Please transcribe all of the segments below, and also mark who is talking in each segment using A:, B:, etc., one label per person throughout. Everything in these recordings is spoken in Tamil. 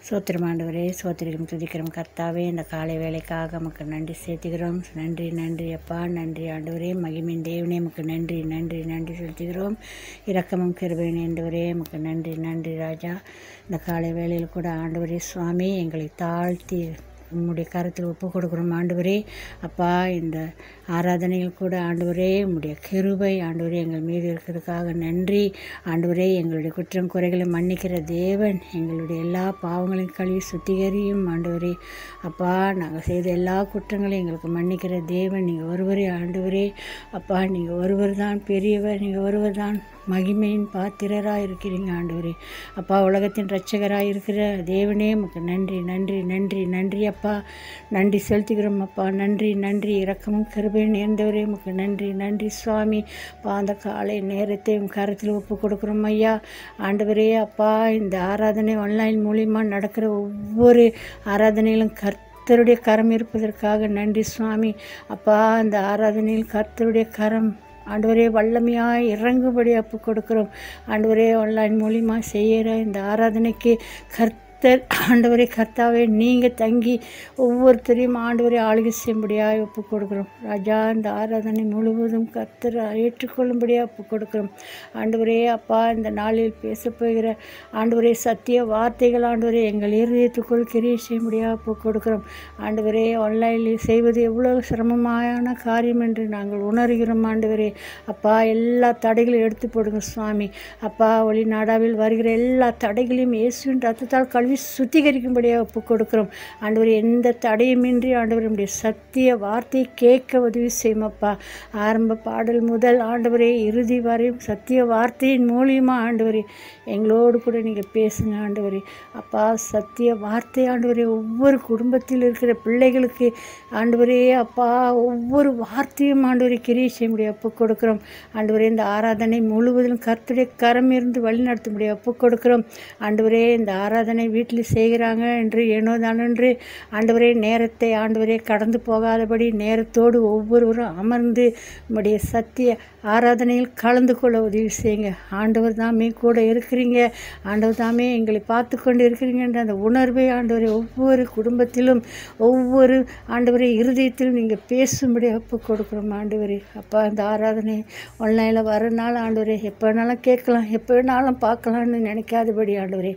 A: சோத்திரம் ஆண்டவரே சோத்திரிக்கும் துதிக்கிறோம் கர்த்தாவே இந்த காலை வேலைக்காக நமக்கு நன்றி சேர்த்துக்கிறோம் நன்றி நன்றி அப்பா நன்றி ஆண்டவரே மகிமின் தேவனே நமக்கு நன்றி நன்றி நன்றி செலுத்துகிறோம் இரக்கமும் கிருபையின் ஆண்டவரே நமக்கு நன்றி நன்றி ராஜா இந்த காலை வேளையில் கூட ஆண்டவரே சுவாமி எங்களை தாழ்த்தி உம்முடைய கரத்தில் ஒப்பு கொடுக்குறோம் ஆண்டவரே அப்பா இந்த ஆராதனையில் கூட ஆண்டவரே உம்முடைய கிருபை ஆண்டவரே எங்கள் மீது இருக்கிறதுக்காக நன்றி ஆண்டவரே எங்களுடைய குற்றம் குறைகளை மன்னிக்கிற தேவன் எங்களுடைய எல்லா பாவங்களையும் கழுவி சுத்திகரியும் ஆண்டவரே அப்பா நாங்கள் செய்த எல்லா குற்றங்களையும் எங்களுக்கு மன்னிக்கிற தேவன் நீங்கள் ஒருவரே ஆண்டவரே அப்பா நீங்கள் ஒருவர் தான் பெரியவர் நீங்கள் ஒருவர் தான் மகிமையின் பாத்திரராக இருக்கிறீங்க ஆண்டவரே அப்பா உலகத்தின் இரட்சகராக இருக்கிற தேவனே உமக்கு நன்றி நன்றி நன்றி நன்றி அப்பா நன்றி செலுத்துகிறோம் அப்பா நன்றி நன்றி இரக்கமும் கிருபை நேர்ந்தவரே உமக்கு நன்றி நன்றி சுவாமி அப்பா அந்த காலை நேரத்தை உம் கரத்தில் ஒப்பு கொடுக்குறோம் ஐயா ஆண்டவரே அப்பா இந்த ஆராதனை ஆன்லைன் மூலிமா நடக்கிற ஒவ்வொரு ஆராதனையிலும் கர்த்த கர்த்தருடைய கரம் இருப்பதற்காக நன்றி சுவாமி அப்பா அந்த ஆராதனையில் கர்த்தருடைய கரம் ஆண்டவரே வல்லமையாக இறங்குபடி அப்பு கொடுக்குறோம் ஆண்டவரே ஆன்லைன் மூலிமா செய்கிற இந்த ஆராதனைக்கு கர்த்த ஆண்டவரே கர்த்தாவே நீங்கள் தங்கி ஒவ்வொருத்தரையும் ஆண்டவரே ஆளுகை செய்யும்படியாக ஒப்பு கொடுக்குறோம் ராஜா இந்த ஆராதனை முழுவதும் கர்த்தர் ஏற்றுக்கொள்ளும்படியாக ஒப்பு கொடுக்குறோம் ஆண்டவரே அப்பா இந்த நாளில் பேச போகிற ஆண்டவரே சத்திய வார்த்தைகள் ஆண்டவரே எங்கள் இருதயத்துக்குள் கிரியை செய்யும்படியாக ஒப்பு கொடுக்குறோம் ஆண்டவரே ஆன்லைனில் செய்வது எவ்வளோ சிரமமான காரியம் என்று நாங்கள் உணர்கிறோம் ஆண்டவரே அப்பா எல்லா தடைகளையும் எடுத்து போடுங்க சுவாமி அப்பா ஒளிநாடாவில் வருகிற எல்லா தடைகளையும் இயேசுவின் ரத்தத்தால் கல்வி சுத்திகரிக்கும்படியாக ஒப்பு கொடுக்குறோம் ஆண்டவர் எந்த தடையுமின்றி ஆண்டவர் நம்முடைய சத்திய வார்த்தையை கேட்க உதவி செய்யுமப்பா ஆரம்ப பாடல் முதல் ஆண்டவரே இறுதி வரையும் சத்திய வார்த்தையின் மூலியமாக ஆண்டவரே எங்களோடு கூட நீங்கள் பேசுங்க ஆண்டவரே அப்பா சத்திய வார்த்தை ஆண்டவரே ஒவ்வொரு குடும்பத்தில் இருக்கிற பிள்ளைகளுக்கு ஆண்டவரே அப்பா ஒவ்வொரு வார்த்தையும் ஆண்டவரை கிரியை செய்ய முடியும் ஒப்பு கொடுக்குறோம் ஆண்டவரே இந்த ஆராதனை முழுவதிலும் கர்த்தருடைய கரம் இருந்து வழி நடத்த முடியும் ஒப்பு கொடுக்குறோம் ஆண்டவரே இந்த ஆராதனை வீட்டில் செய்கிறாங்க என்று ஏனோ தானென்று ஆண்டவரே நேரத்தை ஆண்டவரே கடந்து போகாதபடி நேரத்தோடு ஒவ்வொருவரும் அமர்ந்து நம்முடைய சத்திய ஆராதனையில் கலந்து கொள்ள உதவி செய்யுங்க ஆண்டவர் தாமே கூட இருக்கிறீங்க ஆண்டவர் தாமே எங்களை பார்த்து கொண்டு இருக்கிறீங்கன்ற அந்த உணர்வை ஆண்டவரை ஒவ்வொரு குடும்பத்திலும் ஒவ்வொரு ஆண்டவரை இருதயத்திலும் நீங்கள் பேசும்படி ஒப்பு கொடுக்குறோம் ஆண்டவரே அப்பா அந்த ஆராதனை ஆன்லைனில் வரனால ஆண்டவரே எப்போ வேணாலும் கேட்கலாம் எப்போ வேணாலும் பார்க்கலான்னு நினைக்காதபடி ஆண்டவரே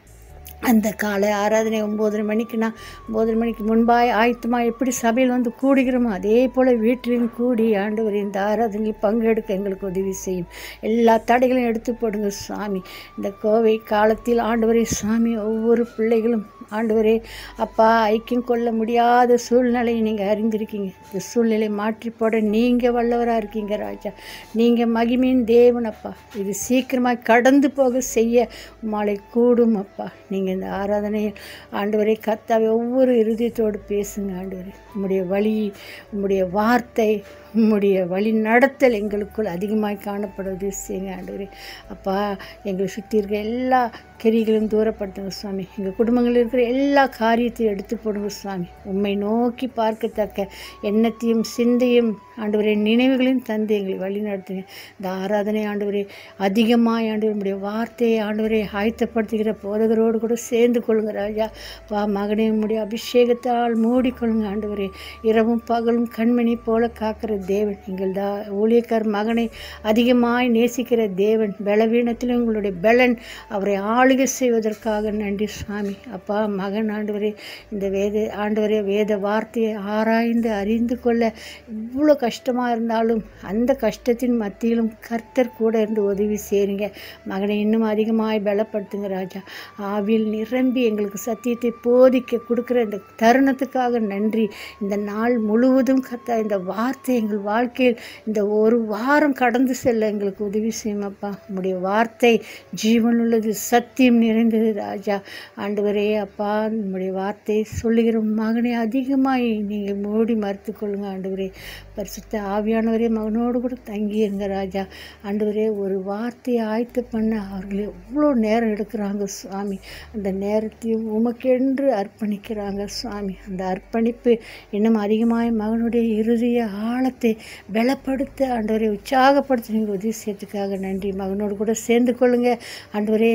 A: அந்த காலை ஆராதனை ஒம்போதரை மணிக்குனா ஒம்போதரை மணிக்கு முன்பாய் ஆயத்தமாக எப்படி சபையில் வந்து கூடுகிறோமோ அதே போல் வீட்டிலையும் கூடி ஆண்டவர் இந்த ஆராதனையில் பங்கெடுக்க எங்களுக்கு உதவி செய்யும் எல்லா தடைகளையும் எடுத்து போடுங்க சுவாமி இந்த கோவை காலத்தில் ஆண்டவரே சுவாமி ஒவ்வொரு பிள்ளைகளும் ஆண்டவரே அப்பா ஐக்கியம் கொள்ள முடியாத சூழ்நிலையை நீங்கள் அறிந்திருக்கீங்க இந்த சூழ்நிலை மாற்றி போட நீங்கள் வல்லவராக இருக்கீங்க ராஜா நீங்கள் மகிமையின் தேவன் அப்பா இது சீக்கிரமாக கடந்து போக செய்ய மாலை கூடும் அப்பா நீங்கள் இந்த ஆராதனையில் ஆண்டவரை கத்தாவை ஒவ்வொரு இருதயத்தோடு பேசுங்க ஆண்டவரே உம்முடைய வழி உம்முடைய வார்த்தை உம்முடைய வழி நடத்தல் எங்களுக்குள் அதிகமாக காணப்படுவது செய்யுங்க ஆண்டவரே அப்பா எங்களை சுற்றி இருக்கிற எல்லா கெரிகளும் தூரப்படுத்துங்க சுவாமி எங்கள் குடும்பங்களில் இருக்கிற எல்லா காரியத்தையும் எடுத்து போடுங்க சுவாமி உண்மை நோக்கி பார்க்கத்தக்க எண்ணத்தையும் சிந்தையும் ஆண்டவரே நினைவுகளையும் தந்து எங்களை வழி நடத்துங்க இந்த ஆராதனை ஆண்டவரே அதிகமாக ஆண்டவர் உடைய வார்த்தையை ஆண்டவரை ஆயத்தப்படுத்துகிற போதகரோடு கூட சேர்ந்து கொள்ளுங்க ராஜா வா மகனே உம்முடைய அபிஷேகத்தால் மூடிக்கொள்ளுங்க ஆண்டவரே இரவும் பகலும் கண்மணி போல காக்கிற தேவன் எங்கள் தா ஊழியக்கார் மகனை அதிகமாய் நேசிக்கிற தேவன் பலவீனத்திலும் உங்களுடைய பலன் அவரை ஆளுகை செய்வதற்காக நன்றி சுவாமி அப்பா மகன் ஆண்டவரே இந்த வேத ஆண்டவரே வேத வார்த்தையை ஆராய்ந்து அறிந்து கொள்ள இவ்வளோ கஷ்டமாக இருந்தாலும் அந்த கஷ்டத்தின் மத்தியிலும் கர்த்தர் கூட இருந்து உதவி செய்யுங்க மகனை இன்னும் அதிகமாய் பலப்படுத்துங்க ராஜா ஆவியில் நிரம்பி எங்களுக்கு சத்தியத்தை போதிக்க கொடுக்குற இந்த தருணத்துக்காக நன்றி இந்த நாள் முழுவதும் கர்த்தா இந்த வார்த்தை எங்கள் வாழ்க்கையில் இந்த ஒரு வாரம் கடந்து செல்ல எங்களுக்கு உதவி செய்யுமப்பா உங்களுடைய வார்த்தை ஜீவன் உள்ளது சத்தியம் நிறைந்தது ராஜா ஆண்டவரே அப்பா நம்முடைய வார்த்தை சொல்லுகிற மகனை அதிகமாக நீங்கள் மூடி மறுத்து கொள்ளுங்க ஆண்டவரே பரிசுத்த ஆவியானவரே மகனோடு கூட தங்கியிருங்க ராஜா ஆண்டவரே ஒரு வார்த்தையை ஆயத்து பண்ண அவர்கள் எவ்வளோ நேரம் எடுக்கிறாங்க சுவாமி அந்த நேரத்தையும் உமக்கென்று அர்ப்பணிக்கிறாங்க சுவாமி அந்த அர்ப்பணிப்பு இன்னும் அதிகமாக மகனுடைய இறுதிய ஆழத்தை பலப்படுத்த ஆண்டவரை உற்சாகப்படுத்த நீங்கள் உதவி செய்யறதுக்காக நன்றி மகனோடு கூட சேர்ந்து கொள்ளுங்க ஆண்டவரே மகன்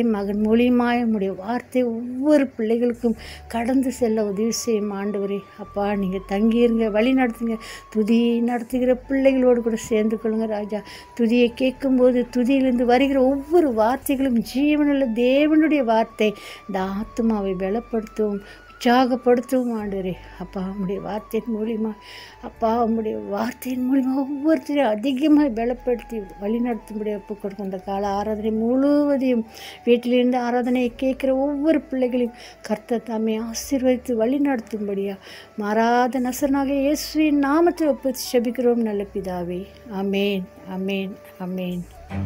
A: மூலியமாய் உம்முடைய வார்த்தை ஒவ்வொரு பிள்ளைகளுக்கும் கடந்து செல்ல உதவி செய்யும் ஆண்டவரே அப்பா நீங்கள் தங்கியிருங்க வழி நடத்துங்க துதியை நடத்துகிற பிள்ளைகளோடு கூட சேர்ந்து கொள்ளுங்க ராஜா துதியை கேட்கும்போது துதியிலிருந்து வருகிற ஒவ்வொரு வார்த்தைகளும் ஜீவனுள்ள தேவனுடைய வார்த்தை இந்த ஆத்மாவை பலப்படுத்தும் உற்சாகப்படுத்தவும் ஆண்டவரே அப்பா உம்முடைய வார்த்தையின் மூலிமா அப்பா உம்முடைய வார்த்தையின் மூலிமா ஒவ்வொருத்தரையும் அதிகமாக பலப்படுத்தி வழிநடத்தும்படி ஒப்பு கொடுக்கும் இந்த கால ஆராதனை முழுவதையும் வீட்டிலிருந்து ஆராதனையை கேட்குற ஒவ்வொரு பிள்ளைகளையும் கர்த்தர் தாமே ஆசீர்வதித்து வழிநடத்தும்படியா மாறாத நசனாக இயேசுவின் நாமத்தில் ஒப்பு செபிக்கிறோம் நல்ல பிதாவே அமேன் அமேன் அமேன்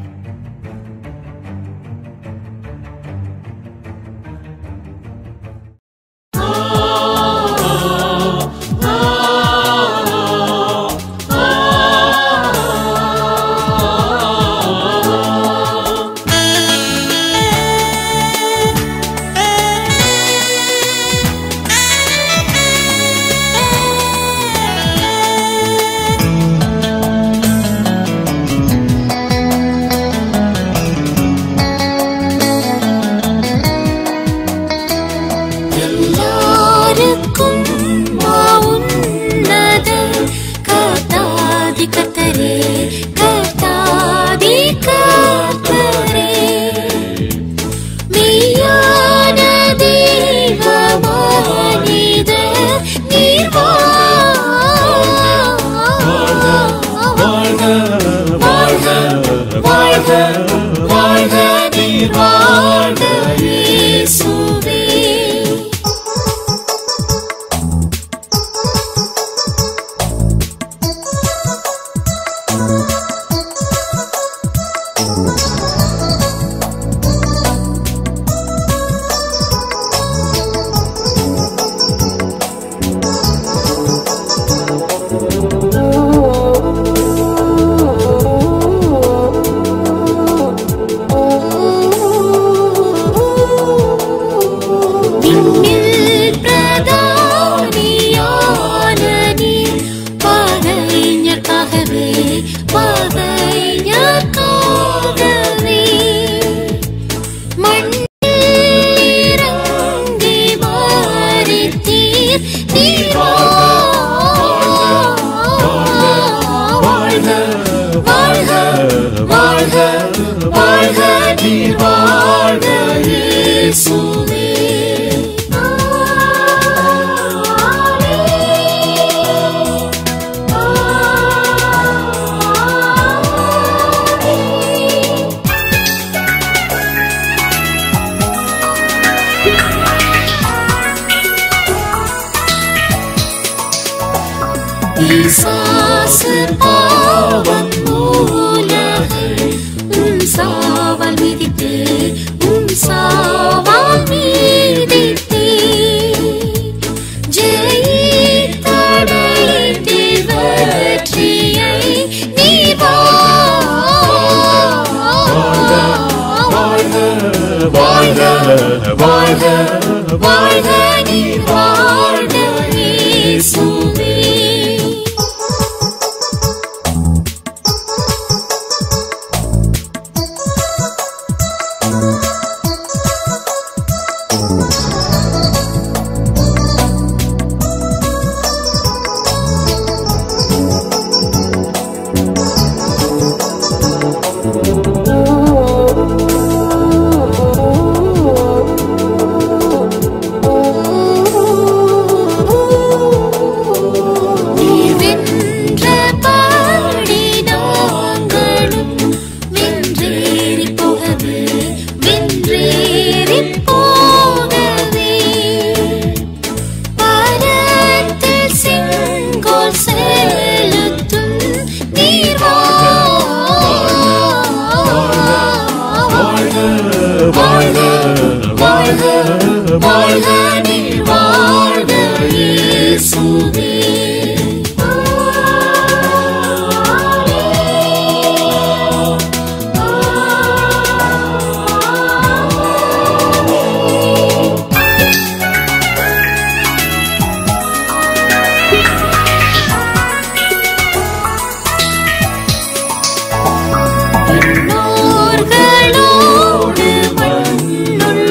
B: எல்லாருக்கும் உன்னத கர்த்தாதி கர்த்தரே கர்த்தாதி கர்த்தரே மெய்யான தெய்வ மனித நீர் வாழ்க வாழ்க வாழ்க வாழ்க நீர் வாழ்க இயேசுவே விண்ணில் பிரதானியான நீர் பகைஞர்க்காகவே பகைஞர்க்காகவே மண்ணில் இறங்கி மரித்தீர் நீர் வாழ்க வாழ்க வாழ்க வாழ்க நீர் வாழ்க இயேசுவே பிசாசு பாவம் மூலகள் உன் சாவால் மிதித்தே உன் சாவால் மிதித்தே ஜெயித்தடைந்தே வெற்றியை நீ வாழ்க வாழ்க வாழ்க வாழ்க நீ வாழ்க இயேசுவே நீர் வென்ற பாடி நாங்களும் வென்றேறி போகவே வென்றேறி போகவே பரத்தில் செங்கோல் செலுத்தும் நீர் வாழ்க வாழ்க வாழ்க நீர் வாழ்க இயேசுவே விண்ணோர்களோடு மண்ணுள்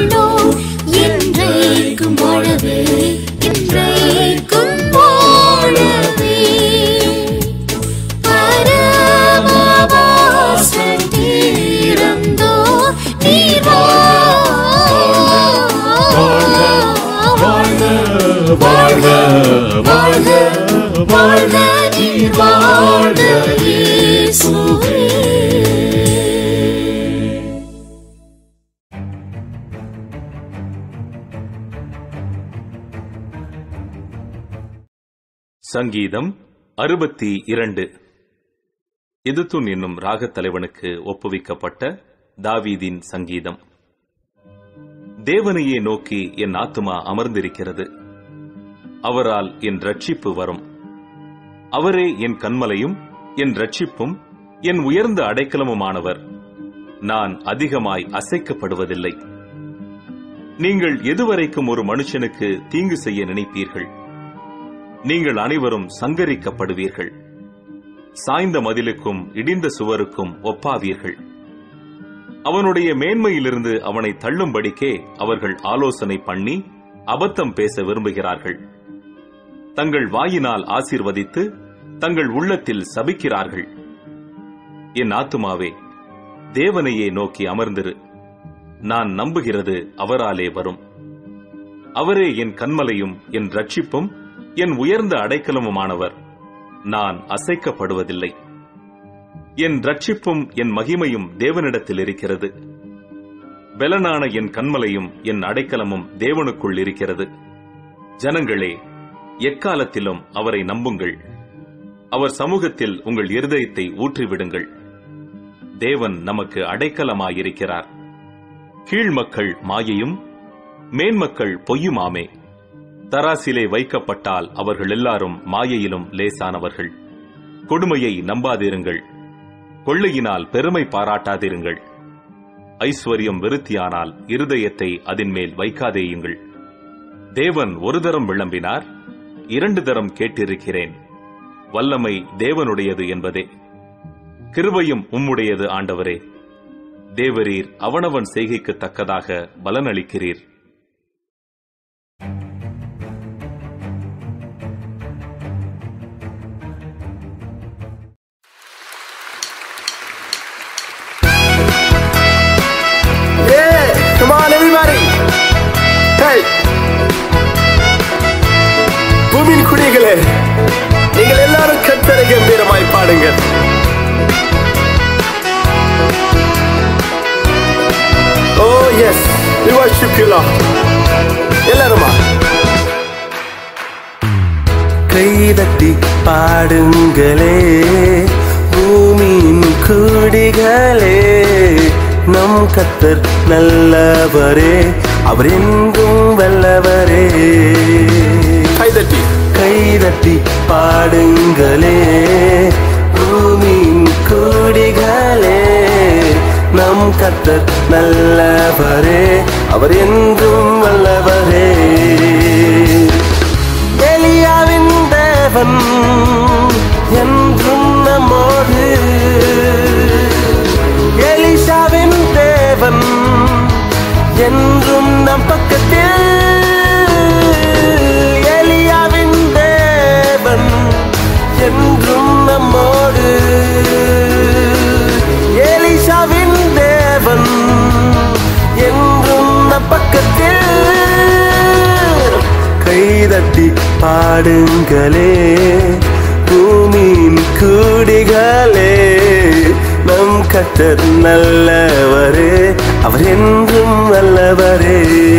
B: நீர் வாழ்க இயேசுவே
C: சங்கீதம் அறுபத்தி இரண்டு எதுத்துன் என்னும் ராகத் தலைவனுக்கு ஒப்புவிக்கப்பட்ட தாவீதின் சங்கீதம் தேவனையே நோக்கி என் ஆத்துமா அமர்ந்திருக்கிறது அவரால் என் ரட்சிப்பு வரும் அவரே என் கண்மலையும் என் ரட்சிப்பும் என் உயர்ந்த அடைக்கலமுமானவர் நான் அதிகமாய் அசைக்கப்படுவதில்லை நீங்கள் எதுவரைக்கும் ஒரு மனுஷனுக்கு தீங்கு செய்ய நினைப்பீர்கள் நீங்கள் அனைவரும் சங்கரிக்கப்படுவீர்கள் சாய்ந்த மதிலுக்கும் இடிந்த சுவருக்கும் ஒப்பாவீர்கள் அவனுடைய மேன்மையிலிருந்து அவனை தள்ளும்படிக்கே அவர்கள் ஆலோசனை பண்ணி அபத்தம் பேச விரும்புகிறார்கள் தங்கள் வாயினால் ஆசீர்வதித்து தங்கள் உள்ளத்தில் சபிக்கிறார்கள் என் ஆத்துமாவே தேவனையே நோக்கி அமர்ந்திரு நான் நம்புகிறது அவராலே வரும் அவரே என் கண்மலையும் என் ரட்சிப்பும் என் உயர்ந்த அடைக்கலமுமானவர் நான் அசைக்கப்படுவதில்லை என் ரட்சிப்பும் என் மகிமையும் தேவனிடத்தில் இருக்கிறது பெலனான என் கண்மலையும் என் அடைக்கலமும் தேவனுக்குள் இருக்கிறது ஜனங்களே எக்காலத்திலும் அவரை நம்புங்கள் அவர் சமூகத்தில் உங்கள் இருதயத்தை ஊற்றிவிடுங்கள் தேவன் நமக்கு அடைக்கலமாயிருக்கிறார் கீழ்மக்கள் மாயையும் மேன்மக்கள் பொய்யுமாமே தராசிலே வைக்கப்பட்டால் அவர்கள் எல்லாரும் மாயையிலும் லேசானவர்கள் கொடுமையை நம்பாதிருங்கள் கொள்ளையினால் பெருமை பாராட்டாதிருங்கள் ஐஸ்வர்யம் விருத்தியானால் இருதயத்தை அதின் மேல் வைக்காதேயுங்கள் தேவன் ஒரு தரம் விளம்பினார் இரண்டு தரம் கேட்டிருக்கிறேன் வல்லமை தேவனுடையது என்பதே கிருபையும் உம்முடையது ஆண்டவரே தேவரீர் அவனவன் செய்கைக்கு தக்கதாக பலனளிக்கிறீர்
D: Yeah, come on everybody. Hey. பூமியின் குடிகளே நீங்கள் எல்லாரும் கத்தரை கம்பீரமாய் பாடுங்கள் oh yes we worship you Lord எல்லாருமா கைதட்டி பாடுங்களே பூமியின் குடிகளே நம் கத்தர் நல்லவரே அவர் எங்கும் வல்லவரே கைதட்டி கைதட்டி பாடுங்களே பூமியின் குடிகளே நம் கத்தர் நல்லவரே அவர் என்றும் வல்லவரே எலியாவின் தேவன் என்றும் நம்மோடு எலிஷாவின் தேவன் என்றும் நம் பக்கத்தில் எலியாவின் தேவன் என்றும் நம்மோடு எலிஷாவின் தேவன் என்றும் நம் பக்கத்தில் கைதட்டி பாடுங்களே பூமியின் குடிகளே நம் கத்தர் நல்லவரே அவர் என்றும் நல்லவரே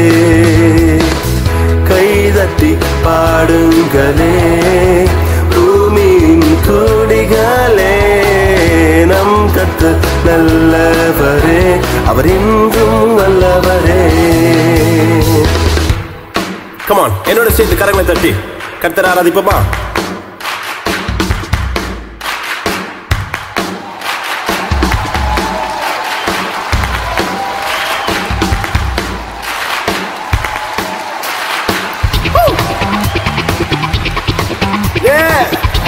D: கைதட்டி பாடுங்களே பூமியின் குடிகளே நம் கத்தர் நல்லவரே அவர் என்றும் நல்லவரே கமான் என்னோட சேர்த்து கரங்களை தட்டி கர்த்தர் ஆராதிப்போமா Yeah!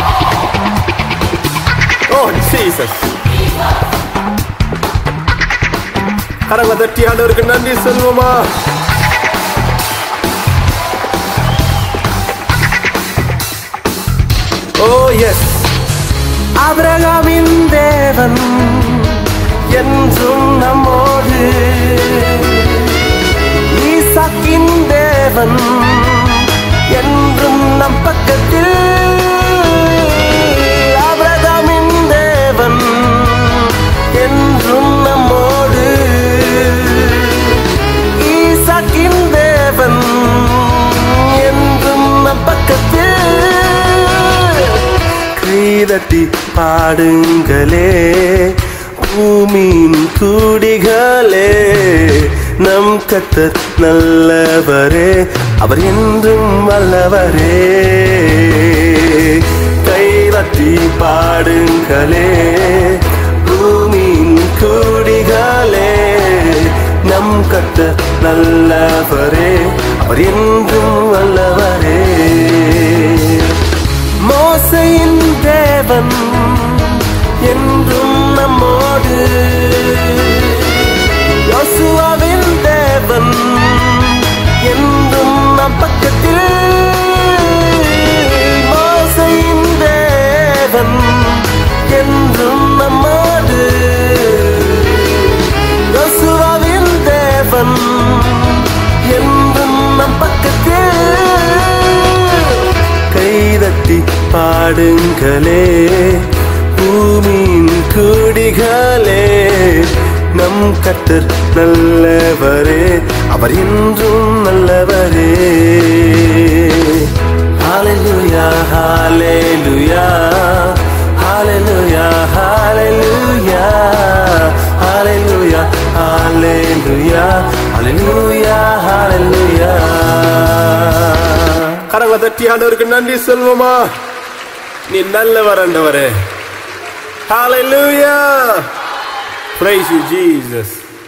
D: Oh, Jesus. கரங்களை தட்டி ஆண்டவருக்கு நன்றி சொல்வோமா ஓ எஸ் ஆபிரகாமின் தேவன் என்றும் நம்மோடு ஈசாக்கின் தேவன் என்றும் நம் பக்கத்தில்
E: கைதட்டி பாடுங்களே பூமியின் குடிகளே நம் கத்தர் நல்லவரே அவர் என்றும் வல்லவரே கைதட்டி பாடுங்களே பூமியின் குடிகளே நம் கத்த நல்லவரே அவர் என்றும் வல்லவரே மோசையின் தேவன் என்றும் நம்மோடு யோசுவாவின் தேவன் என்றும் நம் பக்கத்தில் மோசையின் தேவன் என்றும் நம்மோடு யோசுவாவின் தேவன் என்றும் நம் பக்கத்தில் கைதட்டி பாடுங்களே பூமியின் குடிகளே நம் கத்தர் நல்லவரே அவர் என்றும் நல்லவரே ஹalleluya ஹalleluya ஹalleluya ஹalleluya ஹalleluya ஹalleluya ஹalleluya ஹalleluya கரங்களை தட்டி ஆண்டவருக்கு நன்றி சொல்வோமா நீ நல்லவர் ஆண்டவரே ஹalleluya praise you jesus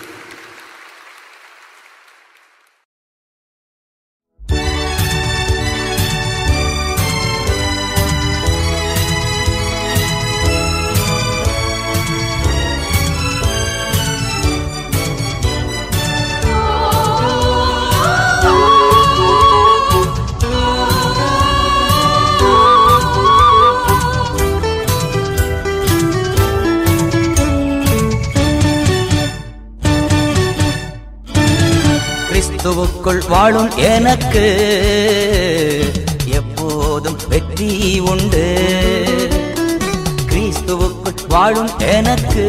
F: கிறிஸ்துவுக்குள் வாழும் எனக்கு எப்போதும் வெற்றி உண்டு கிறிஸ்துவுக்குள் வாழும் எனக்கு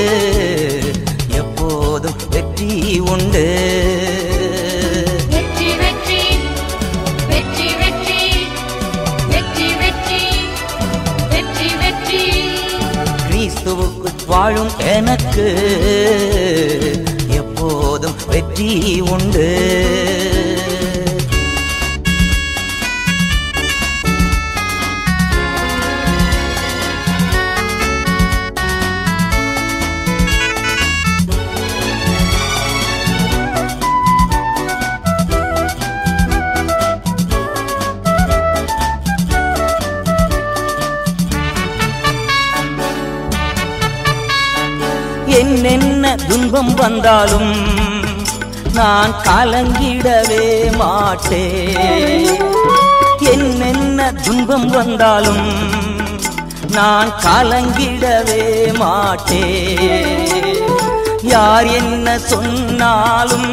F: எப்போதும் வெற்றி உண்டு
B: வெற்றி வெற்றி வெற்றி வெற்றி வெற்றி வெற்றி வெற்றி வெற்றி
F: கிறிஸ்துவுக்குள் வாழும் எனக்கு எப்போதும் வெற்றி உண்டு என்னென்ன துன்பம் வந்தாலும் நான் கலங்கிடவே மாட்டேன் என்னென்ன துன்பம் வந்தாலும் நான் கலங்கிடவே மாட்டேன் யார் என்ன சொன்னாலும்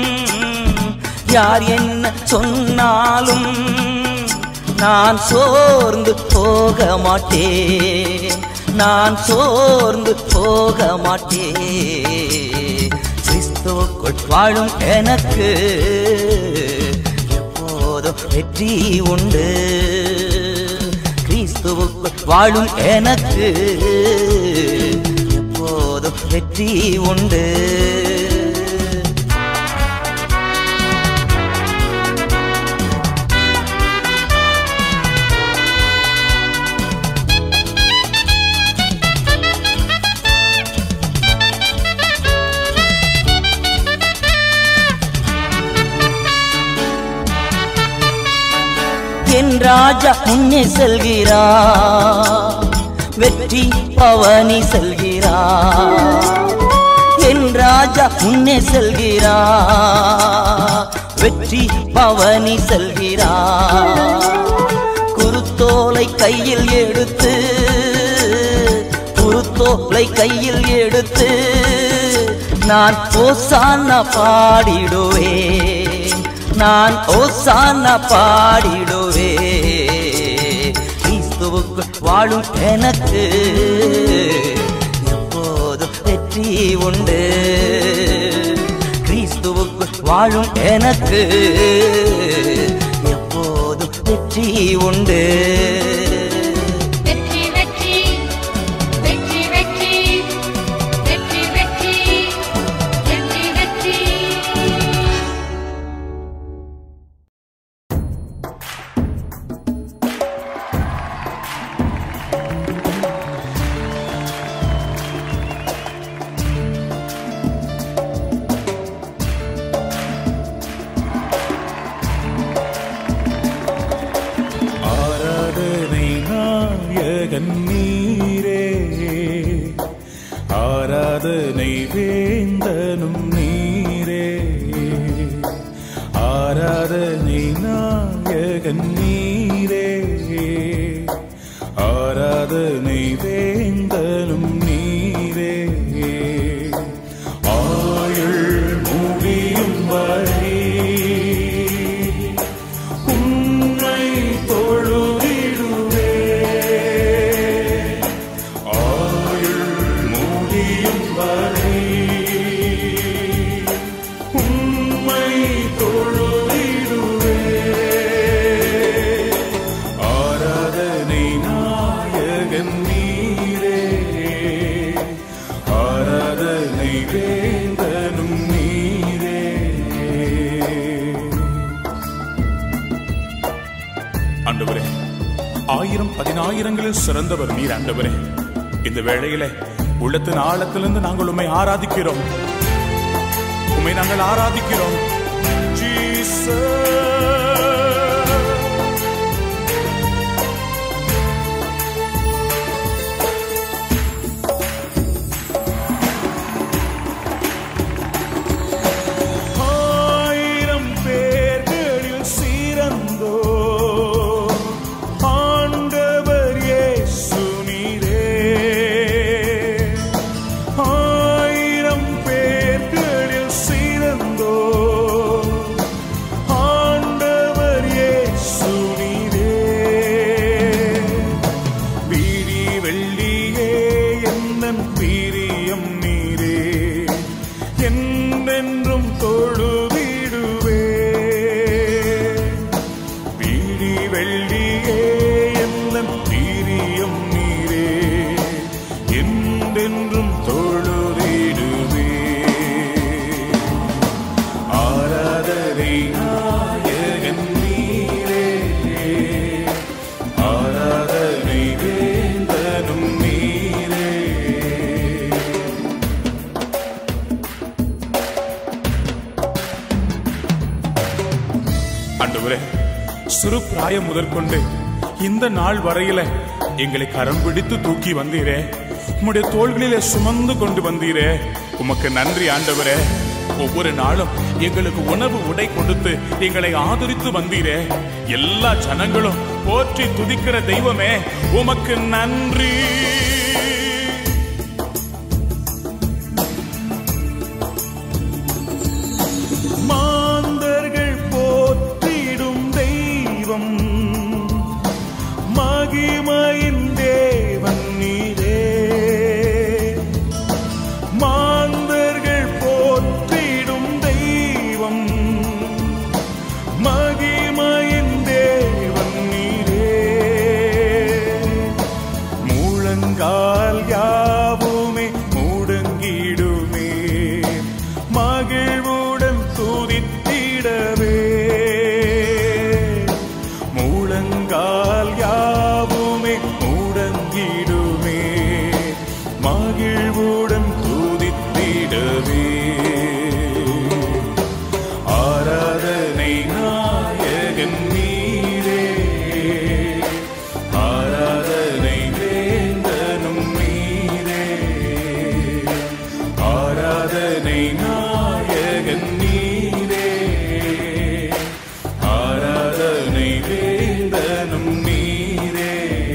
F: யார் என்ன சொன்னாலும் நான் சோர்ந்து போக மாட்டேன் நான் சோர்ந்து போக மாட்டேன் கிறிஸ்துவுக்குள் வாழும் எனக்கு எப்போதும் வெற்றி உண்டு கிறிஸ்துவுக்குள் வாழும் எனக்கு எப்போதும் வெற்றி உண்டு என் ராஜா முன்னே செல்கிறா வெற்றி பவனி செல்கிறா என் ராஜா முன்னே செல்கிறா வெற்றி பவனி செல்கிறா குருத்தோலை கையில் எடுத்து குருத்தோலை கையில் எடுத்து நான் ஓசானா பாடிடுவேன் நான் ஓசானா பாடிடுவே கிறிஸ்துவுக்கு வாழும் எனக்கு எப்போதும் வெற்றி உண்டு கிறிஸ்துவுக்கு வாழும் எனக்கு எப்போதும் வெற்றி உண்டு
B: வெற்றி வெற்றி
G: நாயகன் நீரே ஆராதனை வேந்தனும் நீரே ஆராதனை நாயகன் நீரே ஆராதனை வேந்தனும் நீரே ஆயுள் முடியும் வரை உன்னை தொழுதிடுவே ஆயுள் முடியும் வரை உம்மை தொழுதிடுவே ஆராதனை நாயகன் நீரே ஆராதனை வேந்தனும் நீரே ஆண்டவரே ஆயிரம் பதினாயிரங்களில் சிறந்தவர் நீர் ஆண்டவரே இந்த வேளையில உள்ளத்தின் ஆழத்திலிருந்து நாங்கள் உம்மை ஆராதிக்கிறோம் உம்மை நாங்கள் ஆராதிக்கிறோம் ஜீசஸ் ஆயிரம் பேர்களில் சிறந்தோ ஆண்டவர் இயேசு நீரே ஆயிரம் பேர்களில் சிறந்தோ ஆண்டவர் இயேசு நீரே பீடி வெள்ளியே என்னன் பிரியம் நீரே என்றென்றும் தொழுவிடுவே பீடி வெள்ளியே என்னன் பிரியம் நீரே என்றென்றும் தொழுதிடுவே ஆராதனை நாயகன் நீரே ஆராதனை வேந்தனும் நீரே ஆண்டவரே சிறு பிராயம் முதற்கொண்டு இந்த நாள் வரையில எங்களை கரம் பிடித்து தூக்கி வந்தீரே உம்முடைய தோள்களிலே சுமந்து கொண்டு வந்தீரே உமக்கு நன்றி ஆண்டவரே ஒவ்வொரு நாளும் எங்களுக்கு உணவு உடை கொடுத்து எங்களை ஆதரித்து வந்தீரே எல்லா ஜனங்களும் போற்றி துதிக்கிற தெய்வமே உமக்கு நன்றி மாந்தர்கள் போற்றிடும் தெய்வம் மகிமையின் தேவன் நீரே மாந்தர்கள் போற்றிடும் தெய்வம் மகிமையின் தேவன் நீரே முழங்கால் யாவுமே முடங்கிடுமே மகிழ்வுடன் துதித்திடவே முழங்கால் யாவுமே முடங்கிடுமே மகிழ்வுடன் துதித்திடவே ஆராதனை நாயகன் நீரே ஆராதனை வேந்தனும் நீரே ஆராதனை நாயகன் நீரே ஆராதனை வேந்தனும் நீரே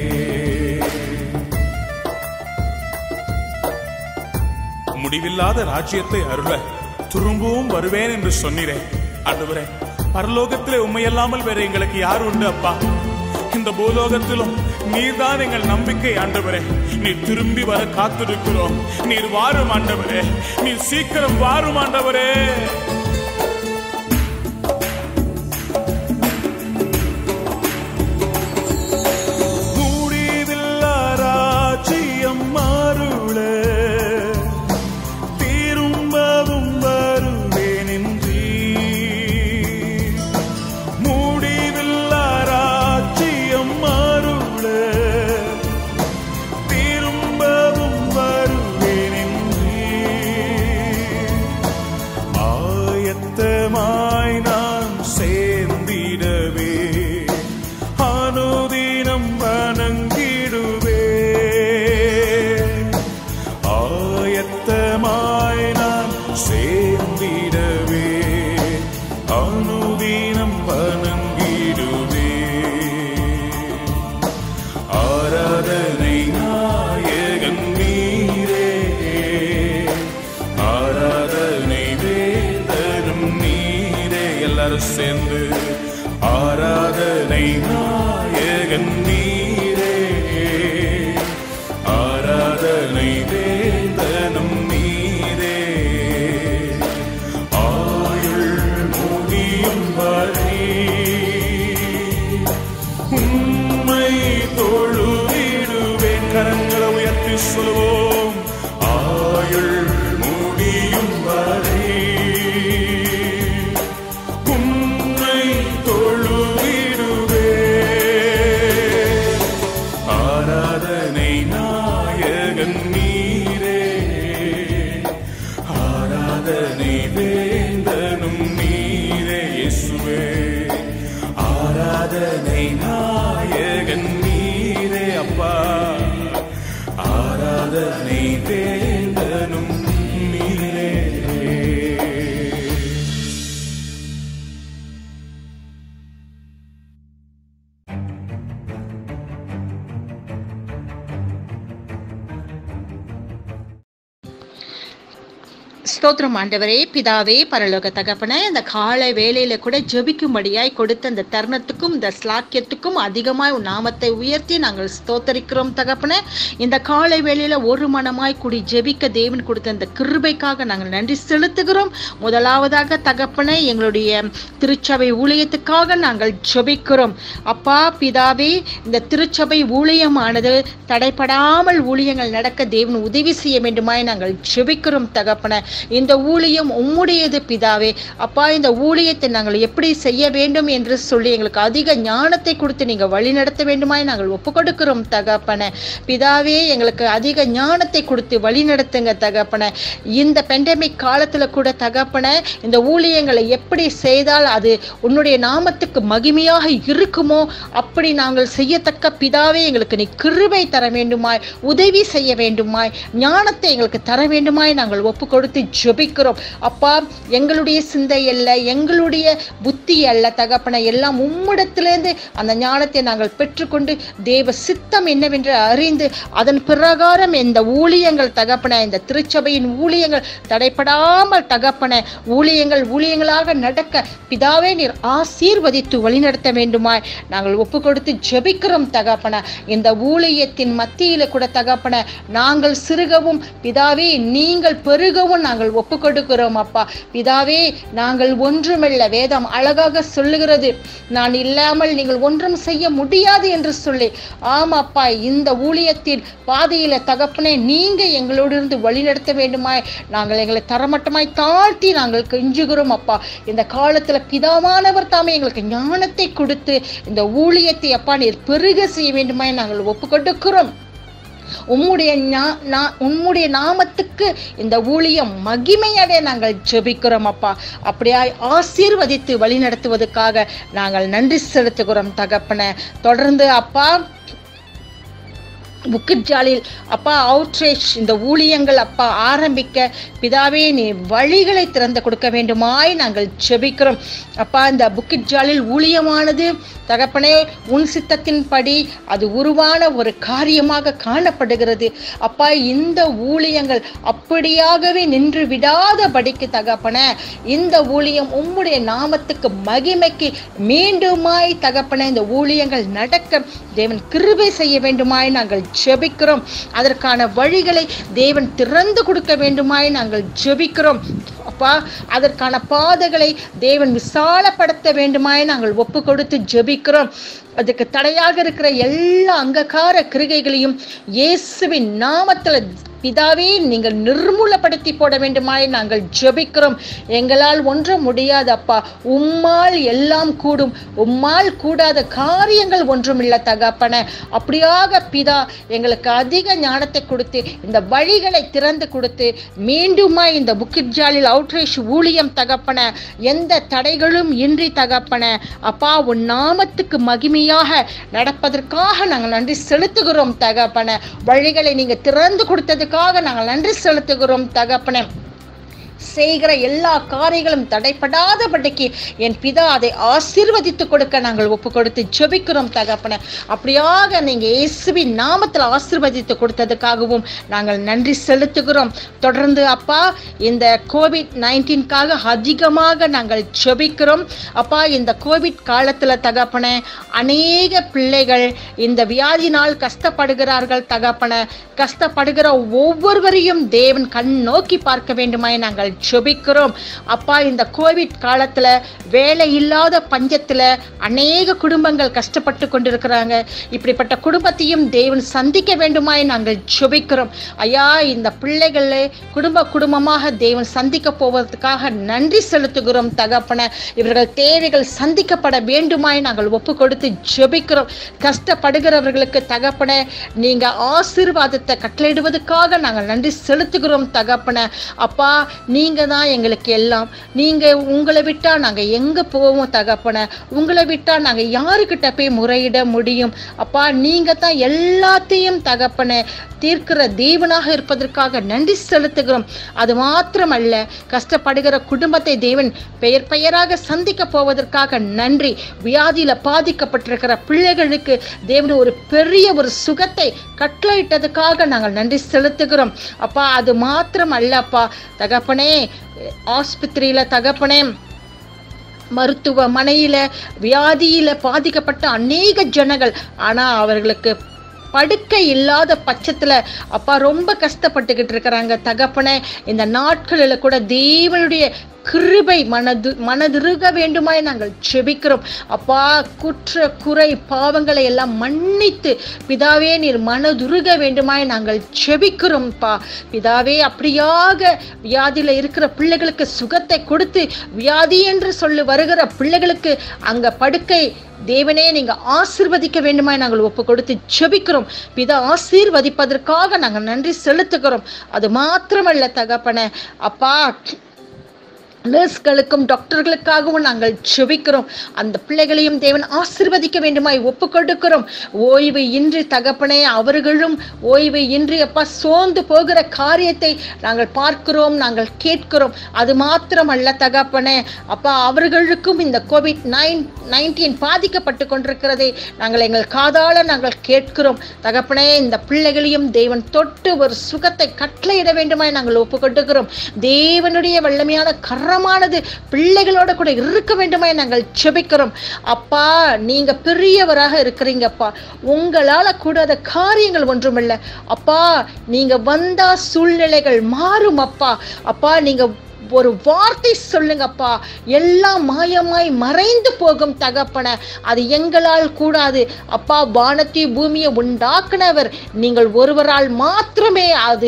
G: முடிவில்லாத ராஜ்யத்தை அருள திரும்பவும் வருவேன் என்று சொன்னீரே ஆண்டவரே பரலோகத்திலே உண்மையல்லாமல் வேற எங்களுக்கு யார் உண்டு அப்பா இந்த பூலோகத்திலும் நீர்தான் எங்கள் நம்பிக்கை ஆண்டவரே நீர் திரும்பி வர காத்திருக்கிறோம் நீர் வாரும் ஆண்டவரே நீர் சீக்கிரம் வாரும் ஆண்டவரே முடிவில்லா ராஜ்யம் மாறுள திரும்பவும் வருவேனின்றி முடிவில்லா ராஜ்யம் மாறுள திரும்பவும் வருவேனின்றி ஆ கரங்களை உயர்த்தி சொல்லுவோம் ஆயுள் முடியும் வரை உன்னை தொழுவிடுவே ஆராதனை நாயகன் நீரே ஆராதனை வேந்தனும் நீரே இயேசுவே ஆராதனை நாயகன் நீரே அப்பா ஆராதனை வேந்தனும் நீரே
H: ஸ்தோத்திரம் ஆண்டவரே பிதாவே பரலோக தகப்பனே இந்த காலை வேளையில கூட ஜெபிக்கும்படியாய் கொடுத்த இந்த தருணத்துக்கும் இந்த ஸ்லாக்கியத்துக்கும் அதிகமாய் உன் நாமத்தை உயர்த்தி நாங்கள் ஸ்தோத்தரிக்கிறோம் தகப்பனே இந்த காலை வேளையில ஒரு மனமாய் கூடி ஜெபிக்க தேவன் கொடுத்த இந்த கிருபைக்காக நாங்கள் நன்றி செலுத்துகிறோம் முதலாவதாக தகப்பனே எங்களுடைய திருச்சபை ஊழியத்துக்காக நாங்கள் ஜெபிக்கிறோம் அப்பா பிதாவே இந்த திருச்சபை ஊழியமானது தடைப்படாமல் ஊழியங்கள் நடக்க தேவன் உதவி செய்ய வேண்டுமாய் நாங்கள் ஜெபிக்கிறோம் தகப்பனே இந்த ஊழியம் உம்முடையது பிதாவே அப்பா இந்த ஊழியத்தை நாங்கள் எப்படி செய்ய வேண்டும் என்று சொல்லி எங்களுக்கு அதிக ஞானத்தை கொடுத்து நீங்க வழி நடத்த வேண்டுமாய் நாங்கள் ஒப்பு கொடுக்கிறோம் தகப்பனே பிதாவே எங்களுக்கு அதிக ஞானத்தை கொடுத்து வழி நடத்துங்க தகப்பனே இந்த பெண்டமிக் காலத்துல கூட தகப்பனே இந்த ஊழியங்களை எப்படி செய்தால் அது உன்னுடைய நாமத்துக்கு மகிமையாக இருக்குமோ அப்படி நாங்கள் செய்யத்தக்க பிதாவே எங்களுக்கு நீ கிருபை தர வேண்டுமாய் உதவி செய்ய வேண்டுமாய் ஞானத்தை எங்களுக்கு தர வேண்டுமாய் நாங்கள் ஒப்பு கொடுத்து ஜெபிக்கிறோம் அப்பா எங்களுடைய சிந்தை அல்ல எங்களுடைய புத்தி அல்ல தகப்பனை எல்லாம் உம்மிடத்திலிருந்து அந்த ஞானத்தை நாங்கள் பெற்றுக்கொண்டு தேவ சித்தம் என்னவென்று அறிந்து அதன் பிரகாரம் இந்த ஊழியங்கள் தகப்பன இந்த திருச்சபையின் ஊழியங்கள் தடைப்படாமல் தகப்பன ஊழியங்கள் ஊழியங்களாக நடக்க பிதாவே நீர் ஆசீர்வதித்து வழிநடத்த வேண்டுமாய் நாங்கள் ஒப்பு கொடுத்து ஜெபிக்கிறோம் தகப்பன இந்த ஊழியத்தின் மத்தியில கூட தகப்பன நாங்கள் சிறுகவும் பிதாவே நீங்கள் பெருகவும் நாங்கள் ஒப்பு கொடுக்கிறோம் அப்பா பிதாவே நாங்கள் ஒன்றுமில்ல வேதம் அழகாக சொல்லுகிறது நான் இல்லாமல் நீங்கள் ஒன்றும் செய்ய முடியாது என்று சொல்லி ஆமாப்பா இந்த ஊழியத்தின் பாதையில தகப்பனே நீங்க எங்களோடு இருந்து வழிநடத்த வேண்டுமாய் நாங்கள் எங்களை தரமட்டமாய் தாழ்த்தி நாங்கள் கெஞ்சுகிறோம் அப்பா இந்த காலத்துல பிதாவானவர் தாமே எங்களுக்கு ஞானத்தை கொடுத்து இந்த ஊழியத்தை அப்பா நீர் பெருக செய்ய வேண்டுமாய் நாங்கள் ஒப்பு கொடுக்கிறோம் உம்முடைய ஞா- நா- உம்முடைய நாமத்துக்கு இந்த ஊழியம் மகிமையடைய நாங்கள் ஜெபிக்கிறோம் அப்பா அப்படியாய் ஆசீர்வதித்து வழி நடத்துவதற்காக நாங்கள் நன்றி செலுத்துகிறோம் தகப்பன தொடர்ந்து அப்பா புக்கிட்ஜாலில் அப்பா அவுட்ரேஷ் இந்த ஊழியங்கள் அப்பா ஆரம்பிக்க பிதாவே நீ வழிகளை திறந்து கொடுக்க வேண்டுமாய் நாங்கள் ஜெபிக்கிறோம் அப்பா இந்த புக்கிட்ஜாலில் ஊழியமானது தகப்பனே உன் சித்தத்தின்படி அது உருவான ஒரு காரியமாக காணப்படுகிறது அப்பா இந்த ஊழியங்கள் அப்படியாகவே நின்று விடாதபடிக்கு தகப்பனே இந்த ஊழியம் உம்முடைய நாமத்துக்கு மகிமைக்கு மீண்டுமாய் தகப்பனே இந்த ஊழியங்கள் நடக்க தேவன் கிருபை செய்ய வேண்டுமாய் நாங்கள் ஜெபிக்கிறோம் அதற்கான வழிகளை தேவன் திறந்து கொடுக்க வேண்டுமாய் நாங்கள் ஜெபிக்கிறோம் அப்பா அதற்கான பாதைகளை தேவன் விசாலப்படுத்த வேண்டுமாய் நாங்கள் ஒப்பு கொடுத்து ஜெபிக்கிறோம் அதுக்கு தடையாக இருக்கிற எல்லா அங்ககார கிருகைகளையும் இயேசுவின் நாமத்துல பிதாவே நீங்கள் நிர்மூலப்படுத்தி போட வேண்டுமாய் நாங்கள் ஜெபிக்கிறோம் எங்களால் ஒன்றும் முடியாது அப்பா உம்மால் எல்லாம் கூடும் உம்மால் கூடாத காரியங்கள் ஒன்றும் இல்லை தகப்பன அப்படியாக பிதா எங்களுக்கு அதிக ஞானத்தை கொடுத்து இந்த வழிகளை திறந்து கொடுத்து மீண்டுமா இந்த புக்கிட்ஜாலில் அவுட்ரேஷ் ஊழியம் தகப்பன எந்த தடைகளும் இன்றி தகப்பன அப்பா உன் நாமத்துக்கு மகிமையாக நடப்பதற்காக நாங்கள் நன்றி செலுத்துகிறோம் தகப்பன வழிகளை நீங்க திறந்து கொடுத்ததுக்காக நாங்கள் நன்றி செலுத்துகிறோம் தகப்பன செய்கிற எல்லா காரியங்களும் தடைப்படாதபடிக்கு என் பிதா அதை ஆசீர்வதித்து கொடுக்க நாங்கள் ஒப்பு கொடுத்து ஜெபிக்கிறோம் தகப்பன அப்படியாக நீங்க இயேசுவின் நாமத்தில் ஆசீர்வதித்து கொடுத்ததுக்காகவும் நாங்கள் நன்றி செலுத்துகிறோம் தொடர்ந்து அப்பா இந்த கோவிட் நைன்டீன்காக அதிகமாக நாங்கள் ஜெபிக்கிறோம் அப்பா இந்த கோவிட் காலத்துல தகப்பன அநேக பிள்ளைகள் இந்த வியாதினால் கஷ்டப்படுகிறார்கள் தகப்பன கஷ்டப்படுகிற ஒவ்வொருவரையும் தேவன் கண் நோக்கி பார்க்க வேண்டுமாய் நாங்கள் நாங்கள் ஜெபிக்கிறோம் அப்பா இந்த கோவிட் காலத்துல வேலை இல்லாத பஞ்சத்துல அநேக குடும்பங்கள் கஷ்டப்பட்டு கொண்டிருக்கிறாங்க இப்படிப்பட்ட குடும்பத்தையும் தேவன் சந்திக்க வேண்டுமாய் நாங்கள் ஜெபிக்கிறோம் ஐயா இந்த பிள்ளைகளை குடும்ப குடும்பமாக தேவன் சந்திக்க போவதற்காக நன்றி செலுத்துகிறோம் தகப்பன இவர்கள் தேவைகள் சந்திக்கப்பட வேண்டுமாய் நாங்கள் ஒப்பு கொடுத்து ஜெபிக்கிறோம் கஷ்டப்படுகிறவர்களுக்கு தகப்பன நீங்க ஆசீர்வாதத்தை கட்டளையிடுவதற்காக நாங்கள் நன்றி செலுத்துகிறோம் தகப்பன அப்பா நீங்க தான் எங்களுக்கு எல்லாம் நீங்க உங்களை விட்டா நாங்க எங்க போவோம் தகப்பன உங்களை விட்டா நாங்க யாருக்கிட்ட போய் முறையிட முடியும் அப்பா நீங்க தான் எல்லாத்தையும் தகப்பன தீர்க்கிற தேவனாக இருப்பதற்காக நன்றி செலுத்துகிறோம் அது மாத்திரமல்ல கஷ்டப்படுகிற குடும்பத்தை தேவன் பெயர் பெயராக சந்திக்க போவதற்காக நன்றி வியாதியில பாதிக்கப்பட்டிருக்கிற பிள்ளைகளுக்கு தேவன் ஒரு பெரிய ஒரு சுகத்தை கட்டளையிட்டதுக்காக நாங்கள் நன்றி செலுத்துகிறோம் அப்பா அது மாத்திரம் அல்லப்பா தகப்பனே ஆஸ்பத்திரியில தகப்பனே மருத்துவமனையில வியாதியில பாதிக்கப்பட்ட அநேக ஜனங்கள் ஆனா அவர்களுக்கு படுக்கை இல்லாத பட்சத்துல அப்பா ரொம்ப கஷ்டப்பட்டுக்கிட்டு இருக்கிறாங்க தகப்பனே இந்த நாட்களில் கூட தேவனுடைய கிருபை மனது மனதுருக வேண்டுமாய் நாங்கள் செபிக்கிறோம் அப்பா குற்ற குறை பாவங்களை எல்லாம் மன்னித்து பிதாவே நீர் மனதுருக வேண்டுமாய் நாங்கள் செபிக்கிறோம்ப்பா பிதாவே அப்படியாக வியாதியில இருக்கிற பிள்ளைகளுக்கு சுகத்தை கொடுத்து வியாதி என்று சொல்லி வருகிற பிள்ளைகளுக்கு அங்க படுக்கை தேவனே நீங்க ஆசீர்வதிக்க வேண்டுமாய் நாங்கள் ஒப்பு கொடுத்து ஜெபிக்கிறோம் பிதா ஆசீர்வதிப்பதற்காக நாங்கள் நன்றி செலுத்துகிறோம் அது மாத்திரமல்ல தகப்பனே அப்பா நர்ஸ்களுக்கும் டாக்டர்களுக்காகவும் நாங்கள் செபிக்கிறோம் அந்த பிள்ளைகளையும் தேவன் ஆசிர்வதிக்க வேண்டுமாய் ஒப்பு கொடுக்கிறோம் ஓய்வு இன்றி தகப்பனே அவர்களும் ஓய்வு இன்றி அப்பா சோர்ந்து போகிற காரியத்தை நாங்கள் பார்க்கிறோம் நாங்கள் கேட்கிறோம் அது மாத்திரமல்ல தகப்பனே அப்பா அவர்களுக்கும் இந்த கோவிட் நைன் நைன்டீன் பாதிக்கப்பட்டு கொண்டிருக்கிறதை நாங்கள் எங்கள் காதால நாங்கள் கேட்கிறோம் தகப்பனே இந்த பிள்ளைகளையும் தேவன் தொட்டு ஒரு சுகத்தை கட்டளையிட வேண்டுமாய் நாங்கள் ஒப்பு கொடுக்கிறோம் தேவனுடைய வல்லமையான கரமானது பிள்ளைகளோட கூட இருக்க வேண்டுமாய் நாங்கள் செபிக்கிறோம் அப்பா நீங்க பெரியவராக இருக்கிறீங்கப்பா உங்களால கூடாத காரியங்கள் ஒன்றுமில்லை அப்பா நீங்க வந்தா சூழ்நிலைகள் மாறும் அப்பா அப்பா நீங்க ஒரு வார்த்தை சொல்லுங்கப்பா எல்லாம் மாயமாய் மறைந்து போகும் தகப்பன அது எங்களால் கூடாது அப்பா வானத்தை பூமியை உண்டாக்குனவர் நீங்கள் ஒருவரால் மாத்திரமே அது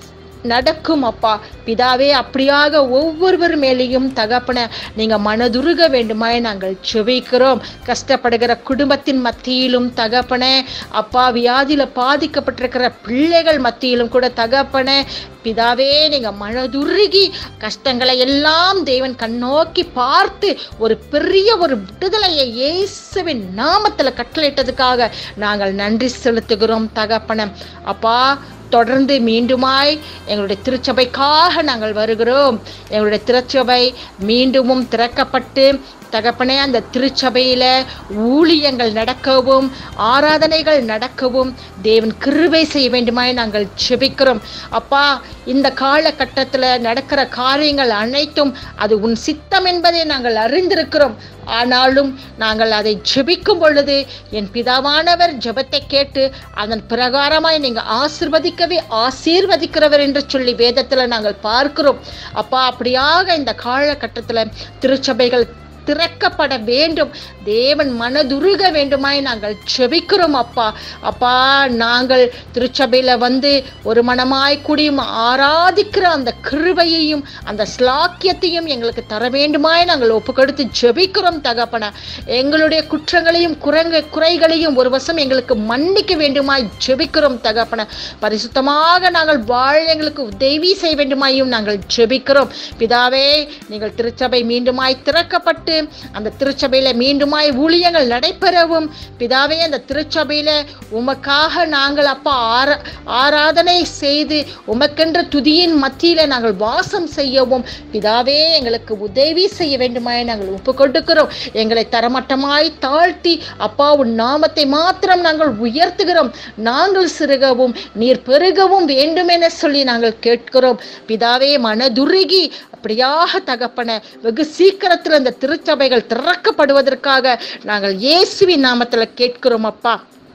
H: நடக்கும் அப்பா பிதாவே அப்படியாக ஒவ்வொருவர் மேலேயும் தகப்பன நீங்க மனதுருக வேண்டுமாய் நாங்கள் சுவைக்கிறோம் கஷ்டப்படுகிற குடும்பத்தின் மத்தியிலும் தகப்பன அப்பா வியாதியில பாதிக்கப்பட்டிருக்கிற பிள்ளைகள் மத்தியிலும் கூட தகப்பன பிதாவே நீங்க மனதுருகி கஷ்டங்களை எல்லாம் தேவன் கண்ணோக்கி பார்த்து ஒரு பெரிய ஒரு விடுதலையை இயேசுவின் நாமத்துல கட்டளையிட்டதுக்காக நாங்கள் நன்றி செலுத்துகிறோம் தகப்பன அப்பா தொடர்ந்து மீண்டுமாய் எங்களுடைய திருச்சபைக்காக நாங்கள் வருகிறோம் எங்களுடைய திருச்சபை மீண்டுமும் திறக்கப்பட்டு தகப்பனே அந்த திருச்சபையில ஊழியங்கள் நடக்கவும் ஆராதனைகள் நடக்கவும் தேவன் கிருபை செய்ய வேண்டுமாய் நாங்கள் ஜெபிக்கிறோம் அப்பா இந்த காலகட்டத்தில் நடக்கிற காரியங்கள் அனைத்தும் அது உன் சித்தம் என்பதை நாங்கள் அறிந்திருக்கிறோம் ஆனாலும் நாங்கள் அதை ஜெபிக்கும் பொழுது என் பிதாவானவர் ஜெபத்தை கேட்டு அதன் பிரகாரமாய் நீங்க ஆசிர்வதிக்கவே ஆசீர்வதிக்கிறவர் என்று சொல்லி வேதத்துல நாங்கள் பார்க்கிறோம் அப்பா அப்படியாக இந்த காலகட்டத்துல திருச்சபைகள் திறக்கப்பட வேண்டும் தேவன் மனதுருக வேண்டுமாய் நாங்கள் செபிக்கிறோம் அப்பா அப்பா நாங்கள் திருச்சபையில வந்து ஒரு மனமாய் கூடியும் ஆராதிக்கிற அந்த கிருபையையும் அந்த ஸ்லாக்கியத்தையும் எங்களுக்கு தர வேண்டுமாய் நாங்கள் ஒப்பு கொடுத்து ஜெபிக்கிறோம் தகப்பன எங்களுடைய குற்றங்களையும் குரங்க குறைகளையும் ஒரு வசம் எங்களுக்கு மன்னிக்க வேண்டுமாய் ஜெபிக்கிறோம் தகப்பன பரிசுத்தமாக நாங்கள் வாழ எங்களுக்கு உதவி செய்ய வேண்டுமாயும் நாங்கள் ஜெபிக்கிறோம் பிதாவே நீங்கள் திருச்சபை மீண்டுமாய் திறக்கப்பட்டு அந்த திருச்சபையில மீண்டுமாய் ஊழியங்கள் நடைபெறவும் பிதாவே அந்த திருச்சபையில உமக்காக நாங்கள் அப்பா ஆரா ஆராதனை செய்து உமக்கென்ற துதியின் மத்தியில நாங்கள் வாசம் செய்யவும் பிதாவே எங்களுக்கு உதவி செய்ய வேண்டுமாய் நாங்கள் ஒப்பு கொடுக்கிறோம் எங்களை தரமட்டமாய் தாழ்த்தி அப்பா உன் நாமத்தை மாத்திரம் நாங்கள் உயர்த்துகிறோம் நாங்கள் சிறுகவும் நீர் பெருகவும் வேண்டும் என சொல்லி நாங்கள் கேட்கிறோம் பிதாவே மனதுருகி அப்படியாக தகப்பன வெகு சீக்கிரத்தில் அந்த திருச்சபைகள் திறக்கப்படுவதற்காக நாங்கள் இயேசுவின் நாமத்தில் கேட்கிறோம் அப்பா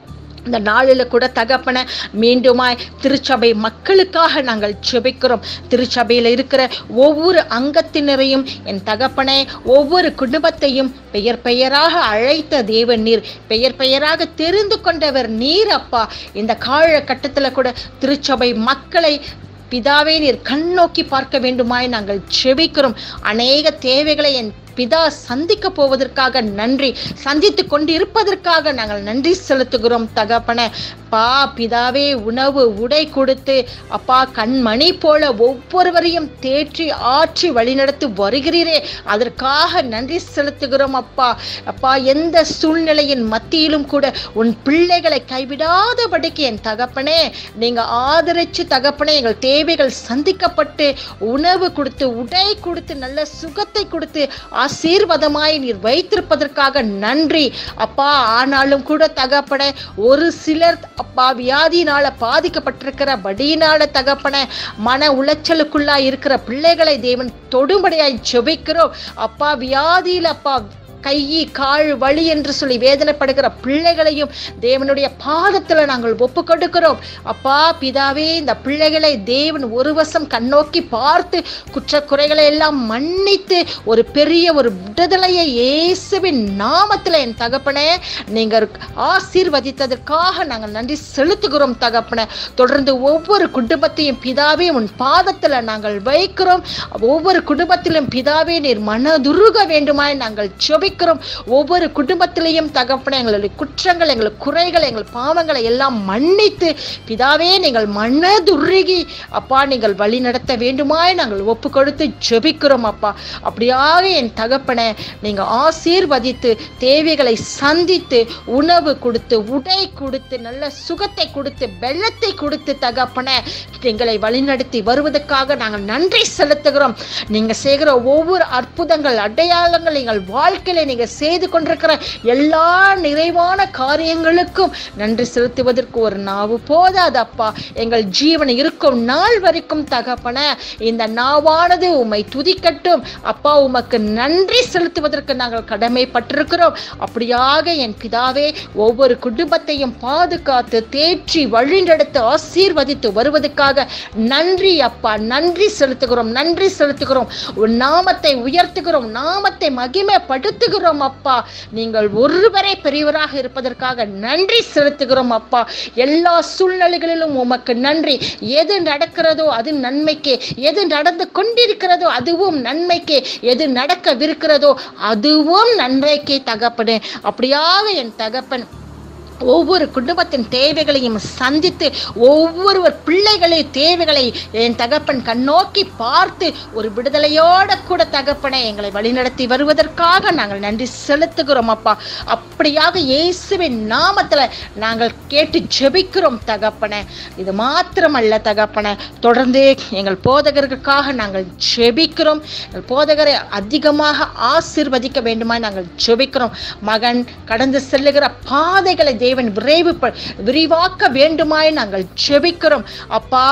H: இந்த நாளில் கூட தகப்பன மீண்டுமாய் திருச்சபை மக்களுக்காக நாங்கள் ஜெபிக்கிறோம் திருச்சபையில் இருக்கிற ஒவ்வொரு அங்கத்தினரையும் என் தகப்பனே ஒவ்வொரு குடும்பத்தையும் பெயர் பெயராக அழைத்த தேவன் நீர் பெயர் பெயராக தெரிந்து கொண்டவர் நீர் அப்பா இந்த காலகட்டத்தில் கூட திருச்சபை மக்களை பிதாவே நீர் கண்ணோக்கி பார்க்க வேண்டுமாய் நாங்கள் ஜெபிக்கிறோம் அநேக தேவைகளை என் பிதா சந்திக்க போவதற்காக நன்றி சந்தித்து கொண்டு இருப்பதற்காக நாங்கள் நன்றி செலுத்துகிறோம் தகப்பனே பா பிதாவே உணவு உடை கொடுத்து அப்பா கண்மணி போல ஒவ்வொருவரையும் தேற்றி ஆற்றி வழிநடத்தி வருகிறீரே அதற்காக நன்றி செலுத்துகிறோம் அப்பா அப்பா எந்த சூழ்நிலையின் மத்தியிலும் கூட உன் பிள்ளைகளை கைவிடாதபடிக்கு என் தகப்பனே நீங்க ஆதரிச்சு தகப்பனே எங்கள் தேவைகள் சந்திக்கப்பட்டு உணவு கொடுத்து உடை கொடுத்து நல்ல சுகத்தை கொடுத்து ஆசீர்வாதமாய் நீர் வைத்திருப்பதற்காக நன்றி அப்பா ஆனாலும் கூட தகப்பன ஒரு சிலர் அப்பா வியாதியினால பாதிக்கப்பட்டிருக்கிற படியினால தகப்பன மன உளைச்சலுக்குள்ளா இருக்கிற பிள்ளைகளை தேவன் தொடும்படியாய் ஜெபிக்கிறோம் அப்பா வியாதியில் அப்பா கை கால் வலி என்று சொல்லி வேதனைப்படுகிற பிள்ளைகளையும் தேவனுடைய பாதத்தில் நாங்கள் ஒப்பு கொடுக்கிறோம் அப்பா பிதாவே இந்த பிள்ளைகளை தேவன் ஒரு வசம் கண்ணோக்கி பார்த்து குற்றக்குறைகளை எல்லாம் மன்னித்து ஒரு பெரிய ஒரு விடுதலையை இயேசுவின் நாமத்தில் என் தகப்பனே நீங்கள் ஆசீர்வதித்ததற்காக நாங்கள் நன்றி செலுத்துகிறோம் தகப்பனே தொடர்ந்து ஒவ்வொரு குடும்பத்தையும் பிதாவே உன் பாதத்தில் நாங்கள் வைக்கிறோம் ஒவ்வொரு குடும்பத்திலும் பிதாவே நீர் மனதுருக வேண்டுமாய் நாங்கள் ஜெபிக்கிறோம் ஒவ்வொரு குடும்பத்திலையும் தகப்பனே எங்களுடைய குற்றங்கள் எங்கள் குறைகள் எங்கள் பாவங்களை எல்லாம் மன்னித்து பிதாவே நீங்கள் மனதுருகி அப்பா நீங்கள் வழி நடத்த வேண்டுமாய் நாங்கள் ஒப்பு கொடுத்து ஜெபிக்கிறோம் அப்பா அப்படியாக என் தகப்பனை நீங்க ஆசீர்வதித்து தேவைகளை சந்தித்து உணவு கொடுத்து உடை கொடுத்து நல்ல சுகத்தை கொடுத்து வெள்ளத்தை கொடுத்து தகப்பனை எங்களை வழிநடத்தி வருவதற்காக நாங்கள் நன்றி செலுத்துகிறோம் நீங்க செய்கிற ஒவ்வொரு அற்புதங்கள் அடையாளங்கள் எங்கள் வாழ்க்கையில நீங்க செய்து கொண்டிருக்கிற எல்லா நிறைவான காரியங்களுக்கும் நன்றி செலுத்துவதற்கு ஒரு நாவு போதாது அப்பா எங்கள் ஜீவன் இருக்கும் நாள் வரைக்கும் தகப்பன இந்த நாவானது உம்மை துதிக்கட்டும் அப்பா உமக்கு நன்றி செலுத்துவதற்கு நாங்கள் கடமைப்பட்டிருக்கிறோம் அப்படியாக என் பிதாவே ஒவ்வொரு குடும்பத்தையும் பாதுகாத்து தேற்றி வழிநடத்து ஆசீர்வதித்து வருவதற்காக நன்றி அப்பா நன்றி செலுத்துகிறோம் நன்றி செலுத்துகிறோம் உன் நாமத்தை உயர்த்துகிறோம் நாமத்தை மகிமைப்படுத்துகிறோம் அப்பா நீங்கள் ஒருவரே பெரியவராக இருப்பதற்காக நன்றி செலுத்துகிறோம் அப்பா எல்லா சூழ்நிலைகளிலும் உமக்கு நன்றி எது நடக்கிறதோ அது நன்மைக்கு எது நடந்து கொண்டிருக்கிறதோ அதுவும் நன்மைக்கு எது நடக்கவிருக்கிறதோ அதுவும் நன்மைக்கே தகப்பனே அப்படியாக என் தகப்பன் ஒவ்வொரு குடும்பத்தின் தேவைகளையும் சந்தித்து ஒவ்வொருவர் பிள்ளைகளின் தேவைகளை என் தகப்பன் கண்ணோக்கி பார்த்து ஒரு விடுதலையோட கூட தகப்பனை எங்களை வழிநடத்தி வருவதற்காக நாங்கள் நன்றி செலுத்துகிறோம் அப்பா அப்படியாக இயேசுவின் நாமத்துல நாங்கள் கேட்டு ஜெபிக்கிறோம் தகப்பனே இது மாத்திரமல்ல தகப்பனே தொடர்ந்து எங்கள் போதகர்களுக்காக நாங்கள் ஜெபிக்கிறோம் எங்கள் போதகரை அதிகமாக ஆசீர்வதிக்க வேண்டுமா நாங்கள் ஜெபிக்கிறோம் மகன் கடந்து செல்லுகிற பாதைகளை தேவன் விரைவு விரிவாக்க வேண்டுமாய் நாங்கள் ஜெபிக்கிறோம் அப்பா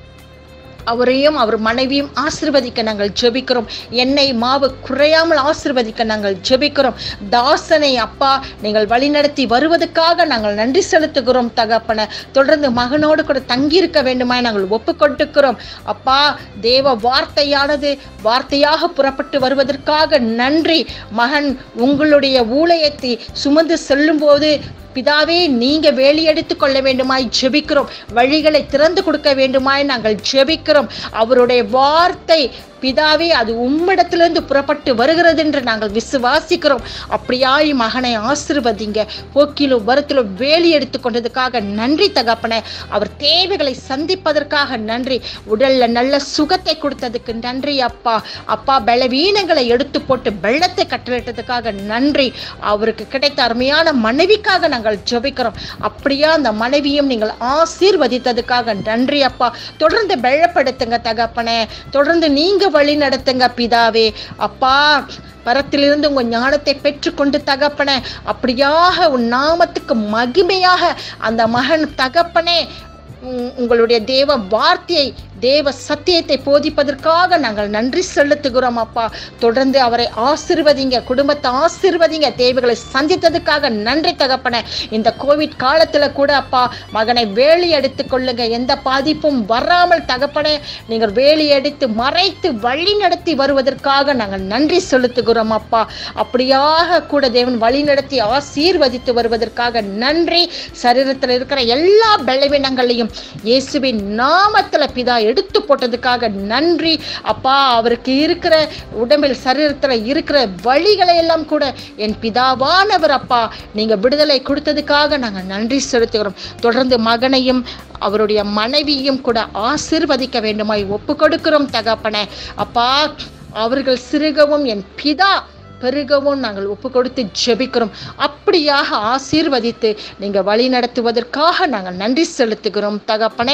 H: அவரையும் அவர் மனைவியும் ஆசிர்வதிக்க நாங்கள் ஜெபிக்கிறோம் எண்ணெய் மாவு குறையாமல் ஆசிர்வதிக்க நாங்கள் ஜெபிக்கிறோம் தாசனை அப்பா நீங்கள் வழிநடத்தி வருவதற்காக நாங்கள் நன்றி செலுத்துகிறோம் தகப்பன தொடர்ந்து மகனோடு கூட தங்கியிருக்க வேண்டுமாய் நாங்கள் ஒப்பு கொடுக்கிறோம் அப்பா தேவ வார்த்தையானது வார்த்தையாக புறப்பட்டு வருவதற்காக நன்றி மகன் உங்களுடைய ஊழியத்தை சுமந்து செல்லும்போது பிதாவே நீங்க வேலியடித்துக் கொள்ள வேண்டுமாய் ஜெபிக்கிறோம் வழிகளை திறந்து கொடுக்க வேண்டுமாய் நாங்கள் ஜெபிக்கிறோம் அவருடைய வார்த்தை பிதாவே அது உம்மிடத்திலிருந்து புறப்பட்டு வருகிறது என்று நாங்கள் விசுவாசிக்கிறோம் அப்படியாய் மகனை ஆசிர்வதிங்க போக்கிலும் வருத்திலும் வேலி எடுத்து கொண்டதுக்காக நன்றி தகப்பனே அவர் தேவைகளை சந்திப்பதற்காக நன்றி உடல்ல நல்ல சுகத்தை கொடுத்ததுக்கு நன்றி அப்பா அப்பா பலவீனங்களை எடுத்து போட்டு வெள்ளத்தை கட்டளிட்டதுக்காக நன்றி அவருக்கு கிடைத்த அருமையான மனைவிக்காக நாங்கள் ஜெபிக்கிறோம் அப்படியா அந்த மனைவியும் நீங்கள் ஆசீர்வதித்ததுக்காக நன்றி அப்பா தொடர்ந்து பலப்படுத்துங்க தகப்பனே தொடர்ந்து நீங்க வழி நடத்துங்க பிதாவே அப்பா பரத்திலிருந்து உங்க ஞானத்தை பெற்றுக்கொண்டு தகப்பனே அப்படியாக உன் நாமத்துக்கு மகிமையாக அந்த மகன் தகப்பனே உம், உங்களுடைய தேவ வார்த்தையை தேவ சத்தியத்தை போதிப்பதற்காக நாங்கள் நன்றி செலுத்துகிறோம் அப்பா தொடர்ந்து அவரை ஆசிர்வதிங்க குடும்பத்தை ஆசிர்வதிங்க தேவைகளை சந்தித்ததுக்காக நன்றி தகப்பனே இந்த கோவிட் காலத்துல கூட அப்பா மகனை வேலி எடுத்துக் கொள்ளுங்க எந்த பாதிப்பும் வராமல் தகப்பனே நீங்கள் வேலி அடித்து மறைத்து வழி நடத்தி வருவதற்காக நாங்கள் நன்றி செலுத்துகிறோம் அப்பா அப்படியாக கூட தேவன் வழி நடத்தி ஆசீர்வதித்து வருவதற்காக நன்றி சரீரத்தில் இருக்கிற எல்லா பலவீனங்களையும் இயேசுவின் நாமத்துல பிதா எடுத்து போட்டதுக்காக நன்றி அப்பா அவருக்கு இருக்கிற உடம்பில் சரீரத்துல இருக்கிற வழிகளை எல்லாம் கூட என் பிதாவானவர் அப்பா நீங்க விடுதலை கொடுத்ததுக்காக நாங்கள் நன்றி செலுத்துகிறோம் தொடர்ந்து மகனையும் அவருடைய மனைவியும் கூட ஆசிர்வதிக்க வேண்டுமாய் ஒப்பு கொடுக்கிறோம் தகப்பனே அப்பா அவர்கள் சிறுகவும் என் பிதா பெருகவும் நாங்கள் ஒப்பு கொடுத்து ஜெபிக்கிறோம் அப்படியாக ஆசீர்வதித்து நீங்க வழி நடத்துவதற்காக நாங்கள் நன்றி செலுத்துகிறோம் தகப்பனே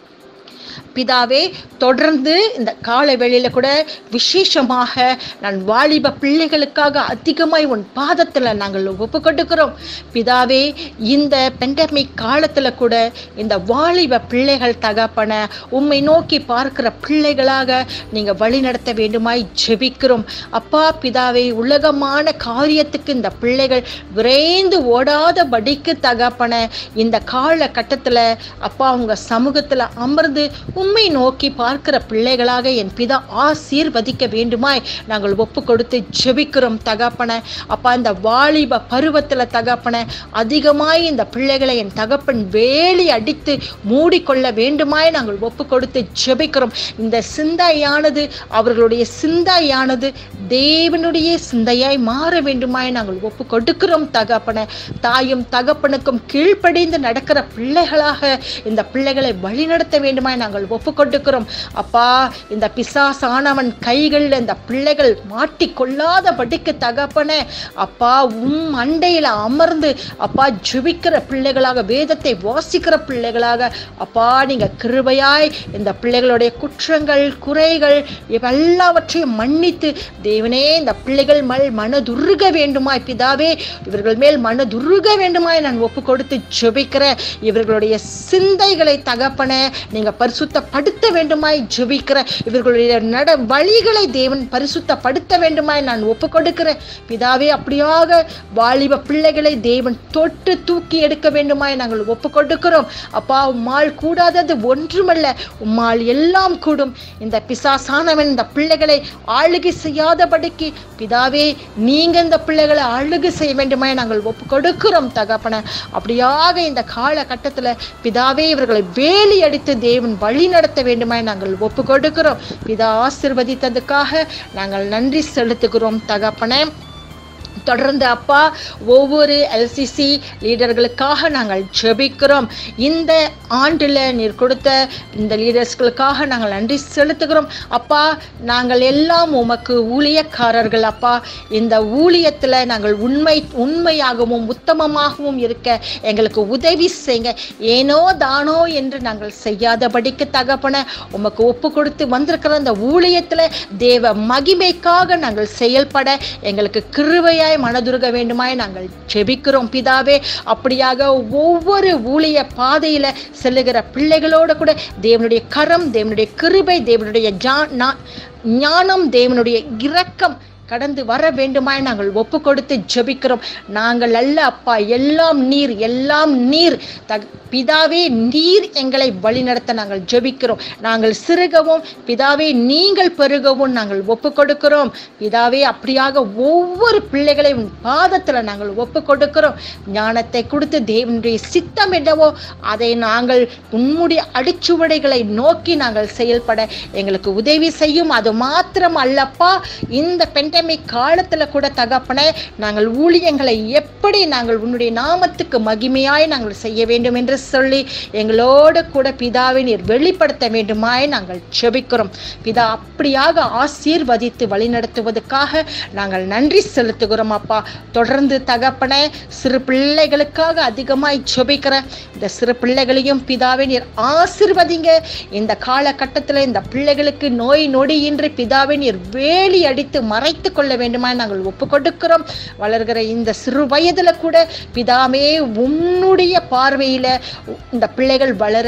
H: பிதாவே தொடர்ந்து இந்த காலை வேளையில கூட விசேஷமாக நான் வாலிப பிள்ளைகளுக்காக அதிகமாய் உன் பாதத்துல நாங்கள் ஒப்பு கொடுக்கிறோம் பிதாவே இந்த பெண்டமிக் காலத்துல கூட இந்த வாலிப பிள்ளைகள் தகப்பன உம்மை நோக்கி பார்க்கிற பிள்ளைகளாக நீங்க வழி நடத்த வேண்டுமாய் ஜெபிக்கிறோம் அப்பா பிதாவே உலகமான காரியத்துக்கு இந்த பிள்ளைகள் விரைந்து ஓடாதபடிக்கு தகப்பன இந்த காலகட்டத்துல அப்பா உங்க சமூகத்துல அமர்ந்து உம்மை நோக்கி பார்க்கிற பிள்ளைகளாக என் பிதா ஆசீர்வதிக்க வேண்டுமாய் நாங்கள் ஒப்பு கொடுத்து ஜெபிக்கிறோம் தகப்பன அப்பா இந்த வாலிப பருவத்துல தகப்பன அதிகமாய் இந்த பிள்ளைகளை என் தகப்பன் வேலி அடித்து மூடிக்கொள்ள வேண்டுமாய் நாங்கள் ஒப்பு கொடுத்து ஜெபிக்கிறோம் இந்த சிந்தையானது அவர்களுடைய சிந்தையானது தேவனுடைய சிந்தையாய் மாற வேண்டுமாய் நாங்கள் ஒப்பு கொடுக்கிறோம் தகப்பன தாயும் தகப்பனுக்கும் கீழ்ப்படிந்து நடக்கிற பிள்ளைகளாக இந்த பிள்ளைகளை வழிநடத்த வேண்டுமாய் நாங்கள் ஒப்பு கொடுக்கிறோம் அப்பா இந்த பிசாசானவன் கைகளில் இந்த பிள்ளைகள் மாட்டிக்கொள்ளாதபடிக்கு தகப்பனே அப்பா உம் அண்டையில் அமர்ந்து அப்பா ஜெபிக்கிற பிள்ளைகளாக வேதத்தை வாசிக்கிற பிள்ளைகளாக அப்பா நீங்க கிருபையாய் இந்த பிள்ளைகளுடைய குற்றங்கள் குறைகள் எல்லாவற்றையும் மன்னித்து தேவனே இந்த பிள்ளைகள் மல் மனதுருக வேண்டுமாய் பிதாவே இவர்கள் மேல் மனதுருக வேண்டுமாய் நான் ஒப்பு கொடுத்து ஜெபிக்கிறேன் இவர்களுடைய சிந்தைகளை தகப்பன நீங்க பரிசுத்தப்படுத்த வேண்டுமாய் ஜெபிக்கிறேன் இவர்களுடைய நட வழிகளை தேவன் பரிசுத்தப்படுத்த வேண்டுமாய் நான் ஒப்பு கொடுக்கிறேன் பிதாவே அப்படியாக வாலிப பிள்ளைகளை தேவன் தொட்டு தூக்கி எடுக்க வேண்டுமாய் நாங்கள் ஒப்பு கொடுக்கிறோம் அப்பா உம்மால் கூடாதது ஒன்றுமல்ல உம்மால் எல்லாம் கூடும் இந்த பிசாசானவன் இந்த பிள்ளைகளை ஆளுகை செய்யாதபடிக்கு பிதாவே நீங்க இந்த பிள்ளைகளை ஆளுகை செய்ய வேண்டுமாய் நாங்கள் ஒப்பு கொடுக்கிறோம் தகப்பன அப்படியாக இந்த காலகட்டத்துல பிதாவே இவர்களை வேலி அடித்து தேவன் வழி நடத்த வேண்டுமாய் நாங்கள் ஒப்பு கொடுக்கிறோம் பிதா ஆசிர்வதித்ததுக்காக நாங்கள் நன்றி செலுத்துகிறோம் தகப்பனே தொடர்ந்து அப்பா ஒவ்வொரு எல்சிசி லீடர்களுக்காக நாங்கள் ஜெபிக்கிறோம் இந்த ஆண்டில் நீர் கொடுத்த இந்த லீடர்ஸ்களுக்காக நாங்கள் நன்றி செலுத்துகிறோம் அப்பா நாங்கள் எல்லாம் உமக்கு ஊழியக்காரர்கள் அப்பா இந்த ஊழியத்தில் நாங்கள் உண்மை உண்மையாகவும் உத்தமமாகவும் இருக்க எங்களுக்கு உதவி செய்யுங்க ஏனோ தானோ என்று நாங்கள் செய்யாதபடிக்கு தகப்பன உமக்கு ஒப்பு கொடுத்து வந்திருக்கிற அந்த ஊழியத்தில் தேவ மகிமைக்காக நாங்கள் செயல்பட எங்களுக்கு கிருபையாய் மனதுருக வேண்டுமாய் நாங்கள் ஜெபிக்கிறோம் பிதாவே அப்படியாக ஒவ்வொரு ஊழிய பாதையில செல்லுகிற பிள்ளைகளோட கூட தேவனுடைய கரம் தேவனுடைய கிருபை தேவனுடைய ஜா- நா- ஞானம் தேவனுடைய இரக்கம் கடந்து வர வேண்டுமாய் நாங்கள் ஒப்பு கொடுத்து ஜெபிக்கிறோம் நாங்கள் அல்ல அப்பா எல்லாம் நீர் எல்லாம் நீர் தக் பிதாவே நீர் எங்களை வழிநடத்த நாங்கள் ஜெபிக்கிறோம் நாங்கள் சிறுகவும் பிதாவே நீங்கள் பெருகவும் நாங்கள் ஒப்பு கொடுக்கிறோம் பிதாவே அப்படியாக ஒவ்வொரு பிள்ளைகளையும் உன் பாதத்தில் நாங்கள் ஒப்பு கொடுக்கிறோம் ஞானத்தை கொடுத்து தேவனுடைய சித்தம் என்னவோ அதை நாங்கள் உன்னுடைய அடிச்சுவடைகளை நோக்கி நாங்கள் செயல்பட எங்களுக்கு உதவி செய்யும் அது மாத்திரம் அல்லப்பா இந்த பெண்டமிக் காலத்துல கூட தகப்பனே நாங்கள் ஊழியங்களை எப்படி நாங்கள் உன்னுடைய நாமத்துக்கு மகிமையாய் நாங்கள் செய்ய வேண்டும் என்று சொல்லி எங்களோடு கூட பிதாவை நீர் வெளிப்படுத்த வேண்டுமாய் நாங்கள் செபிக்கிறோம் பிதா அப்படியாக ஆசீர்வதித்து வழிநடத்துவதற்காக நாங்கள் நன்றி செலுத்துகிறோம் அப்பா தொடர்ந்து தகப்பனே சிறு பிள்ளைகளுக்காக அதிகமாய் ஜெபிக்கிற இந்த சிறு பிள்ளைகளையும் பிதாவை நீர் ஆசிர்வதிங்க இந்த காலகட்டத்தில் இந்த பிள்ளைகளுக்கு நோய் நொடியின்றி பிதாவை நீர் வேலி அடித்து மறைத்து கொள்ள வேண்டுமாய் நாங்கள் ஒப்பு கொடுக்கிறோம் வளர்கிற இந்த சிறு வயதுல கூட பிதாமே உன்னுடைய பார்வையில இந்த பிள்ளைகள் வளர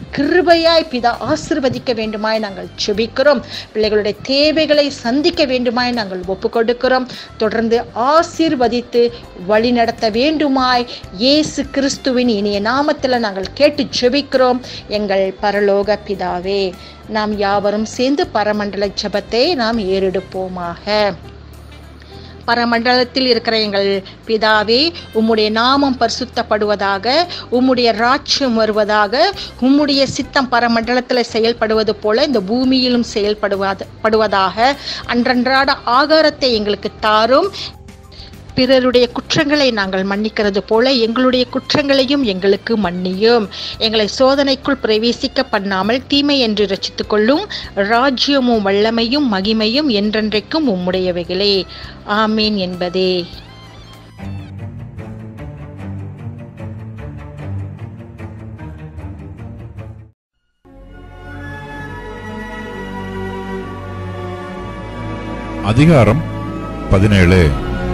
H: கிருபையாய் பிதா ஆசிர்வதிக்க வேண்டுமாய் நாங்கள் செபிக்கிறோம் பிள்ளைகளுடைய தேவைகளை சந்திக்க வேண்டுமாய் நாங்கள் ஒப்பு கொடுக்கிறோம் தொடர்ந்து ஆசீர்வதித்து வழி நடத்த வேண்டுமாய் இயேசு கிறிஸ்துவின் இனிய நாமத்தில் நாங்கள் கேட்டு ஜெபிக்கிறோம் எங்கள் பரலோக பிதாவே நாம் யாவரும் சேர்ந்து பரமண்டல ஜெபத்தை நாம் ஏறெடுப்போமாக பரமண்டலத்தில் இருக்கிற எங்கள் பிதாவே உம்முடைய நாமம் பரிசுத்தப்படுவதாக உம்முடைய ராட்சியம் வருவதாக உம்முடைய சித்தம் பரமண்டலத்தில் செயல்படுவது போல இந்த பூமியிலும் செயல்படுவது படுவதாக அன்றன்றாட ஆகாரத்தை எங்களுக்கு தாரும் பிறருடைய குற்றங்களை நாங்கள் மன்னிக்கிறது போல எங்களுடைய குற்றங்களையும் எங்களுக்கு மன்னியும் எங்களை சோதனைக்குள் பிரவேசிக்க பண்ணாமல் தீமை என்று ரசித்துக் கொள்ளும் ராஜ்யமும் வல்லமையும் மகிமையும் என்றென்றைக்கும் உம்முடையவைகளே ஆமீன் என்பதே
I: அதிகாரம் பதினேழு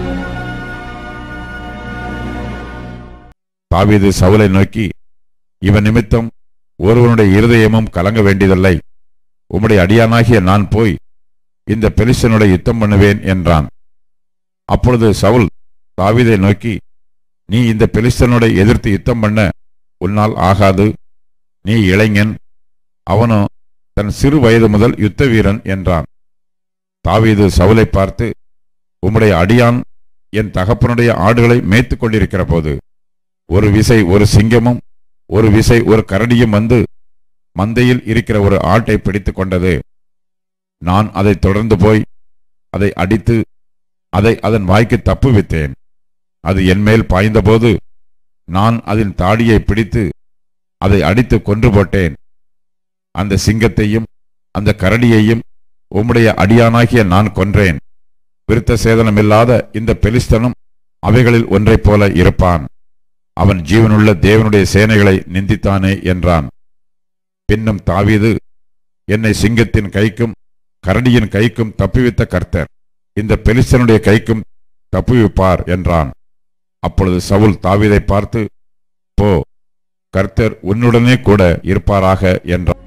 I: தாவீது சவுலை நோக்கி இவன் நிமித்தம் ஒருவனுடைய இருதயமும் கலங்க வேண்டியதில்லை உம்முடைய அடியானாகிய நான் போய் இந்த பெலிஸ்தனுடைய யுத்தம் பண்ணுவேன் என்றான் அப்பொழுது சவுல் தாவீதை நோக்கி நீ இந்த பெலிஸ்தனுடைய எதிர்த்து யுத்தம் பண்ண உன்னால் ஆகாது நீ இளைஞன் அவனோ தன் சிறு வயது முதல் யுத்த வீரன் என்றான் தாவீது சவுலை பார்த்து உம்முடைய அடியான் என் தகப்பனுடைய ஆடுகளை மேய்த்துக் கொண்டிருக்கிற போது ஒரு விசை ஒரு சிங்கமும் ஒரு விசை ஒரு கரடியும் வந்து மந்தையில் இருக்கிற ஒரு ஆட்டை பிடித்துக் கொண்டது நான் அதை தொடர்ந்து போய் அதை அடித்து அதை அதன் வாய்க்கு தப்புவித்தேன் அது என்மேல் பாய்ந்தபோது நான் அதன் தாடியை பிடித்து அதை அடித்து கொன்று போட்டேன் அந்த சிங்கத்தையும் அந்த கரடியையும் உம்முடைய அடியானாகிய நான் கொன்றேன் விருத்த சேதனமில்லாத இந்த பெலிஸ்தனும் அவைகளில் ஒன்றைப் போல இருப்பான் அவன் ஜீவனுள்ள தேவனுடைய சேனைகளை நிந்தித்தானே என்றான் பின்னும் தாவீது என்னை சிங்கத்தின் கைக்கும் கரடியின் கைக்கும் தப்புவித்த கர்த்தர் இந்த பெலிஸ்தனுடைய கைக்கும் தப்புவிப்பார் என்றான் அப்பொழுது சவுல் தாவீதை பார்த்து போ கர்த்தர் உன்னுடனே கூட இருப்பாராக என்றான்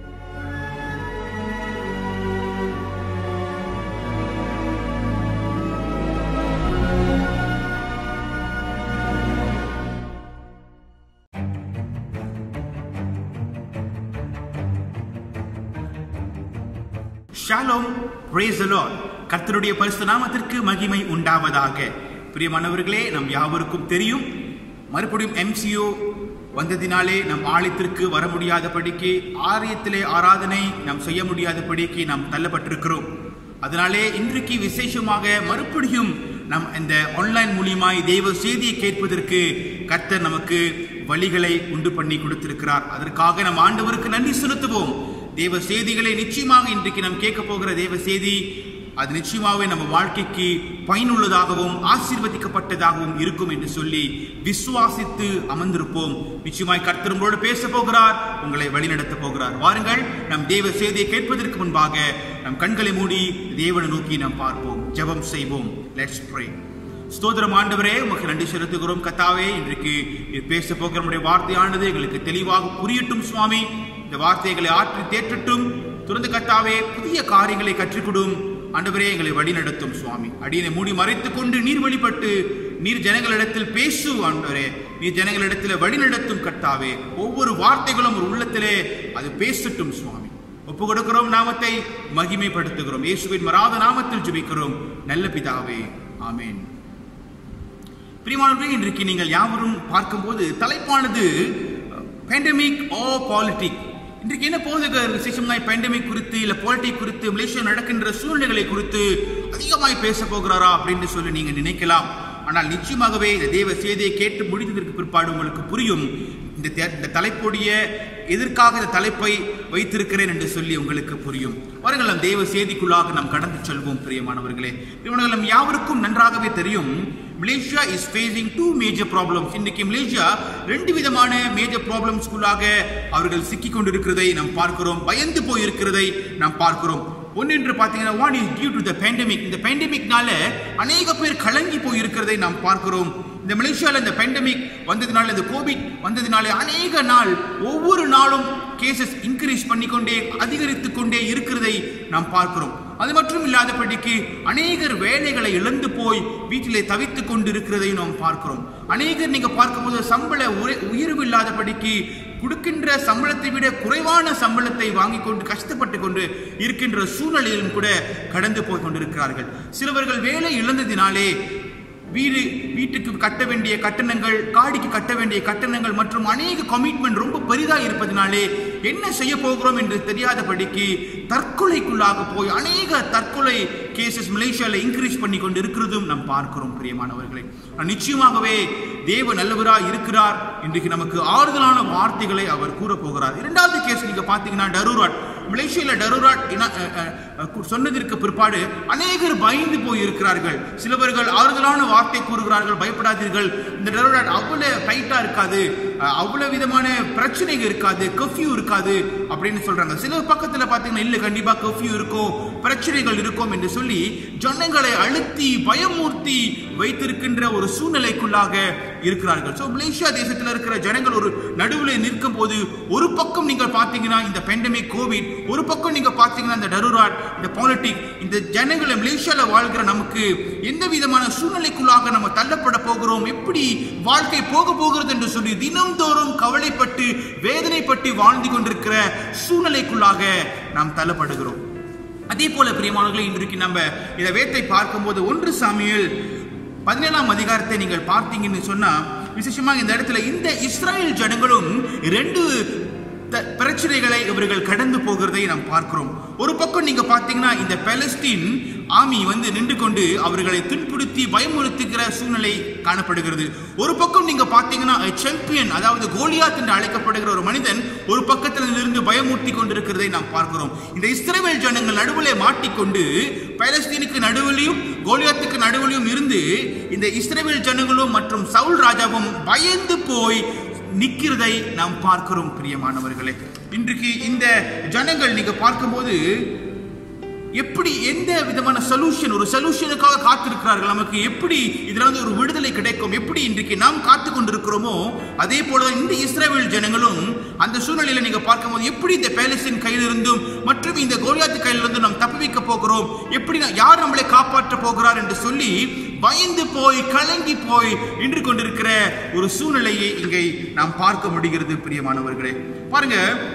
J: ஷாலோம் பிரேஸ் லார்ட் கர்த்தருடைய பரிசு நாமத்திற்கு மகிமை உண்டாவதாக பிரியமானவர்களே நம் யாவருக்கும் தெரியும் மறுபடியும் எம்சிஓ வந்ததினாலே நம் ஆலயத்திற்கு வர முடியாதபடிக்கு ஆலயத்திலே ஆராதனை நாம் செய்ய முடியாதபடிக்கு நாம் தள்ளப்பட்டிருக்கிறோம் அதனாலே இன்றைக்கு விசேஷமாக மறுபடியும் நம் இந்த ஆன்லைன் மூலியமாய் தெய்வ செய்தியை கேட்பதற்கு கர்த்தர் நமக்கு வழிகளை உண்டு பண்ணி கொடுத்திருக்கிறார் அதற்காக நம் ஆண்டவருக்கு நன்றி செலுத்துவோம் தேவ செய்திகளை நிச்சயமாக இன்றைக்கு நாம் கேட்க போகிற தேவ செய்தி அது நிச்சயமாகவே நம்ம வாழ்க்கைக்கு பயனுள்ளதாகவும் ஆசீர்வதிக்கப்பட்டதாகவும் இருக்கும் என்று சொல்லி விசுவாசித்து அமர்ந்திருப்போம் நிச்சயமாய் கர்த்தர் உங்களோடு பேச போகிறார் உங்களை வழிநடத்த போகிறார் வாருங்கள் நம் தேவ செய்தியை கேட்பதற்கு முன்பாக நம் கண்களை மூடி தேவனை நோக்கி நாம் பார்ப்போம் ஜெபம் செய்வோம் லெட்ஸ் ப்ரே ஸ்தோத்திரம் ஆண்டவரே உமக்கு நன்றி செலுத்துகிறோம் கத்தாவே இன்றைக்கு இது பேச போகிற நம்முடைய வார்த்தையானது எங்களுக்கு தெளிவாக புரியட்டும் சுவாமி இந்த வார்த்தைகளை ஆற்றி தேற்றட்டும் துறந்து கத்தாவே புதிய காரியங்களை கற்றுக்கொடும் ஆண்டவரே எங்களை வழிநடத்தும் சுவாமி அடியனை மூடி மறைத்துக் கொண்டு நீர் வழிபட்டு நீர் ஜனங்களிடத்தில் பேசு ஆண்டவரே நீர் ஜனங்களிடத்தில் வழிநடத்தும் கர்த்தாவே ஒவ்வொரு வார்த்தைகளும் ஒரு உள்ளத்திலே அது பேசட்டும் சுவாமி ஒப்பு கொடுக்கிறோம் நாமத்தை மகிமைப்படுத்துகிறோம் இயேசுவின் மராத நாமத்தில் ஜெபிக்கிறோம் நல்ல பிதாவே ஆமென் பிரியமானவர்களே இன்றைக்கு நீங்கள் யாவரும் பார்க்கும்போது தலைப்பானது பேண்டமிக் ஓ பாலிட்டிக் இன்றைக்கு என்ன போகுது விசேஷமாய் பேண்டமிக் குறித்து இல்ல பாலிட்டிக் குறித்து மலேசியா நடக்கின்ற சூழ்நிலைகளை குறித்து அதிகமாய் பேச போகிறாரா அப்படின்னு சொல்லி நீங்க நினைக்கலாம் ஆனால் நிச்சயமாகவே இந்த தேவ செய்தியை கேட்டு முடித்ததற்கு பிற்பாடு உங்களுக்கு புரியும் இந்த தே- இந்த தலைப்புடைய எதற்காக இந்த தலைப்பை வைத்திருக்கிறேன் என்று சொல்லி உங்களுக்கு புரியும் வாருங்கள் நம் தேவ செய்திக்குள்ளாக நாம் கடந்து செல்வோம் பிரியமானவர்களே பிரியமானவர்கள் நம் யாவருக்கும் நன்றாகவே தெரியும் Malaysia is facing two major problems இன்னைக்கு மலேசியா ரெண்டு விதமான மேஜர் ப்ராப்ளம்ஸ்குள்ளாக அவர்கள் சிக்கிக் கொண்டிருக்கிறதை நாம் பார்க்கிறோம் பயந்து போய் இருக்கிறதை நாம் பார்க்கிறோம் ஒன்று என்று பார்த்தீங்கன்னா one is due to the pandemic இந்த பேண்டமிக்னால அநேக பேர் கலங்கி போய் இருக்கிறதை நாம் பார்க்கிறோம் இந்த இந்த மலேசியால இந்த பெண்டமிக் வந்ததினால இந்த கோவிட் வந்ததினால அநேக நாள் ஒவ்வொரு நாளும் கேசஸ் இன்க்ரீஸ் பண்ணிக்கொண்டே அதிகரித்துக் கொண்டே இருக்கிறதை நாம் பார்க்கிறோம் அது மட்டும் இல்லாதபடிக்கு அநேகர் வேலைகளை இழந்து போய் வீட்டிலே தவித்துக் கொண்டு இருக்கிறதை நாம் பார்க்கிறோம் அநேகர் நீங்க பார்க்கும்போது சம்பள உரை- உயர்வு இல்லாதபடிக்கு கொடுக்கின்ற சம்பளத்தை விட குறைவான சம்பளத்தை வாங்கிக் கொண்டு கஷ்டப்பட்டு கொண்டு இருக்கின்ற சூழ்நிலையிலும் கூட கடந்து போய் கொண்டிருக்கிறார்கள் சிலவர்கள் வேலை இழந்ததினாலே வீடு வீட்டுக்கு கட்ட வேண்டிய கட்டணங்கள் காடிக்கு கட்ட வேண்டிய கட்டணங்கள் மற்றும் அநேக கமிட்மெண்ட் ரொம்ப பெரிதா இருப்பதனாலே என்ன செய்ய போகிறோம் என்று தெரியாதபடிக்கு தற்கொலைக்குள்ளாக போய் அநேக தற்கொலை கேசஸ் மலேசியால இன்க்ரீஸ் பண்ணி கொண்டு இருக்கிறதும் நாம் பார்க்கிறோம் பிரியமானவர்களே ஆனால் நிச்சயமாகவே தேவ நல்லவராய் இருக்கிறார் இன்றைக்கு நமக்கு ஆறுதலான வார்த்தைகளை அவர் கூற போகிறார் இரண்டாவது கேஸ் நீங்க பாத்தீங்கன்னா டரூராட் மலேசியால டரூராட் இன- அஹ், அஹ், அஹ், சொன்னதற்கு பிற்பாடு அநேகர் பயந்து போய் இருக்கிறார்கள் சிலவர்கள் ஆறுதலான வார்த்தை கூறுகிறார்கள் பயப்படாதீர்கள் இந்த டரூராட் அவ்வளவு டைட்டா இருக்காது அஹ், அவ்வளவு விதமான பிரச்சனைகள் இருக்காது கர்ஃபியூ இருக்காது அப்படின்னு சொல்றாங்க சில பக்கத்துல பாத்தீங்கன்னா இல்ல கண்டிப்பா கர்ஃபியூ இருக்கும் பிரச்சனைகள் இருக்கும் என்று சொல்லி ஜனங்களை அழுத்தி பயமூர்த்தி வைத்திருக்கின்ற ஒரு சூழ்நிலைக்குள்ளாக இருக்கிறார்கள் சோ மலேசியா தேசத்தில் இருக்கிற ஜனங்கள் ஒரு நடுவில் நிற்கும் போது ஒரு பக்கம் நீங்கள் பார்த்தீங்கன்னா இந்த பெண்டமிக் கோவிட் ஒரு பக்கம் நீங்க பார்த்தீங்கன்னா இந்த டருராட் இந்த பாலிட்டிக் இந்த ஜனங்களை மலேசியால வாழ்கிற நமக்கு எந்த விதமான சூழ்நிலைக்குள்ளாக நம்ம தள்ளப்பட போகிறோம் எப்படி வாழ்க்கை போக போகிறது என்று சொல்லி தினம்தோறும் கவலைப்பட்டு வேதனைப்பட்டு வாழ்ந்து கொண்டிருக்கிற சூழ்நிலைக்குள்ளாக நாம் தள்ளப்படுகிறோம் அதே போல பிரியமானவர்களே இன்றைக்கு நம்ம இந்த வேத்தை பார்க்கும்போது ஒன்று சாமியில் பதினேழாம் அதிகாரத்தை நீங்கள் பார்த்தீங்கன்னு சொன்னா விசேஷமாக இந்த இடத்துல இந்த இஸ்ராயல் ஜனங்களும் ரெண்டு த- பிரச்சனைகளை இவர்கள் கடந்து போகிறதை நாம் பார்க்கிறோம் ஒரு பக்கம் நீங்க பார்த்தீங்கன்னா இந்த பாலஸ்தீன் ஆமி வந்து நின்று கொண்டு அவர்களை துன்புறுத்தி பயமுறுத்துகிற சூழ்நிலை காணப்படுகிறது ஒரு பக்கம் நீங்க பார்த்தீங்கன்னா சாம்பியன் அதாவது கோலியாத் என்று அழைக்கப்படுகிற ஒரு மனிதன் ஒரு பக்கத்தில் இருந்து பயமூட்டி கொண்டிருக்கிறதை நாம் பார்க்கிறோம் இந்த இஸ்ரவேல் ஜனங்கள் நடுவிலே மாட்டிக்கொண்டு பாலஸ்தீனுக்கு நடுவிலையும் கோலியாத்துக்கு நடுவிலையும் இருந்து இந்த இஸ்ரவேல் ஜனங்களும் மற்றும் சவுல் ராஜாவும் பயந்து போய் நிக்கிறதை நாம் பார்க்கிறோம் பிரியமானவர்களே இன்றைக்கு இந்த ஜனங்கள் நீங்க பார்க்கும்போது எப்படி எந்த விதமான சொல்யூஷன் ஒரு சொல்யூஷனுக்காக காத்திருக்கிறார்கள் நமக்கு எப்படி இதுல இருந்து ஒரு விடுதலை கிடைக்கும் எப்படி இன்றைக்கு நாம் காத்து கொண்டிருக்கிறோமோ அதே போல இந்த இஸ்ரேல் ஜனங்களும் அந்த சூழ்நிலையில நீங்க பார்க்கும்போது எப்படி இந்த பேலஸ்தீன் கையிலிருந்தும் மற்றும் இந்த கோலியாத்து கையிலிருந்தும் நாம் தப்புவிக்க போகிறோம் எப்படி நான் யார் நம்மளை காப்பாற்ற போகிறார் என்று சொல்லி பயந்து போய் கலங்கி போய் நின்று கொண்டிருக்கிற ஒரு சூழ்நிலையை இங்கே நாம் பார்க்க முடிகிறது பிரியமானவர்களே பாருங்க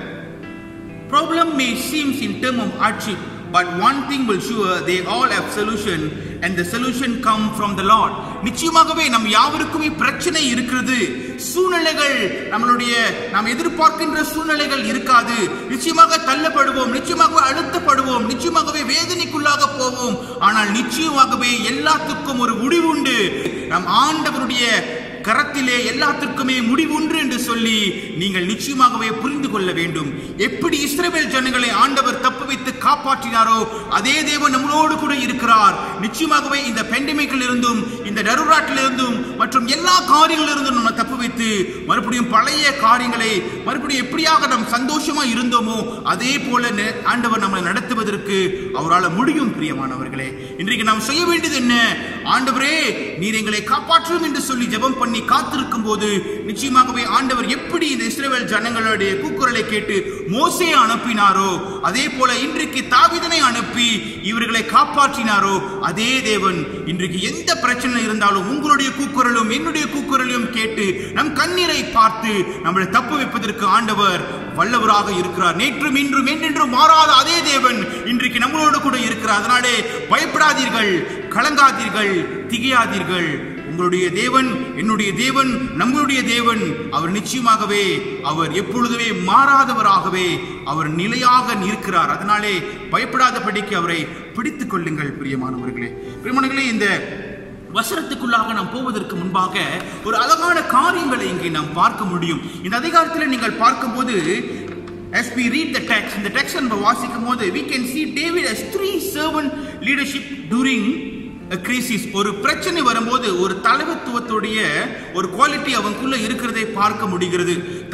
J: problem may seems in term of hardship but one thing will sure they all have solution and the solution come from the lord நிச்சயமாகவே நம் யாவருக்குமே பிரச்சனை இருக்கிறது சூழ்நிலைகள் நம்மளுடைய நாம் எதிர்பார்க்கின்ற சூழ்நிலைகள் இருக்காது நிச்சயமாக தள்ளப்படுவோம் நிச்சயமாகவே அழுத்தப்படுவோம் நிச்சயமாகவே வேதனைக்குள்ளாக போவோம் ஆனால் நிச்சயமாகவே எல்லாத்துக்கும் ஒரு முடிவு உண்டு நம் ஆண்டவருடைய கரத்திலே எல்லாத்திற்குமே முடிவுண்டு என்று சொல்லி நீங்கள் நிச்சயமாகவே புரிந்து கொள்ள வேண்டும் எப்படி இஸ்ரவேல் ஜனங்களை ஆண்டவர் தப்புவித்து காப்பாற்றினாரோ அதே தேவன் நம்மளோடு கூட இருக்கிறார் நிச்சயமாகவே இந்த பெண்டமிக்கில் இருந்தும் இந்த டருராட்டில் இருந்தும் மற்றும் எல்லா காரியங்களில் இருந்தும் நம்ம தப்புவித்து மறுபடியும் பழைய காரியங்களை மறுபடியும் எப்படியாக நாம் சந்தோஷமா இருந்தோமோ அதே போல நெ- ஆண்டவர் நம்மளை நடத்துவதற்கு அவரால் முடியும் பிரியமானவர்களே இன்றைக்கு நாம் செய்ய வேண்டியது என்ன ஆண்டவரே நீர் எங்களை காப்பாற்றும் என்று சொல்லி ஜெபம் பண்ணி காத்திருக்கும் போது நிச்சயமாகவே ஆண்டவர் எப்படி இந்த இஸ்ரவேல் ஜனங்களுடைய கூக்குரலை கேட்டு மோசே அனுப்பினாரோ அதே போல இன்றைக்கு தாவிதனை அனுப்பி இவர்களை காப்பாற்றினாரோ அதே தேவன் இன்றைக்கு எந்த பிரச்சனை இருந்தாலும் உங்களுடைய கூக்குரலும் என்னுடைய கூக்குரலையும் கேட்டு நம் கண்ணீரை பார்த்து நம்மளை தப்பு வைப்பதற்கு ஆண்டவர் வல்லவராக இருக்கிறார் நேற்றும் இன்றும் என்றென்றும் மாறாத அதே தேவன் இன்றைக்கு நம்மளோடு கூட இருக்கிறார் அதனாலே பயப்படாதீர்கள் கலங்காதீர்கள் திகையாதீர்கள் உங்களுடைய தேவன் என்னுடைய தேவன் நம்மளுடைய தேவன் அவர் நிச்சயமாகவே அவர் எப்பொழுதுமே மாறாதவராகவே அவர் நிலையாக இருக்கிறார் அதனாலே பயப்படாதபடிக்கு அவரை பிடித்துக் கொள்ளுங்கள் பிரியமானவர்களே பிரியமானவர்களே இந்த வசனத்துக்குள்ளாக நாம் போவதற்கு முன்பாக ஒரு அழகான காரியங்களை இங்கே நாம் பார்க்க முடியும் இந்த அதிகாரத்தில் நீங்கள் பார்க்கும்போது as we read the text இந்த text நம்ம வாசிக்கும் போது we can see David as three servant leadership during a crisis ஒரு பிரச்சனை வரும்போது ஒரு தலைவத்துவத்துடைய ஒரு குவாலிட்டி அவனுக்குள்ள இருக்கிறதை பார்க்க முடிகிறது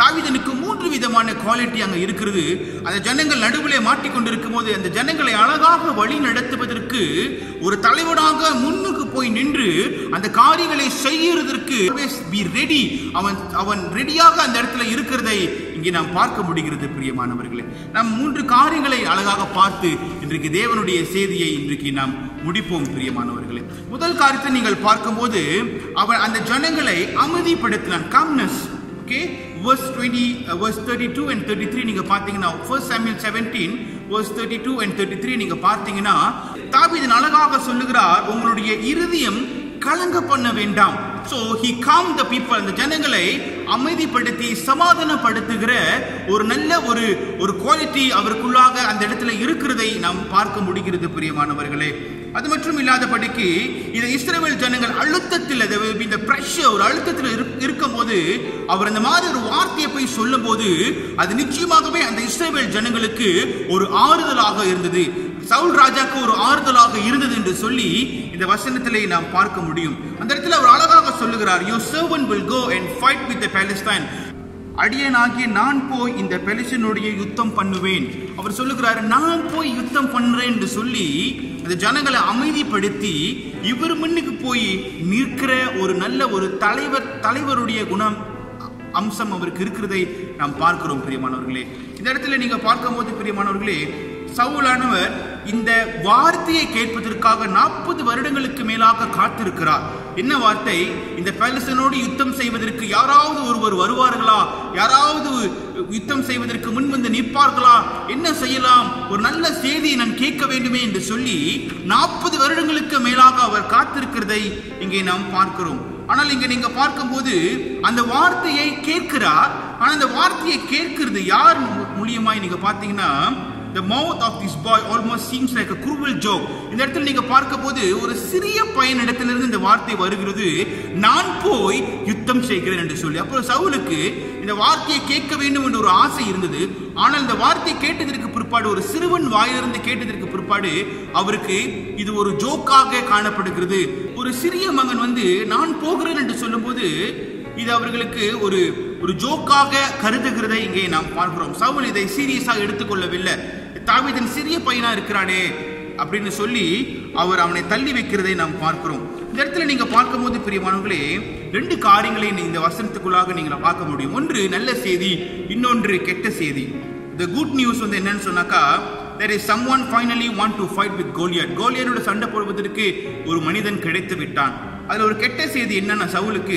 J: தாவீதனுக்கு மூன்று விதமான குவாலிட்டி அங்க இருக்கிறது அந்த ஜனங்கள் நடுவிலே மாட்டிக்கொண்டிருக்கும் போது அந்த ஜனங்களை அழகாக வழி நடத்துவதற்கு ஒரு தலைவனாக முன்னுக்கு போய் நின்று அந்த காரியங்களை செய்யறதற்கு பி ரெடி அவன் அவன் ரெடியாக அந்த இடத்துல இருக்கிறதை இங்கே நாம் பார்க்க முடிகிறது பிரியமானவர்களே நாம் மூன்று காரியங்களை அழகாக பார்த்து இன்றைக்கு தேவனுடைய செய்தியை இன்றைக்கு நாம் முடிப்போம் பிரியமானவர்களே முதல் காரியத்தை நீங்கள் பார்க்கும்போது அவன் அந்த ஜனங்களை அமைதிப்படுத்தினான் calmness okay verse 20 uh, verse 32 and 33 நீங்க பாத்தீங்கன்னா first samuel 17 verse 32 and 33 நீங்க பார்த்தீங்கன்னா தாவீது அழகாக சொல்லுகிறார் உங்களுடைய இருதயம் கலங்க பண்ண வேண்டாம் so he calmed the people அந்த ஜனங்களை அமைதிப்படுத்தி சமாதானப்படுத்துகிற ஒரு நல்ல ஒரு ஒரு குவாலிட்டி அவருக்குள்ளாக அந்த இடத்துல இருக்கிறதை நாம் பார்க்க முடிகிறது பிரியமானவர்களே அது மட்டும் இல்லாதபடிக்கு இந்த இஸ்ரேல் ஜனங்கள் அழுத்தத்தில் இந்த பிரஷர் ஒரு அழுத்தத்தில் இருக்கும் போது அவர் அந்த மாதிரி ஒரு வார்த்தையை போய் சொல்லும் போது அது நிச்சயமாகவே அந்த இஸ்ரேல் ஜனங்களுக்கு ஒரு ஆறுதலாக இருந்தது சவுல் ராஜாக்கு ஒரு ஆறுதலாக இருந்தது என்று சொல்லி இந்த வசனத்திலே நாம் பார்க்க முடியும் அந்த இடத்துல அவர் அழகாக சொல்லுகிறார் you servant will go and fight with Philistine அடியனாகிய நான் போய் இந்த பெலிசனுடைய யுத்தம் பண்ணுவேன் அவர் சொல்லுகிறார் நான் போய் யுத்தம் பண்றேன் என்று சொல்லி அந்த ஜனங்களை அமைதிப்படுத்தி இவர் முன்னுக்கு போய் நிற்கிற ஒரு நல்ல ஒரு தலைவர் தலைவருடைய குணம் அம்சம் அவருக்கு இருக்கிறதை நாம் பார்க்கிறோம் பிரியமானவர்களே இந்த இடத்துல நீங்க பார்க்கும்போது பிரியமானவர்களே சவுலானவர் இந்த வார்த்தையை கேட்பதற்காக நாற்பது வருடங்களுக்கு மேலாக காத்திருக்கிறார் என்ன வார்த்தை இந்த பேலசனோடு யுத்தம் செய்வதற்கு யாராவது ஒருவர் வருவார்களா யாராவது யுத்தம் செய்வதற்கு முன் வந்து நிற்பார்களா என்ன செய்யலாம் ஒரு நல்ல செய்தியை நான் கேட்க வேண்டுமே என்று சொல்லி நாற்பது வருடங்களுக்கு மேலாக அவர் காத்திருக்கிறதை இங்கே நாம் பார்க்கிறோம் ஆனால் இங்க நீங்க பார்க்கும்போது அந்த வார்த்தையை கேட்கிறார் ஆனா அந்த வார்த்தையை கேட்கிறது யார் மூலியமாய் நீங்க பாத்தீங்கன்னா the mouth of this boy almost seems like a cruel joke இந்த இடத்துல நீங்க பார்க்க போது ஒரு சிறிய பையன் இடத்திலிருந்து இந்த வார்த்தை வருகிறது நான் போய் யுத்தம் செய்கிறேன் என்று சொல்லி அப்புறம் சவுலுக்கு இந்த வார்த்தையை கேட்க வேண்டும் என்ற ஒரு ஆசை இருந்தது ஆனால் இந்த வார்த்தை கேட்டதற்கு பிற்பாடு ஒரு சிறுவன் வாயிலிருந்து கேட்டதற்கு பிற்பாடு அவருக்கு இது ஒரு ஜோக்காக காணப்படுகிறது ஒரு சிறிய மகன் வந்து நான் போகிறேன் என்று சொல்லும்போது இது அவர்களுக்கு ஒரு ஒரு ஜோக்காக கருதுகிறதை இங்கே நாம் பார்க்கிறோம் சவுல் இதை சீரியஸாக எடுத்துக்கொள்ளவில்லை தாவீதன் சிறிய பையனா இருக்கிறானே அப்படின்னு சொல்லி அவர் அவனை தள்ளி வைக்கிறதை நாம் பார்க்கிறோம் இந்த இடத்துல நீங்க பார்க்கும்போது பிரியமானவர்களே ரெண்டு காரியங்களை இந்த வசனத்துக்குள்ளாக நீங்க பார்க்க முடியும் ஒன்று நல்ல செய்தி இன்னொன்று கெட்ட செய்தி இந்த குட் நியூஸ் வந்து என்னன்னு சொன்னாக்கா there is someone finally want to fight with கோலியட் கோலியனோட சண்டை போடுவதற்கு ஒரு மனிதன் கிடைத்து விட்டான் அதுல ஒரு கெட்ட செய்தி என்னன்னா சவுலுக்கு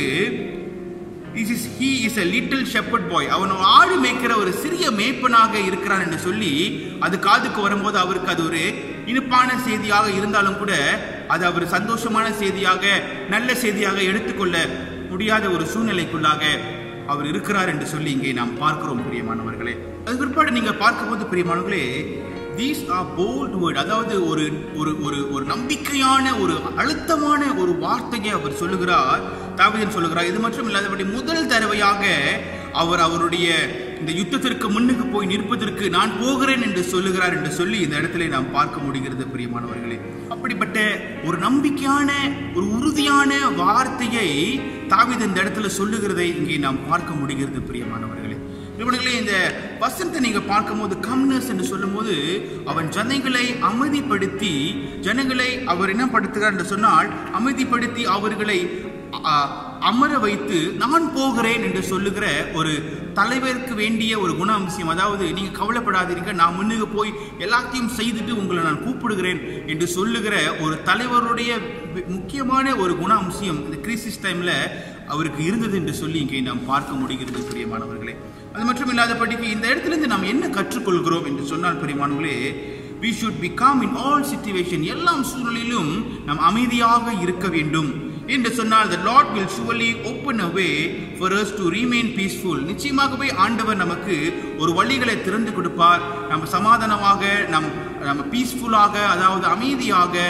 J: this is he is a little shepherd boy அவன் ஒரு ஆடு மேய்க்கிற ஒரு சிறிய மேய்ப்பனாக இருக்கிறான் என்று சொல்லி அது காதுக்கு வரும்போது அவருக்கு அது ஒரு இனிப்பான செய்தியாக இருந்தாலும் கூட அது அவர் சந்தோஷமான செய்தியாக நல்ல செய்தியாக எடுத்துக்கொள்ள முடியாத ஒரு சூழ்நிலைக்குள்ளாக அவர் இருக்கிறார் என்று சொல்லி இங்கே நாம் பார்க்கிறோம் பிரியமானவர்களே அது பிற்பாடு நீங்க பார்க்கும்போது பிரியமானவர்களே தீஸ் ஆர் போல்ட் வேர்ட் அதாவது ஒரு ஒரு ஒரு ஒரு நம்பிக்கையான ஒரு அழுத்தமான ஒரு வார்த்தையை அவர் சொல்லுகிறார் தாவீதன் சொல்லுகிறார் இது மட்டும் இல்லாதபடி முதல் தடவையாக அவர் அவருடைய இந்த யுத்தத்திற்கு முன்னுக்கு போய் நிற்பதற்கு நான் போகிறேன் என்று சொல்லுகிறார் என்று சொல்லி இந்த இடத்துல நாம் பார்க்க முடிகிறது பிரியமானவர்களே அப்படிப்பட்ட ஒரு நம்பிக்கையான ஒரு உறுதியான வார்த்தையை தாவீது இந்த இடத்துல சொல்லுகிறதை இங்கே நாம் பார்க்க முடிகிறது பிரியமானவர்களே இவர்களே இந்த வசனத்தை நீங்க பார்க்கும்போது கம்னஸ் என்று சொல்லும்போது அவன் ஜனங்களை அமைதிப்படுத்தி ஜனங்களை அவர் என்ன படுத்துகிறார் என்று சொன்னால் அமைதிப்படுத்தி அவர்களை அ, அமர வைத்து நான் போகிறேன் என்று சொல்லுகிற ஒரு தலைவருக்கு வேண்டிய ஒரு குண அம்சம் அதாவது நீங்க கவலைப்படாதீங்க நான் முன்னுக்கு போய் எல்லாத்தையும் செய்துட்டு உங்களை நான் கூப்பிடுகிறேன் என்று சொல்லுகிற ஒரு தலைவருடைய வி- முக்கியமான ஒரு குண அம்சம் இந்த கிறிஸ்டிஸ் டைம்ல அவருக்கு இருந்தது என்று சொல்லி இங்கே நாம் பார்க்க முடிகிறது பிரியமானவர்களே அது மட்டும் இல்லாதபடிக்கு இந்த இடத்திலிருந்து நாம் என்ன கற்றுக்கொள்கிறோம் என்று சொன்னால் பிரியமானவர்களே we should become in all situation எல்லாம் சூழ்நிலையிலும் நாம் அமைதியாக இருக்க வேண்டும் என்று சொன்னால் the lord will surely open a way for us to remain peaceful நிச்சயமாகவே ஆண்டவர் நமக்கு ஒரு வழிகளை திறந்து கொடுப்பார் நம்ம சமாதானமாக நம் நம்ம பீஸ்ஃபுல்லாக அதாவது அமைதியாக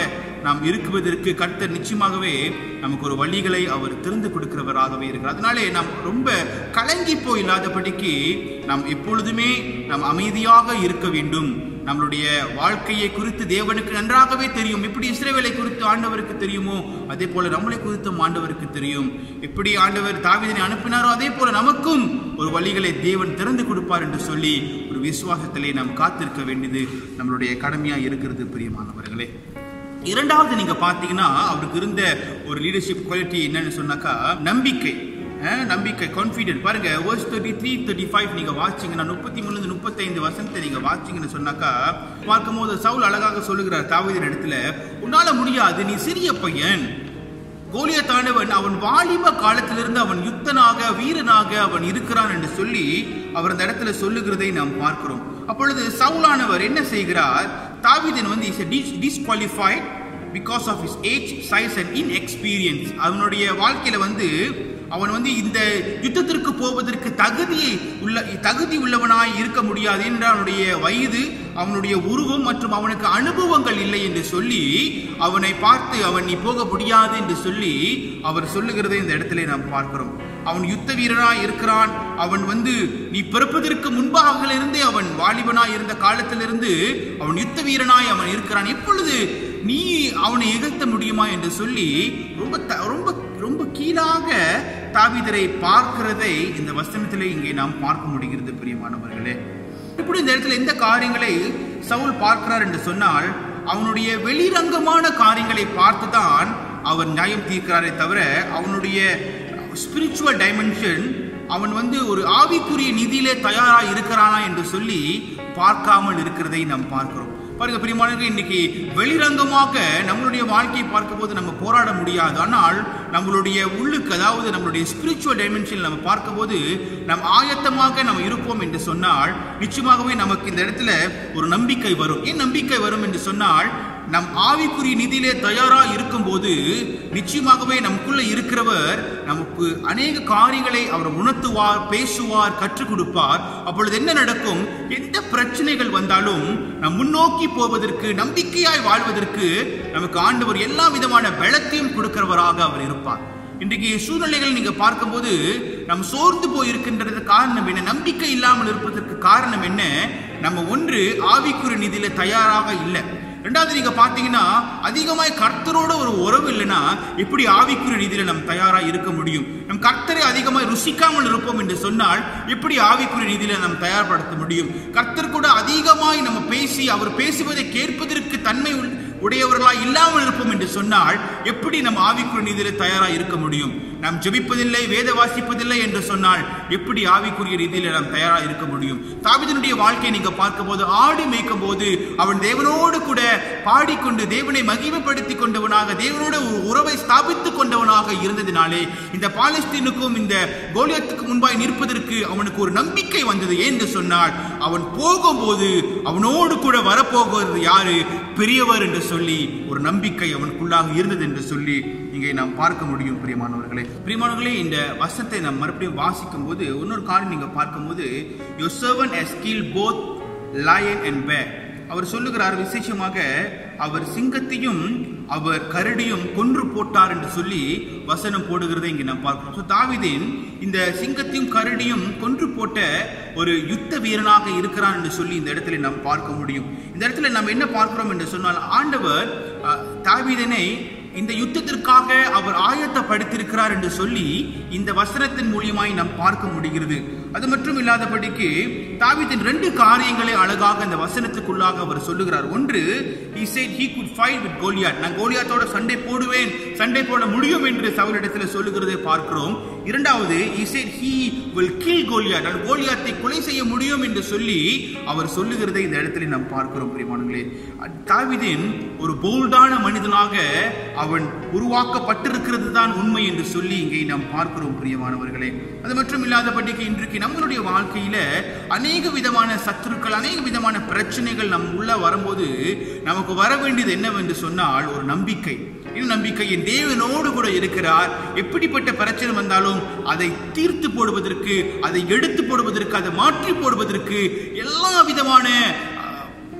J: நாம் இருக்குவதற்கு கர்த்தர் நிச்சயமாகவே நமக்கு ஒரு வழிகளை அவர் திறந்து கொடுக்கிறவராகவே இருக்கிறார் அதனாலே நாம் ரொம்ப கலங்கி போய் இல்லாதபடிக்கு நாம் எப்பொழுதுமே நாம் அமைதியாக இருக்க வேண்டும் நம்மளுடைய வாழ்க்கையை குறித்து தேவனுக்கு நன்றாகவே தெரியும் எப்படி இஸ்ரேவேலை குறித்து ஆண்டவருக்கு தெரியுமோ அதே போல நம்மளை குறித்தும் ஆண்டவருக்கு தெரியும் எப்படி ஆண்டவர் தாவீதனை அனுப்பினாரோ அதே போல நமக்கும் ஒரு வழிகளை தேவன் திறந்து கொடுப்பார் என்று சொல்லி ஒரு விசுவாசத்திலே நாம் காத்திருக்க வேண்டியது நம்மளுடைய கடமையா இருக்கிறது பிரியமானவர்களே இரண்டாவது நீங்க பாத்தீங்கன்னா அவருக்கு இருந்த ஒரு லீடர்ஷிப் குவாலிட்டி என்னன்னு சொன்னாக்கா நம்பிக்கை அஹ், நம்பிக்கை கான்ஃபிடென்ட் பாருங்க verse thirty three thirty five நீங்க வாசிங்கன்னா முப்பத்தி மூணுல முப்பத்தைந்து வசனத்தை நீங்க வாசிங்கன்னு சொன்னாக்கா பார்க்கும்போது சவுல் அழகாக சொல்லுகிறார் தாவீதின் இடத்துல உன்னால முடியாது நீ சிறிய பையன் கோலியத்தானவன் அவன் வாலிப காலத்திலிருந்து அவன் யுத்தனாக வீரனாக அவன் இருக்கிறான் என்று சொல்லி அவர் அந்த இடத்துல சொல்லுகிறதை நாம் பார்க்கிறோம் அப்பொழுது சவுலானவர் என்ன செய்கிறார் தாவீதன் வந்து is disqualified because of his age size and inexperience அவனுடைய வாழ்க்கையில வந்து அவன் வந்து இந்த யுத்தத்திற்கு போவதற்கு தகுதி உள்ள தகுதி உள்ளவனாய் இருக்க முடியாது என்று அவனுடைய வயது அவனுடைய உருவம் மற்றும் அவனுக்கு அனுபவங்கள் இல்லை என்று சொல்லி அவனை பார்த்து அவன் நீ போக முடியாது என்று சொல்லி அவர் சொல்லுகிறதை இந்த இடத்திலே நாம் பார்க்கிறோம் அவன் யுத்த வீரனாய் இருக்கிறான் அவன் வந்து நீ பிறப்பதற்கு முன்பாக இருந்தே அவன் வாலிபனாய் இருந்த காலத்திலிருந்து அவன் யுத்த வீரனாய் அவன் இருக்கிறான் எப்பொழுது நீ அவனை எகழ்த்த முடியுமா என்று சொல்லி ரொம்ப த- ரொம்ப ரொம்ப கீழாக தாவீதரை பார்க்கிறதை இந்த வசனத்திலே இங்கே நாம் பார்க்க முடிகிறது பிரியமானவர்களே இப்படி இந்த இடத்துல எந்த காரியங்களை சவுல் பார்க்கிறார் என்று சொன்னால் அவனுடைய வெளிரங்கமான காரியங்களை பார்த்துதான் அவர் நியாயம் தீர்க்கிறாரே தவிர அவனுடைய ஸ்பிரிச்சுவல் டைமென்ஷன் அவன் வந்து ஒரு ஆவிக்குரிய நிதியிலே தயாரா இருக்கிறானா என்று சொல்லி பார்க்காமல் இருக்கிறதை நாம் பார்க்கிறோம் பாருங்க பிரியமானவர்களே இன்னைக்கு வெளிரங்கமாக நம்மளுடைய வாழ்க்கையை பார்க்கும்போது நம்ம போராட முடியாது ஆனால் நம்மளுடைய உள்ளுக்கு அதாவது நம்மளுடைய ஸ்பிரிச்சுவல் டைமென்ஷன் நம்ம பார்க்கும்போது நம் ஆயத்தமாக நம்ம இருப்போம் என்று சொன்னால் நிச்சயமாகவே நமக்கு இந்த இடத்துல ஒரு நம்பிக்கை வரும் ஏன் நம்பிக்கை வரும் என்று சொன்னால் நம் ஆவிக்குரிய நிதியிலே தயாரா இருக்கும்போது நிச்சயமாகவே நமக்குள்ள இருக்கிறவர் நமக்கு அநேக காரியங்களை அவர் உணர்த்துவார் பேசுவார் கற்றுக் கொடுப்பார் அப்பொழுது என்ன நடக்கும் எந்த பிரச்சனைகள் வந்தாலும் நம் முன்னோக்கி போவதற்கு நம்பிக்கையாய் வாழ்வதற்கு நமக்கு ஆண்டவர் எல்லா விதமான பலத்தையும் கொடுக்கிறவராக அவர் இருப்பார் இன்றைக்கு சூழ்நிலைகள் நீங்க பார்க்கும்போது நம் சோர்ந்து போய் இருக்கின்றது காரணம் என்ன நம்பிக்கை இல்லாமல் இருப்பதற்கு காரணம் என்ன நம்ம ஒன்று ஆவிக்குரிய நிதியில தயாராக இல்லை ரெண்டாவது நீங்க பாத்தீங்கன்னா அதிகமாய் கர்த்தரோட ஒரு உறவு இல்லைன்னா எப்படி ஆவிக்குரிய நிதியில நம்ம தயாரா இருக்க முடியும் நம் கர்த்தரை அதிகமாய் ருசிக்காமல் இருப்போம் என்று சொன்னால் எப்படி ஆவிக்குரிய நிதியில நம்ம தயார்படுத்த முடியும் கர்த்தர் கூட அதிகமாய் நம்ம பேசி அவர் பேசுவதை கேட்பதற்கு தன்மை உள்- உடையவர்களாய் இல்லாமல் இருப்போம் என்று சொன்னால் எப்படி நம்ம ஆவிக்குரிய நிதியில தயாரா இருக்க முடியும் நாம் ஜெபிப்பதில்லை வேத வாசிப்பதில்லை என்று சொன்னால் எப்படி ஆவிக்குரிய ரீதியில நாம் தயாரா இருக்க முடியும் தாவிதனுடைய வாழ்க்கையை நீங்க பார்க்கும்போது ஆடு மேய்க்கும் போது அவன் தேவனோடு கூட பாடிக்கொண்டு தேவனை மகிமைப்படுத்திக் கொண்டவனாக தேவனோட ஒரு உறவை ஸ்தாபித்துக் கொண்டவனாக இருந்ததினாலே இந்த பாலஸ்தீனுக்கும் இந்த கோலியத்துக்கு முன்பாய் நிற்பதற்கு அவனுக்கு ஒரு நம்பிக்கை வந்தது என்று சொன்னால் அவன் போகும்போது அவனோடு கூட வரப்போகிறது யாரு பெரியவர் என்று சொல்லி ஒரு நம்பிக்கை அவனுக்குள்ளாக இருந்தது என்று சொல்லி இங்கே நாம் பார்க்க முடியும் பிரியமானவர்களே பிரியமானவர்களே இந்த வசனத்தை நாம் மறுபடியும் வாசிக்கும் போது இன்னொரு காரணம் நீங்க பார்க்கும்போது your servant has kill both lion and bear அவர் சொல்லுகிறார் விசேஷமாக அவர் சிங்கத்தையும் அவர் கரடியும் கொன்று போட்டார் என்று சொல்லி வசனம் போடுகிறதை இங்கே நாம் பார்க்கிறோம் So, தாவீதின் இந்த சிங்கத்தையும் கரடியும் கொன்று போட்ட ஒரு யுத்த வீரனாக இருக்கிறான் என்று சொல்லி இந்த இடத்துல நாம் பார்க்க முடியும் இந்த இடத்துல நாம் என்ன பார்க்கிறோம் என்று சொன்னால் ஆண்டவர் அஹ், தாவீதனை இந்த யுத்தத்திற்காக அவர் ஆயத்தப்படுத்தியிருக்கிறார் என்று சொல்லி இந்த வசனத்தின் மூலியமாய் நாம் பார்க்க முடிகிறது அது மட்டும் இல்லாதபடிக்கு தாவீதின் ரெண்டு காரியங்களை அழகாக இந்த வசனத்துக்குள்ளாக அவர் சொல்லுகிறார் ஒன்று he said he could fight with Goliath நான் கோலியாத்தோட சண்டை போடுவேன் சண்டை போட முடியும் என்று சவுலிடத்தில் சொல்லுகிறதை பார்க்கிறோம் இரண்டாவது he said he will kill Goliath நான் கோலியாத்தை கொலை செய்ய முடியும் என்று சொல்லி அவர் சொல்லுகிறதை இந்த இடத்துல நாம் பார்க்கிறோம் பிரியமானங்களே தாவீதின் ஒரு போல்டான மனிதனாக அவன் உருவாக்கப்பட்டிருக்கிறது தான் உண்மை என்று சொல்லி இங்கே நாம் பார்க்கிறோம் பிரியமானவர்களே அது மட்டும் இல்லாதபடிக்கு இன்றைக்கு நம்மளுடைய வாழ்க்கையில அநேக விதமான சத்துருக்கள் அநேக விதமான பிரச்சனைகள் நம் உள்ள வரும்போது நமக்கு வர வேண்டியது என்னவென்று சொன்னால் ஒரு நம்பிக்கை இன்னும் நம்பிக்கை என் தேவனோடு கூட இருக்கிறார் எப்படிப்பட்ட பிரச்சனை வந்தாலும் அதை தீர்த்து போடுவதற்கு அதை எடுத்து போடுவதற்கு அதை மாற்றி போடுவதற்கு எல்லா விதமான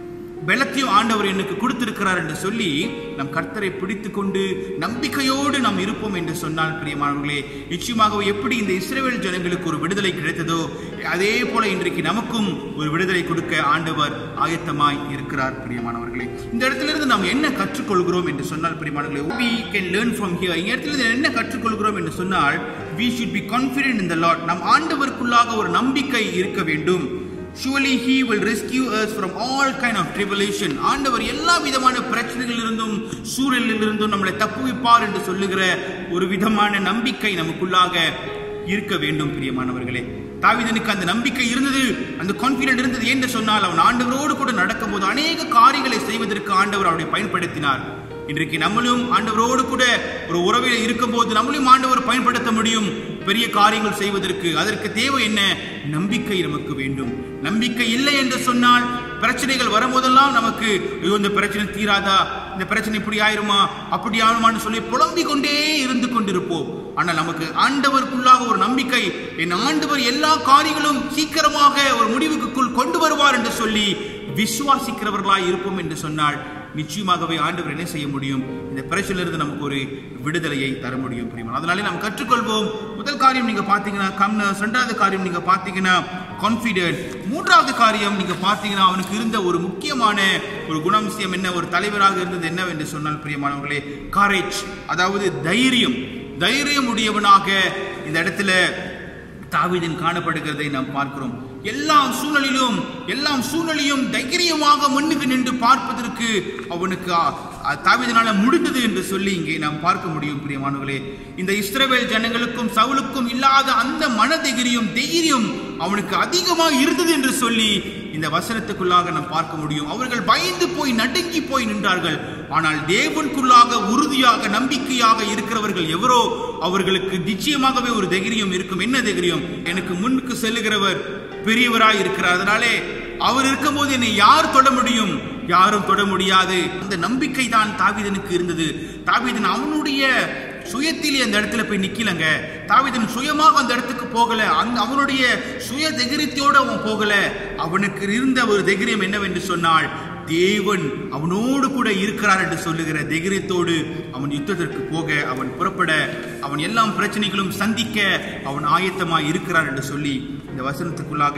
J: பலத்தையும் ஆண்டவர் எனக்கு கொடுத்திருக்கிறார் என்று சொல்லி நம் கர்த்தரை பிடித்து கொண்டு நம்பிக்கையோடு நாம் இருப்போம் என்று சொன்னால் பிரியமானவர்களே நிச்சயமாகவே எப்படி இந்த இஸ்ரேல் ஜனங்களுக்கு ஒரு விடுதலை கிடைத்ததோ அதே போல இன்றைக்கு நமக்கும் ஒரு விடுதலை கொடுக்க ஆண்டவர் ஆயத்தமாய் இருக்கிறார் பிரியமானவர்களே இந்த இடத்துல இருந்து நாம் என்ன கற்றுக்கொள்கிறோம் என்று சொன்னால் பிரியமானவர்களே we can learn from here இந்த இடத்துல இருந்து என்ன கற்றுக்கொள்கிறோம் என்று சொன்னால் we should be confident in the Lord நம் ஆண்டவருக்குள்ளாக ஒரு நம்பிக்கை இருக்க வேண்டும் surely he will rescue us from all kind of tribulation ஆண்டவர் எல்லா விதமான பிரச்சனைகளிலிருந்தும் சூழலிலிருந்தும் நம்மளை தப்புவிப்பார் என்று சொல்லுகிற ஒரு விதமான நம்பிக்கை நமக்குள்ளாக இருக்க வேண்டும் பிரியமானவர்களே தாவீதனுக்கு அந்த நம்பிக்கை இருந்தது அந்த கான்பிடன்ட் இருந்தது என்று சொன்னால் அவன் ஆண்டவரோடு கூட நடக்கும்போது அநேக காரியங்களை செய்வதற்கு ஆண்டவர் அவனை பயன்படுத்தினார் இன்றைக்கு நம்மளும் ஆண்டவரோடு கூட ஒரு உறவில் இருக்கும்போது நம்மளையும் ஆண்டவர் பயன்படுத்த முடியும் பெரிய காரியங்கள் செய்வதற்கு அதற்கு தேவை என்ன நம்பிக்கை நமக்கு வேண்டும் நம்பிக்கை இல்லை என்று சொன்னால் பிரச்சனைகள் வரும்போதெல்லாம் நமக்கு ஐயோ இந்த பிரச்சனை தீராதா இந்த பிரச்சனை இப்படி ஆயிருமா அப்படி ஆகுமான்னு சொல்லி புலம்பிக் கொண்டே இருந்து கொண்டிருப்போம் ஆனால் நமக்கு ஆண்டவருக்குள்ளாக ஒரு நம்பிக்கை என் ஆண்டவர் எல்லா காரியங்களும் சீக்கிரமாக ஒரு முடிவுக்குள் கொண்டு வருவார் என்று சொல்லி விசுவாசிக்கிறவர்களாய் இருப்போம் என்று சொன்னால் நிச்சயமாகவே ஆண்டவர் என்ன செய்ய முடியும் இந்த பிரச்சனையிலிருந்து நமக்கு ஒரு விடுதலையை தர முடியும் பிரியமான அதனாலே நாம் கற்றுக்கொள்வோம் முதல் காரியம் நீங்க பாத்தீங்கன்னா கம்னஸ் ரெண்டாவது காரியம் நீங்க பாத்தீங்கன்னா கான்பிடென்ட் மூன்றாவது காரியம் நீங்க பாத்தீங்கன்னா அவனுக்கு இருந்த ஒரு முக்கியமான ஒரு குணாம்சியம் என்ன ஒரு தலைவராக இருந்தது என்னவென்று சொன்னால் பிரியமானவர்களே காரேஜ் அதாவது தைரியம் தைரியம் உடையவனாக இந்த இடத்துல தாவீதின் காணப்படுகிறதை நாம் பார்க்கிறோம் எல்லா சூழலிலும் எல்லாம் சூழலையும் தைரியமாக முன்னுக்கு நின்று பார்ப்பதற்கு அவனுக்கு அ- அ- தாவீதினால முடிந்தது என்று சொல்லி இங்கே நாம் பார்க்க முடியும் பிரியமானவர்களே இந்த இஸ்ரவேல் ஜனங்களுக்கும் சவுலுக்கும் இல்லாத அந்த மனதைரியம் தைரியம் அவனுக்கு அதிகமாக இருந்தது என்று சொல்லி இந்த வசனத்துக்குள்ளாக நாம் பார்க்க முடியும் அவர்கள் பயந்து போய் நடுங்கி போய் நின்றார்கள் ஆனால் தேவனுக்குள்ளாக உறுதியாக நம்பிக்கையாக இருக்கிறவர்கள் எவரோ அவர்களுக்கு நிச்சயமாகவே ஒரு தைரியம் இருக்கும் என்ன தைரியம் எனக்கு முன்னுக்கு செல்லுகிறவர் பெரியவராய் இருக்கிறார் அதனாலே அவர் இருக்கும்போது என்னை யார் தொட முடியும் யாரும் தொட முடியாது அந்த நம்பிக்கை தான் தாவீதனுக்கு இருந்தது தாவீதன் அவனுடைய சுயத்திலே அந்த இடத்துல போய் நிக்கலங்க தாவீதன் சுயமாக அந்த இடத்துக்கு போகல அந்த அவனுடைய சுய தைரியத்தோடு அவன் போகல அவனுக்கு இருந்த ஒரு தைரியம் என்னவென்று சொன்னால் தேவன் அவனோடு கூட இருக்கிறார் என்று சொல்லுகிற தைரியத்தோடு அவன் யுத்தத்திற்கு போக அவன் புறப்பட அவன் எல்லாம் பிரச்சனைகளும் சந்திக்க அவன் ஆயத்தமாய் இருக்கிறார் என்று சொல்லி இந்த வசனத்துக்குள்ளாக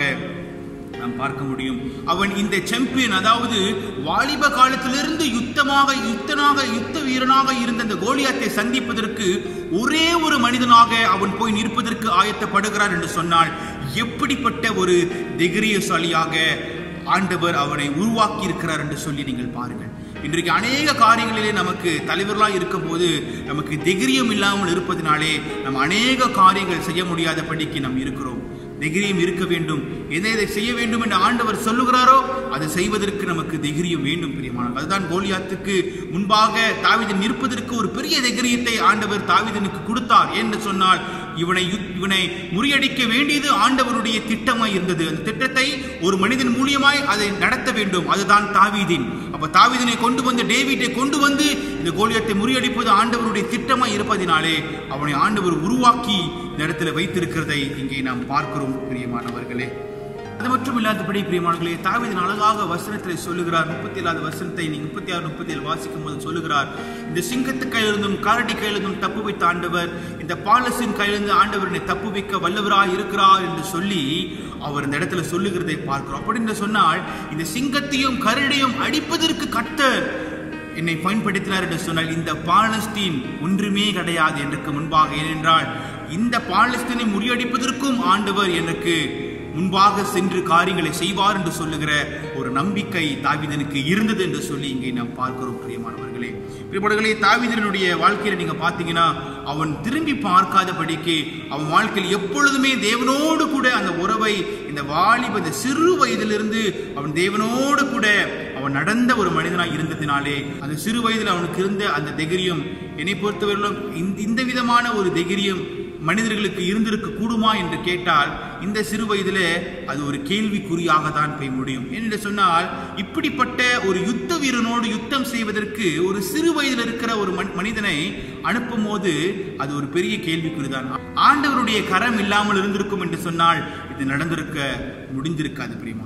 J: நாம் பார்க்க முடியும் அவன் இந்த சாம்பியன் அதாவது வாலிப காலத்திலிருந்து யுத்தமாக யுத்தனாக யுத்த வீரனாக இருந்த அந்த கோலியாத்தை சந்திப்பதற்கு ஒரே ஒரு மனிதனாக அவன் போய் நிற்பதற்கு ஆயத்தப்படுகிறார் என்று சொன்னால் எப்படிப்பட்ட ஒரு தைரியசாலியாக ஆண்டவர் அவனை உருவாக்கி இருக்கிறார் என்று சொல்லி நீங்கள் பாருங்கள் இன்றைக்கு அநேக காரியங்களிலே நமக்கு தலைவர்களாக இருக்கும்போது நமக்கு தைரியம் இல்லாமல் இருப்பதினாலே நம்ம அநேக காரியங்கள் செய்ய முடியாதபடிக்கு நாம் இருக்கிறோம் தைரியம் இருக்க வேண்டும் எதை எதை செய்ய வேண்டும் என்று ஆண்டவர் சொல்லுகிறாரோ அதை செய்வதற்கு நமக்கு தைரியம் வேண்டும் பிரியமானவர் அதுதான் கோலியாத்துக்கு முன்பாக தாவீதன் நிற்பதற்கு ஒரு பெரிய தைரியத்தை ஆண்டவர் தாவீதனுக்கு கொடுத்தார் என்று சொன்னால் இவனை யுத்- இவனை முறியடிக்க வேண்டியது ஆண்டவருடைய திட்டமாய் இருந்தது அந்த திட்டத்தை ஒரு மனிதன் மூலியமாய் அதை நடத்த வேண்டும் அதுதான் தாவீதின் அப்ப தாவீதினை கொண்டு வந்து டேவிட்டை கொண்டு வந்து இந்த கோலியத்தை முறியடிப்பது ஆண்டவருடைய திட்டமாய் இருப்பதினாலே அவனை ஆண்டவர் உருவாக்கி இந்த இடத்துல வைத்திருக்கிறதை இங்கே நாம் பார்க்கிறோம் பிரியமானவர்களே அது மட்டும் இல்லாதபடி பிரியமானங்களே தாவீதின் அழகாக வசனத்தில் சொல்லுகிறார் முப்பத்தி ஏழாவது வசனத்தை நீ முப்பத்தி ஆறு முப்பத்தி ஏழு வாசிக்கும் போது சொல்லுகிறார் இந்த சிங்கத்து கையிலிருந்தும் காரடி கையிலிருந்தும் தப்பு வைத்த ஆண்டவர் இந்த பாலசின் கையிலிருந்து ஆண்டவர் என்னை தப்பு வைக்க வல்லவராய் இருக்கிறார் என்று சொல்லி அவர் இந்த இடத்துல சொல்லுகிறதை பார்க்கிறோம் அப்படி என்று சொன்னால் இந்த சிங்கத்தையும் கரடியும் அடிப்பதற்கு கர்த்தர் என்னை பயன்படுத்தினார் என்று சொன்னால் இந்த பாலஸ்தீன் ஒன்றுமே கிடையாது எனக்கு முன்பாக ஏனென்றால் இந்த பாலஸ்தீனை முறியடிப்பதற்கும் ஆண்டவர் எனக்கு முன்பாக சென்று காரியங்களை செய்வார் என்று சொல்லுகிற ஒரு நம்பிக்கை தாவீதனுக்கு இருந்தது என்று சொல்லி இங்கே நாம் பார்க்கிறோம் பிரியமானவர்களே பிரியமானவர்களே தாவீதனுடைய வாழ்க்கையில நீங்க பார்த்தீங்கன்னா அவன் திரும்பி பார்க்காதபடிக்கு அவன் வாழ்க்கையில் எப்பொழுதுமே தேவனோடு கூட அந்த உறவை இந்த வாலிப இந்த சிறு வயதிலிருந்து அவன் தேவனோடு கூட அவன் நடந்த ஒரு மனிதனாய் இருந்ததினாலே அந்த சிறு வயதில் அவனுக்கு இருந்த அந்த தைரியம் என்னை பொறுத்தவரையிலும் இந்த- இந்த விதமான ஒரு தைரியம் மனிதர்களுக்கு இருந்திருக்க கூடுமா என்று கேட்டால் இந்த சிறு வயதிலே அது ஒரு கேள்விக்குறியாக தான் போய் முடியும் என்று சொன்னால் இப்படிப்பட்ட ஒரு யுத்த வீரனோடு யுத்தம் செய்வதற்கு ஒரு சிறு வயதில் இருக்கிற ஒரு மன்- மனிதனை அனுப்பும் போது அது ஒரு பெரிய கேள்விக்குறிதான் ஆண்டவருடைய கரம் இல்லாமல் இருந்திருக்கும் என்று சொன்னால் இது நடந்திருக்க முடிந்திருக்காது பிரியமானவர்களே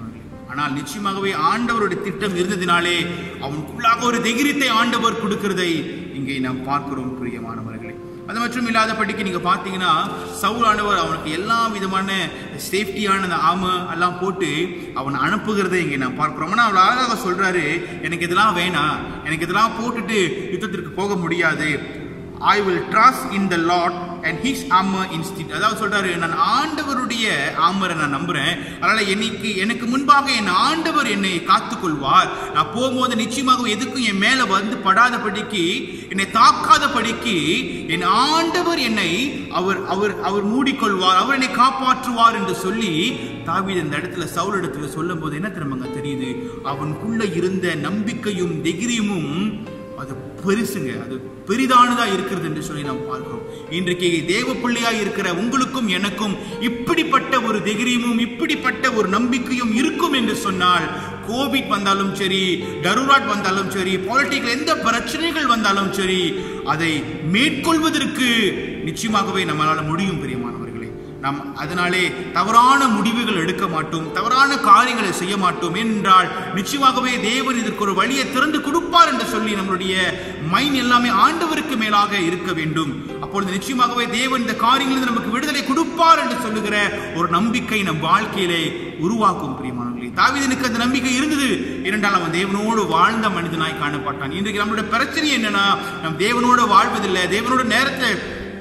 J: ஆனால் நிச்சயமாகவே ஆண்டவருடைய திட்டம் இருந்ததினாலே அவனுக்குள்ளாக ஒரு தைரியத்தை ஆண்டவர் கொடுக்கிறதை இங்கே நாம் பார்க்கிறோம் பிரியமானவர்களே அது மட்டும் இல்லாதபடிக்கு நீங்க பாத்தீங்கன்னா சவுல் ஆண்டவர் அவனுக்கு எல்லா விதமான சேஃப்டியான அந்த ஆம எல்லாம் போட்டு அவன் அனுப்புகிறதை இங்கே நான் பார்க்கிறோம் ஆனா அவர் அழகாக சொல்றாரு எனக்கு இதெல்லாம் வேணாம் எனக்கு இதெல்லாம் போட்டுட்டு யுத்தத்திற்கு போக முடியாது I will trust in the Lord and his armour instead அதாவது சொல்றாரு நான் ஆண்டவருடைய ஆமரை நான் நம்புறேன் அதனால என்னைக்கு எனக்கு முன்பாக என் ஆண்டவர் என்னை காத்துக்கொள்வார் நான் போகும்போது நிச்சயமாக எதுக்கும் என் மேல வந்து படாதபடிக்கு என்னை தாக்காதபடிக்கு என் ஆண்டவர் என்னை அவர் அவர் அவர் மூடிக்கொள்வார் அவர் என்னை காப்பாற்றுவார் என்று சொல்லி தாவீது இந்த இடத்துல சவுல் இடத்துல சொல்லும் போது என்ன திரும்பங்க தெரியுது அவனுக்குள்ள இருந்த நம்பிக்கையும் தைரியமும் அது பெருசுங்க அது பெரிதானதா இருக்கிறது என்று சொல்லி நாம் பார்க்கிறோம் இன்றைக்கு தேவ பிள்ளையா இருக்கிற உங்களுக்கும் எனக்கும் இப்படிப்பட்ட ஒரு தைரியமும் இப்படிப்பட்ட ஒரு நம்பிக்கையும் இருக்கும் என்று சொன்னால் கோவிட் வந்தாலும் சரி டருராட் வந்தாலும் சரி பாலிட்டிக்கல் எந்த பிரச்சனைகள் வந்தாலும் சரி அதை மேற்கொள்வதற்கு நிச்சயமாகவே நம்மளால முடியும் பெரியமானவர்களே நாம் அதனாலே தவறான முடிவுகள் எடுக்க மாட்டோம் தவறான காரியங்களை செய்ய மாட்டோம் என்றால் நிச்சயமாகவே தேவன் இதற்கு ஒரு வழியை திறந்து கொடுப்பார் என்று சொல்லி நம்மளுடைய மைண்ட் எல்லாமே ஆண்டவருக்கு மேலாக இருக்க வேண்டும் அப்பொழுது நிச்சயமாகவே தேவன் இந்த காரியங்களில் நமக்கு விடுதலை கொடுப்பார் என்று சொல்லுகிற ஒரு நம்பிக்கை நம் வாழ்க்கையிலே உருவாக்கும் பிரியமானவர்களே தாவீதனுக்கு அந்த நம்பிக்கை இருந்தது இரண்டால் அவன் தேவனோடு வாழ்ந்த மனிதனாய் காணப்பட்டான் இன்றைக்கு நம்மளுடைய பிரச்சனை என்னன்னா நம் தேவனோடு வாழ்வதில்லை தேவனோட நேரத்தை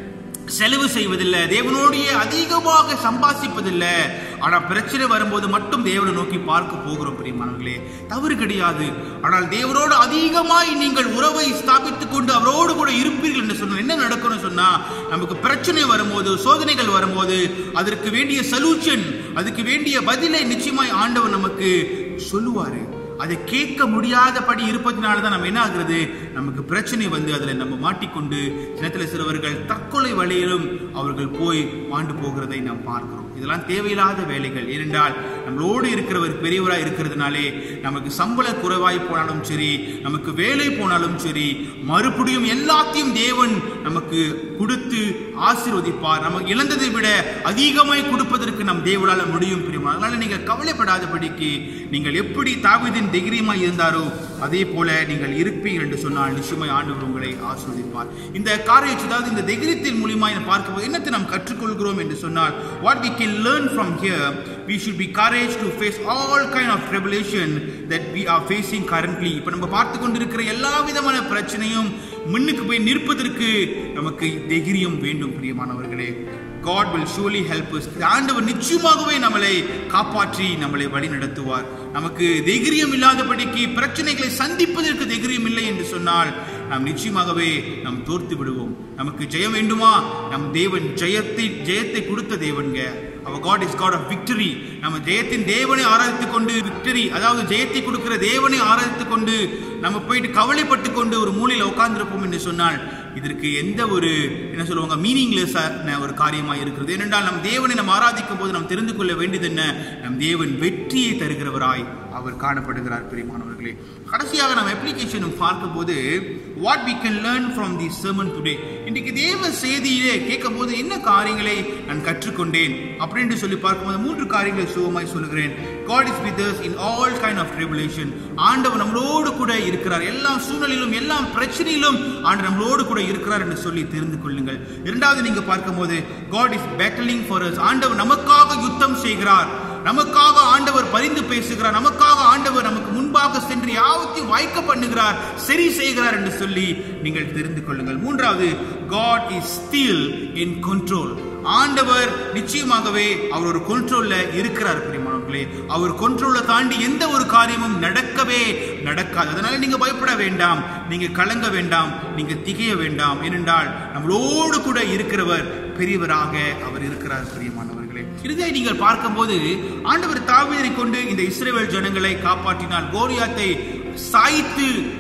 J: செலவு செய்வதில்லை தேவனோடைய அதிகமாக சம்பாதிப்பதில்லை ஆனா பிரச்சனை வரும்போது மட்டும் தேவனை நோக்கி பார்க்க போகிறோம் பிரியமானவர்களே தவறு கிடையாது ஆனால் தேவனோடு அதிகமாய் நீங்கள் உறவை ஸ்தாபித்துக் கொண்டு அவரோடு கூட இருப்பீர்கள் என்று சொன்ன என்ன நடக்கணும் சொன்னா நமக்கு பிரச்சனை வரும்போது சோதனைகள் வரும்போது அதற்கு வேண்டிய சொல்யூஷன் அதுக்கு வேண்டிய பதிலை நிச்சயமாய் ஆண்டவர் நமக்கு சொல்லுவாரு அதை கேட்க முடியாதபடி இருப்பதனால தான் நம்ம என்ன ஆகுறது நமக்கு பிரச்சனை வந்து அதில் நம்ம மாட்டிக்கொண்டு சின்னத்தில் சிலவர்கள் தற்கொலை வழியிலும் அவர்கள் போய் மாண்டு போகிறதை நாம் பார்க்கிறோம் இதெல்லாம் தேவையில்லாத வேலைகள் ஏனென்றால் நம்மளோடு இருக்கிறவர் பெரியவராக இருக்கிறதுனாலே நமக்கு சம்பள குறைவாய் போனாலும் சரி நமக்கு வேலை போனாலும் சரி மறுபடியும் எல்லாத்தையும் தேவன் நமக்கு கொடுத்து ஆசீர்வதிப்பார் நமக்கு இழந்ததை விட அதிகமாய் கொடுப்பதற்கு நம் தேவனால முடியும் பிரியமா அதனால நீங்கள் கவலைப்படாதபடிக்கு நீங்கள் எப்படி தாவீதின் தைரியமாய் இருந்தாரோ அதே போல நீங்கள் இருப்பீர்கள் என்று சொன்னால் நிச்சயமாய் ஆண்டவர் உங்களை ஆசீர்வதிப்பார் இந்த காரியத்தை அதாவது இந்த தைரியத்தின் மூலியமாய் நாம் பார்க்கும்போது என்னத்தை நாம் கற்றுக்கொள்கிறோம் என்று சொன்னால் what we can learn from here we should be courage to face all kind of tribulation that we are facing currently இப்ப நம்ம பார்த்து கொண்டிருக்கிற எல்லா விதமான பிரச்சனையும் முன்னுக்கு போய் நிற்பதற்கு நமக்கு தைரியம் வேண்டும் பிரியமானவர்களே God will surely help us ஆண்டவர் நிச்சயமாகவே நம்மளை காப்பாற்றி நம்மளை வழி நடத்துவார் நமக்கு தைரியம் இல்லாதபடிக்கு பிரச்சனைகளை சந்திப்பதற்கு தைரியம் இல்லை என்று சொன்னால் நாம் நிச்சயமாகவே நாம் தோர்த்து விடுவோம் நமக்கு ஜெயம் வேண்டுமா நம் தேவன் ஜெயத்தை ஜெயத்தை கொடுத்த தேவன்க அவர் God is God of victory நம்ம ஜெயத்தின் தேவனை ஆராதித்துக் கொண்டு விக்டரி அதாவது ஜெயத்தை கொடுக்கிற தேவனை ஆராதித்துக் கொண்டு நம்ம போயிட்டு கவலைப்பட்டு கொண்டு ஒரு மூலையில் உட்கார்ந்திருப்போம் என்று சொன்னால் இதற்கு எந்த ஒரு என்ன சொல்லுவாங்க மீனிங்லெஸ்ஸான ஒரு காரியமா இருக்கிறது ஏனென்றால் நம் தேவனை நாம் ஆராதிக்கும் போது நாம் தெரிந்து கொள்ள வேண்டியது என்ன நம் தேவன் வெற்றியை தருகிறவராய் அவர் காணப்படுகிறார் பிரியமானவர்களே கடைசியாக நம்ம அப்ளிகேஷனும் பார்க்கும்போது what we can learn from the sermon today இன்றைக்கு தேவ செய்தியிலே கேட்கும் போது என்ன காரியங்களை நான் கற்றுக்கொண்டேன் அப்படின்னு சொல்லி பார்க்கும்போது மூன்று காரியங்களை சுகமாய் சொல்லுகிறேன் God is with us in all kind of tribulation ஆண்டவர் நம்மளோடு கூட இருக்கிறார் எல்லா சூழ்நிலையிலும் எல்லா பிரச்சனையிலும் ஆண்டு நம்மளோடு கூட இருக்கிறார் என்று சொல்லி தெரிந்து கொள்ளுங்கள் இரண்டாவது நீங்க பார்க்கும்போது God is battling for us ஆண்டவர் நமக்காக யுத்தம் செய்கிறார் நமக்காக ஆண்டவர் பரிந்து பேசுகிறார் நமக்காக ஆண்டவர் நமக்கு முன்பாக சென்று யாவத்தையும் வாய்க்க பண்ணுகிறார் சரி செய்கிறார் என்று சொல்லி நீங்கள் தெரிந்து கொள்ளுங்கள் மூன்றாவது God is still in control ஆண்டவர் நிச்சயமாகவே அவர் ஒரு கண்ட்ரோல்ல இருக்கிறார் பிரியமானவர்களே அவர் கண்ட்ரோலை தாண்டி எந்த ஒரு காரியமும் நடக்கவே நடக்காது அதனால நீங்க பயப்பட வேண்டாம் நீங்க கலங்க வேண்டாம் நீங்க திகைய வேண்டாம் ஏனென்றால் நம்மளோடு கூட இருக்கிறவர் பெரியவராக அவர் இருக்கிறார் பிரியமானவர்களே இறுதியாக நீங்கள் பார்க்கும்போது ஆண்டவர் தாவீதை கொண்டு இந்த இஸ்ரேல் ஜனங்களை காப்பாற்றினார் கோலியாத்தை சாய்த்து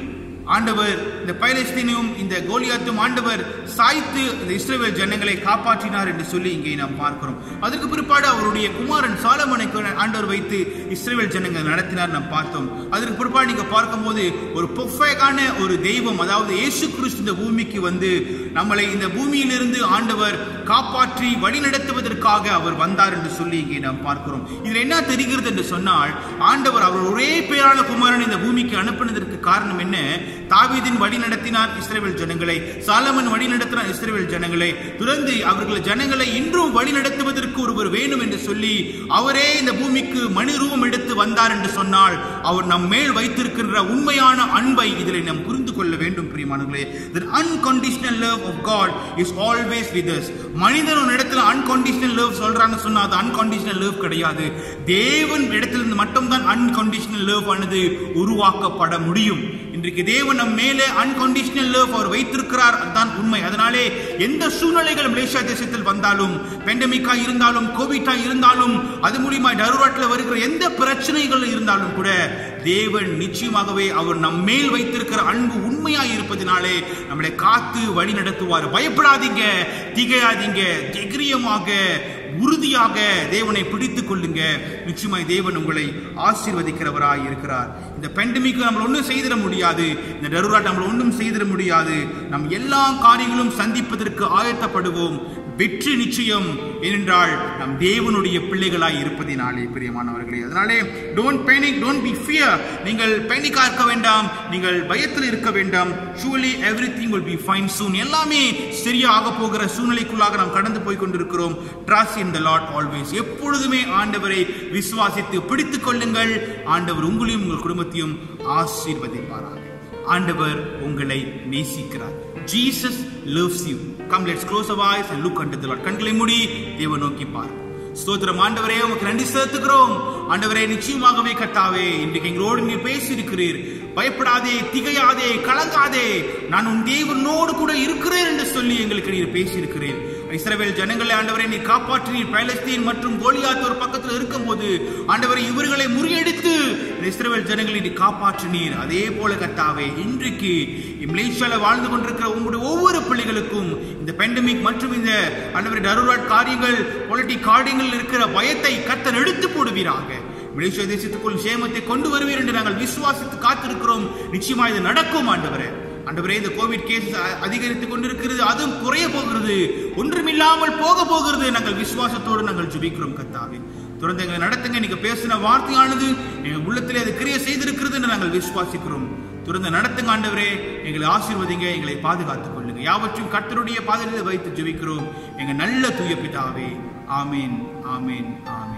J: ஆண்டவர் இந்த பைலஸ்தீனையும் இந்த கோலியாத்தும் ஆண்டவர் சாய்த்து இந்த இஸ்ரேல் ஜனங்களை காப்பாற்றினார் என்று சொல்லி இங்கே நாம் பார்க்கிறோம் அதற்கு பிற்பாடு அவருடைய குமாரன் சாலமனை ஆண்டவர் வைத்து இஸ்ரேல் ஜனங்கள் நடத்தினார் நாம் பார்த்தோம் அதற்கு பிற்பாடு நீங்க பார்க்கும்போது ஒரு பொஃபேகான ஒரு தெய்வம் அதாவது இயேசு கிறிஸ்து இந்த பூமிக்கு வந்து நம்மளை இந்த பூமியிலிருந்து ஆண்டவர் காப்பாற்றி வழிநடத்துவதற்காக அவர் வந்தார் என்று சொல்லி இங்கே நாம் பார்க்கிறோம் இதுல என்ன தெரிகிறது என்று சொன்னால் ஆண்டவர் அவர் ஒரே பேரான குமாரன் இந்த பூமிக்கு அனுப்பினதற்கு காரணம் என்ன தாவீதின் வழி நடத்தினார் இஸ்ரேல் ஜனங்களை சாலமன் வழி நடத்தினார் இஸ்ரேல் ஜனங்களை துறந்து அவர்கள் ஜனங்களை இன்றும் வழி நடத்துவதற்கு ஒருவர் வேணும் என்று சொல்லி அவரே இந்த பூமிக்கு மனு ரூபம் எடுத்து வந்தார் என்று சொன்னால் அவர் நம் மேல் வைத்திருக்கின்ற உண்மையான அன்பை இதில் நாம் புரிந்து கொள்ள வேண்டும் பிரியமானவர்களே the unconditional love of God is always with us மனிதன் ஒரு இடத்துல unconditional love சொல்றாங்க சொன்னா அது unconditional love கிடையாது தேவன் இடத்திலிருந்து மட்டும்தான் unconditional love ஆனது உருவாக்கப்பட முடியும் இன்றைக்கு தேவன் நம் மேலே அன்கண்டிஷனல் லவ் அவர் வைத்திருக்கிறார் அதுதான் உண்மை அதனாலே எந்த சூழ்நிலைகள் மலேசியா தேசத்தில் வந்தாலும் பெண்டமிக்கா இருந்தாலும் கோவிட்டா இருந்தாலும் அது மூலியமா டருராட்டில் வருகிற எந்த பிரச்சனைகள் இருந்தாலும் கூட தேவன் நிச்சயமாகவே அவர் நம் மேல் வைத்திருக்கிற அன்பு உண்மையாய் இருப்பதினாலே நம்மளை காத்து வழி நடத்துவார் பயப்படாதீங்க திகையாதீங்க தைரியமாக உறுதியாக தேவனை பிடித்துக் கொள்ளுங்க நிச்சயமாய் தேவன் உங்களை ஆசீர்வதிக்கிறவராய் இருக்கிறார் இந்த பெண்டமிக் நம்ம ஒன்றும் செய்திட முடியாது இந்த டருராட் நம்மள ஒன்றும் செய்திட முடியாது நம் எல்லா காரியங்களும் சந்திப்பதற்கு ஆயத்தப்படுவோம் வெற்றி நிச்சயம் ஏனென்றால் நம் தேவனுடைய பிள்ளைகளாய் இருப்பதினாலே பிரியமானவர்களே அதனாலே don't panic don't be fear நீங்கள் பேனிக்கா இருக்க வேண்டாம் நீங்கள் பயத்தில் இருக்க வேண்டாம் surely everything will be fine soon எல்லாமே சரியாக போகிற சூழ்நிலைக்குள்ளாக நாம் கடந்து போய் கொண்டிருக்கிறோம் trust in the Lord always எப்பொழுதுமே ஆண்டவரை விசுவாசித்து பிடித்துக் கொள்ளுங்கள் ஆண்டவர் உங்களையும் உங்கள் குடும்பத்தையும் ஆசீர்வதிப்பாராக ஆண்டவர் உங்களை நேசிக்கிறார் Jesus loves you come let's close our eyes and look unto the Lord கண்களை மூடி தேவ நோக்கி பார் ஸ்தோத்திரம் ஆண்டவரே உமக்கு நன்றி செலுத்துகிறோம் ஆண்டவரே நிச்சயமாகவே கட்டாவே இன்றைக்கு எங்களோடு நீர் பேசியிருக்கிறீர் பயப்படாதே திகையாதே கலங்காதே நான் உன் தேவனோடு கூட இருக்கிறேன் என்று சொல்லி எங்களுக்கு நீர் பேசியிருக்கிறீர் இஸ்ரவேல் ஜனங்களை ஆண்டவரை நீர் காப்பாற்றினீர் பாலஸ்தீன் மற்றும் கோலியாத் ஒரு பக்கத்தில் இருக்கும்போது ஆண்டவரை இவர்களை முறியடித்து இந்த இஸ்ரவேல் ஜனங்களை நீர் காப்பாற்றினீர் அதே போல கத்தாவே இன்றைக்கு மலேசியால வாழ்ந்து கொண்டிருக்கிற உங்களுடைய ஒவ்வொரு பிள்ளைகளுக்கும் இந்த பெண்டமிக் மற்றும் இந்த ஆண்டவரை டருராட் காரியங்கள் பொலிட்டிக் காரியங்கள் இருக்கிற பயத்தை கத்தர் எடுத்து போடுவீராக மலேசியா தேசத்துக்குள் சேமத்தை கொண்டு வருவீர் என்று நாங்கள் விசுவாசித்து காத்திருக்கிறோம் நிச்சயமா இது நடக்கும் ஆண்டவரே ஆண்டவரே இந்த கோவிட் கேஸ் அதிகரித்துக் கொண்டிருக்கிறது அதுவும் குறைய போகிறது ஒன்றுமில்லாமல் போக போகிறது நாங்கள் விசுவாசத்தோடு நாங்கள் ஜெபிக்கிறோம் கத்தாவே தொடர்ந்து எங்களை நடத்துங்க நீங்க பேசின வார்த்தையானது எங்கள் உள்ளத்திலே அது கிரிய செய்திருக்கிறது என்று நாங்கள் விசுவாசிக்கிறோம் தொடர்ந்து நடத்துங்க ஆண்டவரே எங்களை ஆசீர்வதிங்க எங்களை பாதுகாத்துக் கொள்ளுங்க யாவற்றையும் கர்த்தருடைய பாதையில் வைத்து ஜெபிக்கிறோம் எங்க நல்ல தூய பிதாவே ஆமீன் ஆமீன் ஆமீன்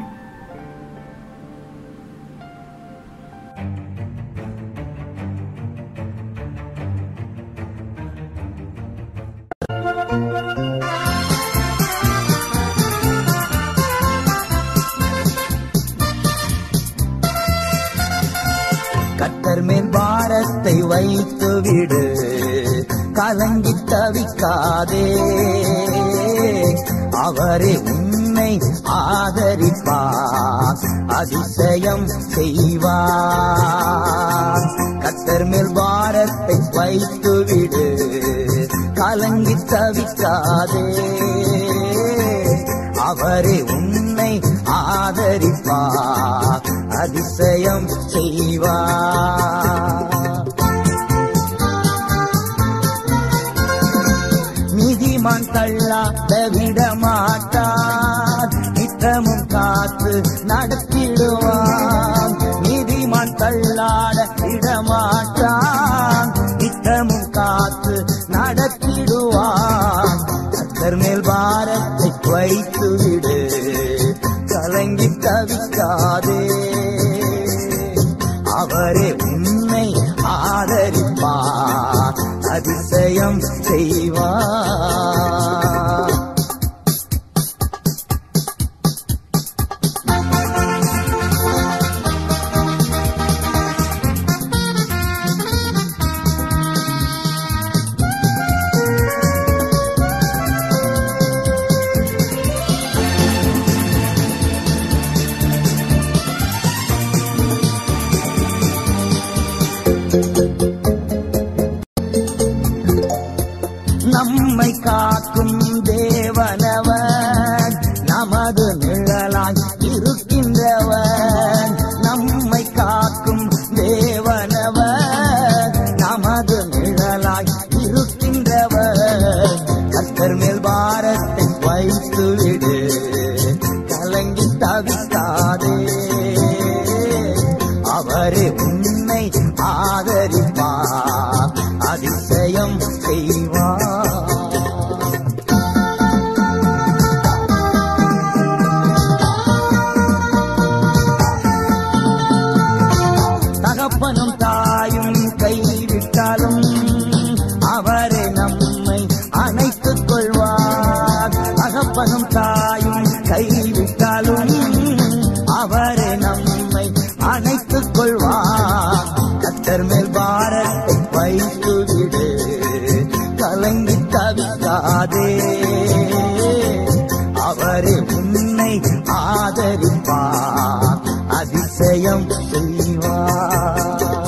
F: கத்தர் மேல் பாரத்தை வைத்து விடு கலங்கி தவிக்காதே அவரே உன்னை ஆதரிப்பார் அதிசயம் செய்வார் கத்தர் மேல் பாரத்தை வைத்து விடு கலங்கி தவிக்காதே அவரே உன்னை ஆதரிப்பார் அதிசயம் செய்வார் நீதிமான் தள்ளாத விட மாட்டார் நித்தமும் காத்து நடத்திடுவான் நீதிமான் தள்ளாட விட மாட்டான் நித்தமும் காத்து நடத்திடுவான் கத்தர் மேல் பாரத்தை வைத்து விடு கலங்கி தவிக்காதே அவரே உன் பாரத்தை வைத்து விடு கலங்கி தவிக்காதே அவரே உன்னை ஆதரிப்பார் அதிசயம் செய்வார்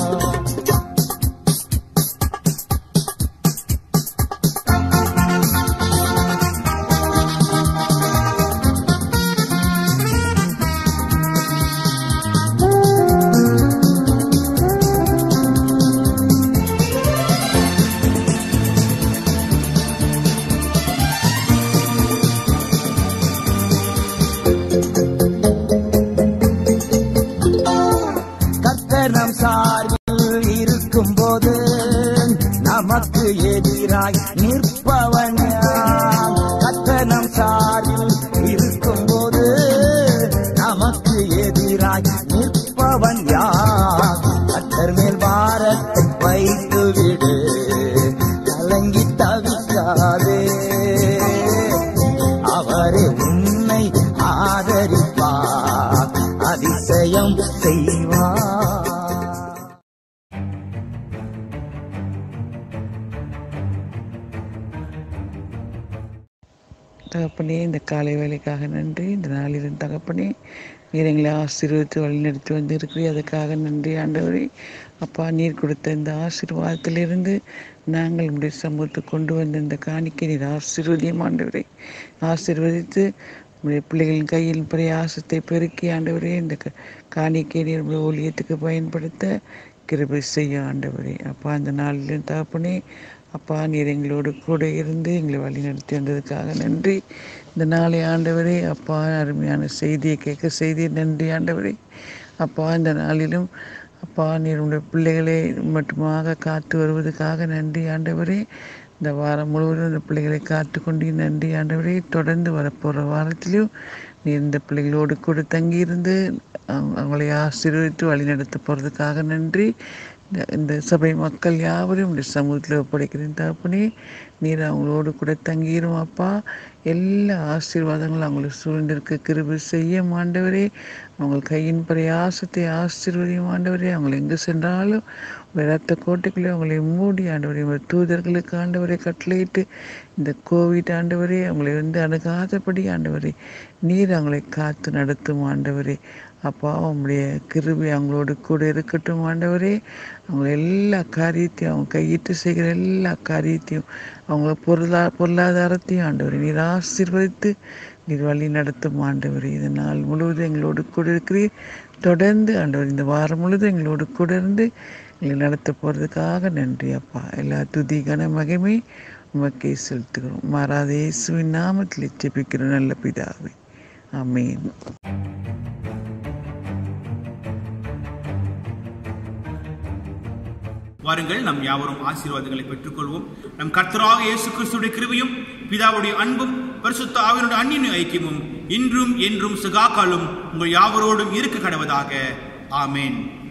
F: கர்த்தனம் சார்பில் இருக்கும்போது நமக்கு எதிராய் நிற்பவன் யார்? கர்த்தனம் சார்பில் இருக்கும்போது நமக்கு எதிராய் நிற்பவன் யார் கர்த்தர் மேல் பாரத்தை வைத்து விடு கலங்கி தவிக்காதே அவரே உன்னை ஆதரிப்பார் அதிசயம் செய்வார்
K: தகப்பனே இந்த காலை வேலைக்காக நன்றி இந்த நாளிலும் தகப்பனே நீர் எங்களை ஆசீர்வதித்து வழிநடத்தி வந்திருக்கிறீர் அதுக்காக நன்றி ஆண்டவரே அப்பா நீர் கொடுத்த இந்த ஆசீர்வாதத்திலிருந்து நாங்கள் உடைய சமூகத்துக்கு கொண்டு வந்த இந்த காணிக்கை நீர் ஆசீர்வதியும் ஆண்டவரே ஆசீர்வதித்து உடைய பிள்ளைகளின் கையில் பிரயாசத்தை பெருக்கி ஆண்டவரே இந்த க- காணிக்கை நீர் உடைய ஊழியத்துக்கு பயன்படுத்த கிருபை செய்ய ஆண்டவரே அப்பா அந்த நாளிலும் தகப்பனே அப்பா நீர் எங்களோடு கூட இருந்து எங்களை வழி நடத்தி வந்ததுக்காக நன்றி இந்த நாளை ஆண்டவரே அப்பா அருமையான செய்தியை கேட்க செய்தி நன்றி ஆண்டவரே அப்பா இந்த நாளிலும் அப்பா நீர் உடைய பிள்ளைகளை மட்டுமாக காத்து வருவதற்காக நன்றி ஆண்டவரே இந்த வாரம் முழுவதும் இந்த பிள்ளைகளை காத்து கொண்டு நன்றி ஆண்டவரே தொடர்ந்து வரப்போகிற வாரத்திலும் நீ இந்த பிள்ளைகளோடு கூட தங்கியிருந்து அவங்க- அவங்களை ஆசீர்வதித்து வழி நடத்த போகிறதுக்காக நன்றி இந்த- இந்த சபை மக்கள் யாவரையும் இந்த சமூகத்தில் ஒப்படைக்கிறேன் தகப்பனே நீர் அவங்களோடு கூட தங்கிரும் அப்பா எல்லா ஆசீர்வாதங்களும் அவங்களை சூழ்ந்திருக்க கிருபை செய்ய ஆண்டவரே அவங்க கையின் பிரயாசத்தை ஆசீர்வதியும் ஆண்டவரே அவங்க எங்கே சென்றாலும் உங்கள் ரத்த கோட்டைக்குள்ளே அவங்களை மூடி ஆண்டவரே உங்கள் தூதர்களுக்கு ஆண்டவரை கட்டளையிட்டு இந்த கோவிட் ஆண்டவரே அவங்களை வந்து அணுகாதபடி ஆண்டவரே நீர் அவங்களை காத்து நடத்தும் ஆண்டவரே அப்பா உங்களுடைய கிருபை அவங்களோடு கூட இருக்கட்டும் ஆண்டவரே அவங்க எல்லா காரியத்தையும் அவங்க கையிட்டு செய்கிற எல்லா காரியத்தையும் அவங்க பொருளா பொருளாதாரத்தையும் ஆண்டவரே நீர் ஆசீர்வதித்து நீர் வழி நடத்தும் ஆண்டவரே இந்த நாள் முழுவதும் எங்களோடு கூட இருக்கிறீர் தொடர்ந்து ஆண்டவர் இந்த வாரம் முழுவதும் எங்களோடு கூட இருந்து எங்களை நடத்த போகிறதுக்காக நன்றி அப்பா எல்லா துதி கன மகிமை உமக்கே செலுத்துகிறோம் மாறாத இயேசுவின் நாமத்தில் ஜெபிக்கிற நல்ல பிதாவே ஆமென்
J: வாருங்கள் நம் யாவரும் ஆசீர்வாதங்களை பெற்றுக்கொள்வோம் நம் கர்த்தராக இயேசு கிறிஸ்துடைய கிருபையும் பிதாவுடைய அன்பும் பரிசுத்த ஆவியனுடைய அந்நின் ஐக்கியமும் இன்றும் என்றும் சகாக்காலும் உங்கள் யாவரோடும் இருக்க கடவதாக ஆமென்